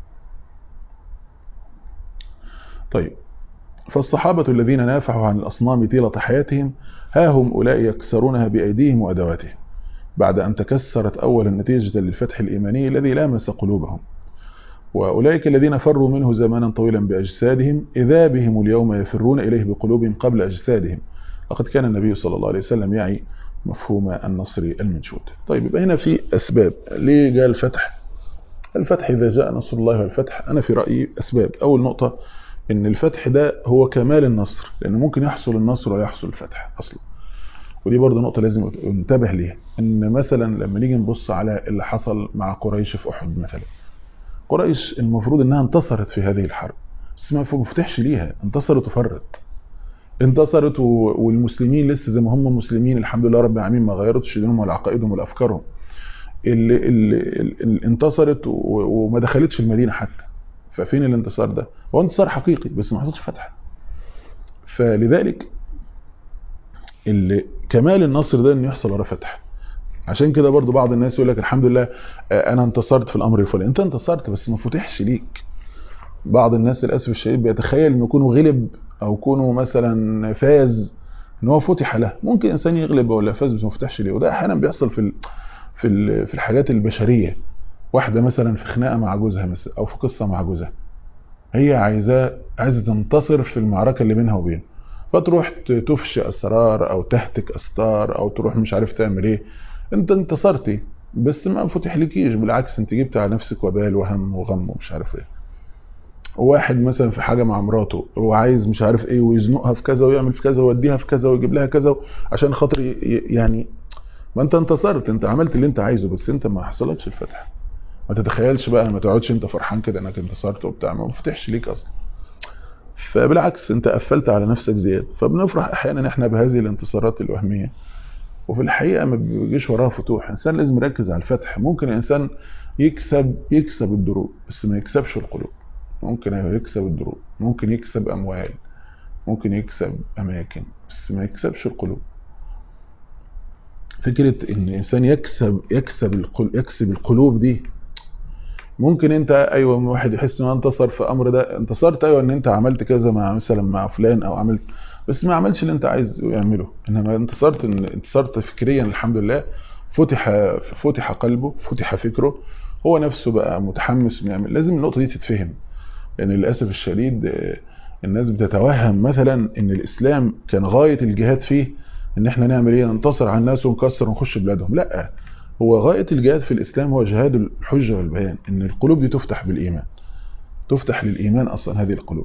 طيب فالصحابة الذين نافحوا عن الأصنام طيلة حياتهم ها هم أولئك يكسرونها بأيديهم وأدواتهم بعد أن تكسرت أولا نتيجة للفتح الإيماني الذي لامس قلوبهم وأولئك الذين فروا منه زمانا طويلا بأجسادهم إذا بهم اليوم يفرون إليه بقلوبهم قبل أجسادهم لقد كان النبي صلى الله عليه وسلم يعي مفهوم النصر المنشود طيب يبقى هنا في أسباب ليه جاء الفتح الفتح إذا جاء نصر الله والفتح أنا في رأيي أسباب أول نقطة إن الفتح ده هو كمال النصر لأن ممكن يحصل النصر ولا يحصل الفتح أصلا ودي برضه نقطة لازم ننتبه ليها إن مثلا لما نيجي نبص على اللي حصل مع قريش في أحد مثلا قريش المفروض انها انتصرت في هذه الحرب بس ما فتحش ليها انتصرت وفرت انتصرت والمسلمين لسه زي ما هم مسلمين الحمد لله رب العالمين ما غيرتش دينهم ولا عقائدهم ولا افكارهم اللي, اللي, اللي انتصرت وما دخلتش المدينه حتى ففين الانتصار ده هو انتصار حقيقي بس ما حصلش فتح فلذلك اللي كمال النصر ده انه يحصل ورا فتح عشان كده برضو بعض الناس يقول لك الحمد لله انا انتصرت في الامر الفلاني انت انتصرت بس ما فتحش ليك بعض الناس للاسف الشديد بيتخيل انه يكون غلب او يكونوا مثلا فاز ان هو فتح له ممكن انسان يغلب ولا فاز بس ما فتحش ليه وده احيانا بيحصل في ال في ال في الحاجات البشريه واحده مثلا في خناقه مع جوزها مثلا او في قصه مع جوزها هي عايزاه عايزه تنتصر في المعركه اللي بينها وبينه فتروح تفشي اسرار او تهتك استار او تروح مش عارف تعمل ايه انت انتصرتي بس ما فتح لكيش بالعكس انت جبت على نفسك وبال وهم وغم ومش عارف ايه واحد مثلا في حاجه مع مراته هو عايز مش عارف ايه ويزنقها في كذا ويعمل في كذا ويوديها في كذا ويجيب لها كذا عشان خاطر يعني ما انت انتصرت انت عملت اللي انت عايزه بس انت ما حصلتش الفتح ما تتخيلش بقى ما تقعدش انت فرحان كده انك انتصرت وبتاع ما فتحش ليك اصلا فبالعكس انت قفلت على نفسك زياده فبنفرح احيانا احنا بهذه الانتصارات الوهميه وفي الحقيقه ما بيجيش وراها فتوح الانسان لازم يركز على الفتح ممكن الانسان يكسب يكسب الدروب بس ما يكسبش القلوب ممكن يكسب الدروب ممكن يكسب اموال ممكن يكسب اماكن بس ما يكسبش القلوب فكرة ان الانسان يكسب يكسب القلوب يكسب القلوب دي ممكن انت ايوه واحد يحس انه انتصر في امر ده انتصرت ايوه ان انت عملت كذا مع مثلا مع فلان او عملت بس ما عملش اللي انت عايز يعمله انما انتصرت ان انتصرت فكريا الحمد لله فتح فتح قلبه فتح فكره هو نفسه بقى متحمس انه يعمل لازم النقطه دي تتفهم لان للاسف الشديد الناس بتتوهم مثلا ان الاسلام كان غايه الجهاد فيه ان احنا نعمل ايه ننتصر على الناس ونكسر ونخش بلادهم لا هو غايه الجهاد في الاسلام هو جهاد الحجه والبيان ان القلوب دي تفتح بالايمان تفتح للايمان اصلا هذه القلوب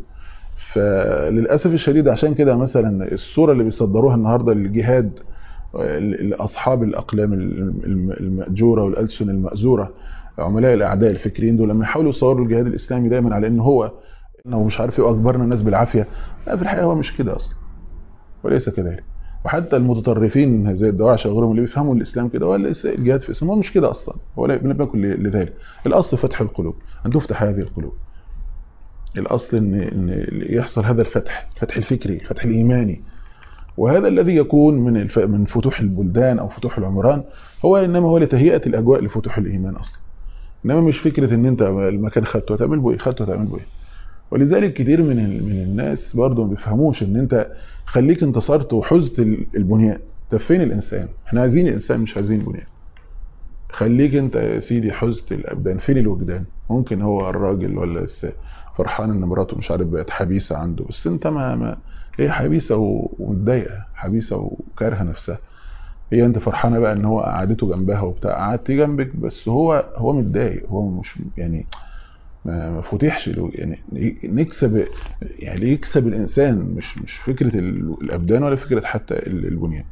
فللاسف الشديد عشان كده مثلا الصوره اللي بيصدروها النهارده للجهاد لاصحاب الاقلام الماجوره والالسن المازوره عملاء الاعداء الفكريين دول لما يحاولوا يصوروا الجهاد الاسلامي دايما على ان هو انه مش عارف ايه واجبرنا الناس بالعافيه لا في الحقيقه هو مش كده اصلا وليس كذلك وحتى المتطرفين زي الدواعش وغيرهم اللي بيفهموا الاسلام كده ولا الجهاد في الاسلام هو مش كده اصلا ولا لم يكن لذلك الاصل فتح القلوب ان تفتح هذه القلوب الاصل ان ان يحصل هذا الفتح الفتح الفكري الفتح الايماني وهذا الذي يكون من الف... من فتوح البلدان او فتوح العمران هو انما هو لتهيئه الاجواء لفتوح الايمان اصلا انما مش فكره ان انت المكان خدته هتعمل بيه خدته هتعمل بيه ولذلك كتير من من الناس برضه ما بيفهموش ان انت خليك انتصرت وحزت البنيان طب فين الانسان احنا عايزين الانسان مش عايزين البنيان خليك انت يا سيدي حزت الابدان فين الوجدان ممكن هو الراجل ولا فرحان ان مراته مش عارف بقت حبيسه عنده بس انت ما, ما هي حبيسه ومتضايقه حبيسه وكارهه نفسها هي انت فرحانه بقى ان هو قعدته جنبها وبتاع قعدت جنبك بس هو هو متضايق هو مش يعني ما ما فتحش يعني نكسب يعني يكسب الانسان مش مش فكره الابدان ولا فكره حتى البنيان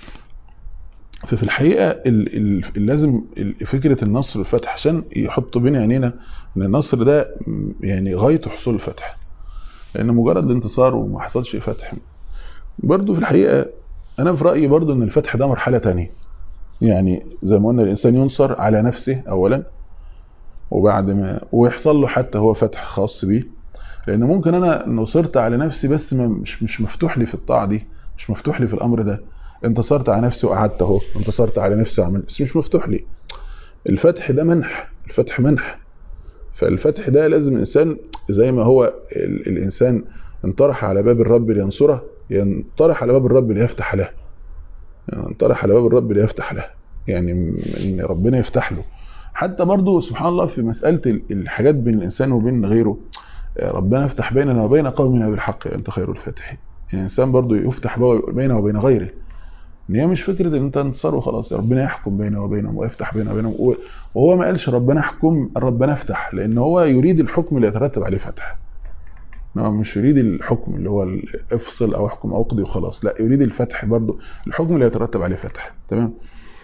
ففي الحقيقه ال ال لازم فكره النصر والفتح عشان يحط بين عينينا ان النصر ده يعني غايته حصول الفتح لان مجرد انتصار وما حصلش فتح برضو في الحقيقه انا في رايي برضو ان الفتح ده مرحله تانية يعني زي ما قلنا الانسان ينصر على نفسه اولا وبعد ما ويحصل له حتى هو فتح خاص بيه لان ممكن انا نصرت على نفسي بس مش مش مفتوح لي في الطاعه دي مش مفتوح لي في الامر ده انتصرت على نفسي وقعدت اهو انتصرت على نفسي وعملت بس مش مفتوح لي الفتح ده منح الفتح منح فالفتح ده لازم الانسان زي ما هو الانسان انطرح على باب الرب لينصره ينطرح على باب الرب ليفتح له يعني انطرح على باب الرب ليفتح له يعني ان ربنا يفتح له حتى برضو سبحان الله في مسألة الحاجات بين الإنسان وبين غيره ربنا يفتح بيننا وبين قومنا بالحق أنت خير الفاتحين يعني الإنسان برضو يفتح بينه وبين غيره ان هي مش فكرة ان انت انتصار وخلاص ربنا يحكم بينه وبينهم ويفتح بينه وبينهم وهو ما قالش ربنا احكم ربنا افتح لان هو يريد الحكم اللي يترتب عليه فتح هو مش يريد الحكم اللي هو افصل او احكم او اقضي وخلاص لا يريد الفتح برضو الحكم اللي يترتب عليه فتح تمام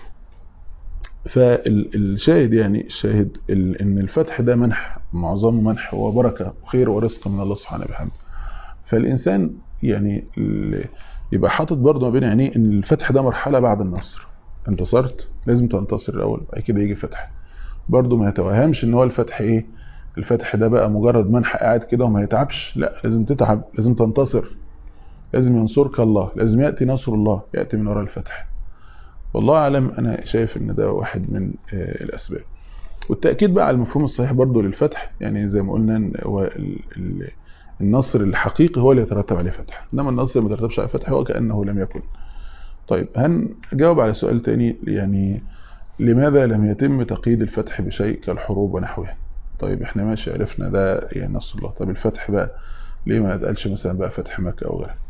فالشاهد يعني الشاهد ان الفتح ده منح معظمه منح هو بركه وخير ورزق من الله سبحانه وبحمده فالانسان يعني يبقى حاطط برضه ما بين عينيه ان الفتح ده مرحله بعد النصر انتصرت لازم تنتصر الاول بعد كده يجي فتح برضه ما يتوهمش ان هو الفتح ايه الفتح ده بقى مجرد منح قاعد كده وما يتعبش لا لازم تتعب لازم تنتصر لازم ينصرك الله لازم ياتي نصر الله ياتي من وراء الفتح والله اعلم انا شايف ان ده واحد من الاسباب والتاكيد بقى على المفهوم الصحيح برضه للفتح يعني زي ما قلنا هو النصر الحقيقي هو اللي يترتب عليه فتح انما النصر اللي ما يترتبش عليه فتح هو كانه لم يكن طيب هنجاوب على سؤال تاني يعني لماذا لم يتم تقييد الفتح بشيء كالحروب ونحوها طيب احنا ماشي عرفنا ده يعني نصر الله طب الفتح بقى ليه ما يتقالش مثلا بقى فتح مكة او غيره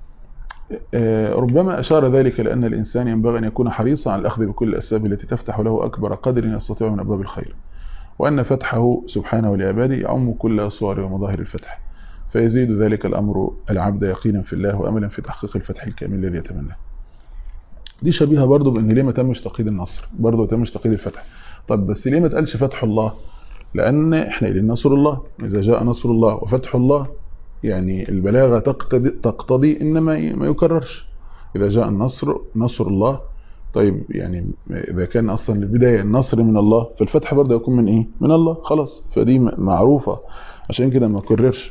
ربما أشار ذلك لأن الإنسان ينبغي أن يكون حريصا على الأخذ بكل الأسباب التي تفتح له أكبر قدر يستطيع من أبواب الخير وأن فتحه سبحانه لعباده يعم كل صور ومظاهر الفتح فيزيد ذلك الأمر العبد يقينا في الله وأملا في تحقيق الفتح الكامل الذي يتمناه دي شبيهة برضو بأن ليه ما تمش تقييد النصر برضو ما تمش تقييد الفتح طب بس ليه ما تقالش فتح الله لأن احنا قايلين نصر الله إذا جاء نصر الله وفتح الله يعني البلاغة تقتضي, تقتضي إن ما ما يكررش إذا جاء النصر نصر الله طيب يعني اذا كان اصلا البدايه النصر من الله فالفتح برضه يكون من ايه من الله خلاص فدي معروفه عشان كده ما كررش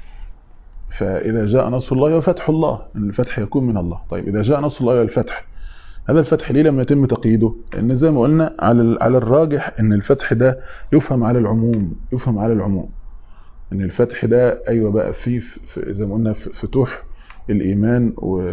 فاذا جاء نصر الله وفتح الله ان الفتح يكون من الله طيب اذا جاء نصر الله والفتح هذا الفتح ليه لما يتم تقييده لان زي ما قلنا على على الراجح ان الفتح ده يفهم على العموم يفهم على العموم ان الفتح ده ايوه بقى فيه زي ما قلنا فتوح الايمان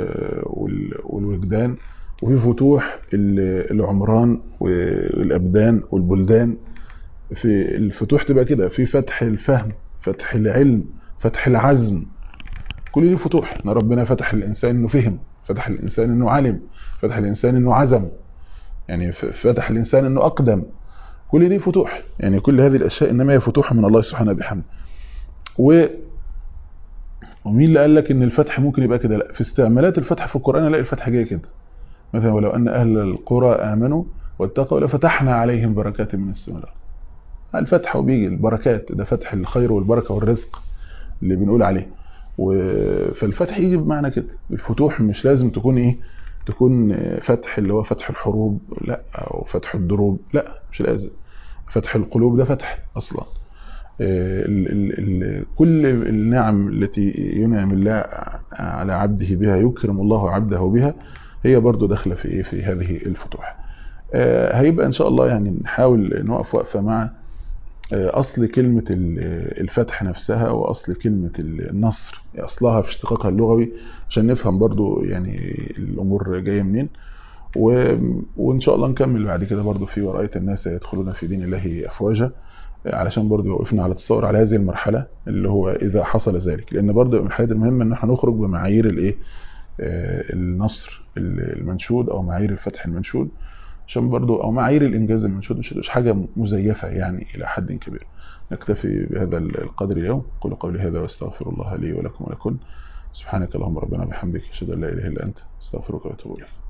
والوجدان وفي فتوح العمران والابدان والبلدان في الفتوح تبقى كده في فتح الفهم فتح العلم فتح العزم كل دي فتوح ان ربنا فتح الانسان انه فهم فتح الانسان انه علم فتح الانسان انه عزم يعني فتح الانسان انه اقدم كل دي فتوح يعني كل هذه الاشياء انما هي فتوح من الله سبحانه وبحمده و ومين اللي قال لك ان الفتح ممكن يبقى كده لا في استعمالات الفتح في القران الاقي الفتح جاي كده مثلا ولو ان اهل القرى امنوا واتقوا لفتحنا عليهم بركات من السماء والارض الفتح وبيجي البركات ده فتح الخير والبركه والرزق اللي بنقول عليه و... فالفتح يجي بمعنى كده الفتوح مش لازم تكون ايه تكون فتح اللي هو فتح الحروب لا او فتح الدروب لا مش لازم فتح القلوب ده فتح اصلا ال ال ال كل النعم التي ينعم الله على عبده بها يكرم الله عبده بها هي برضو داخله في ايه في هذه الفتوح هيبقى ان شاء الله يعني نحاول نقف وقفه مع اصل كلمه الفتح نفسها واصل كلمه النصر اصلها في اشتقاقها اللغوي عشان نفهم برضو يعني الامور جايه منين و... وان شاء الله نكمل بعد كده برضو في ورأيت الناس يدخلون في دين الله افواجا علشان برضو وقفنا على التصور على هذه المرحله اللي هو اذا حصل ذلك لان برضو من الحاجات المهمه ان احنا نخرج بمعايير الايه النصر المنشود او معايير الفتح المنشود عشان برضو او معايير الانجاز المنشود مش مش حاجه مزيفه يعني الى حد كبير نكتفي بهذا القدر اليوم قولوا قولي هذا واستغفر الله لي ولكم ولكم سبحانك اللهم ربنا بحمدك اشهد ان لا اله الا انت استغفرك واتوب اليك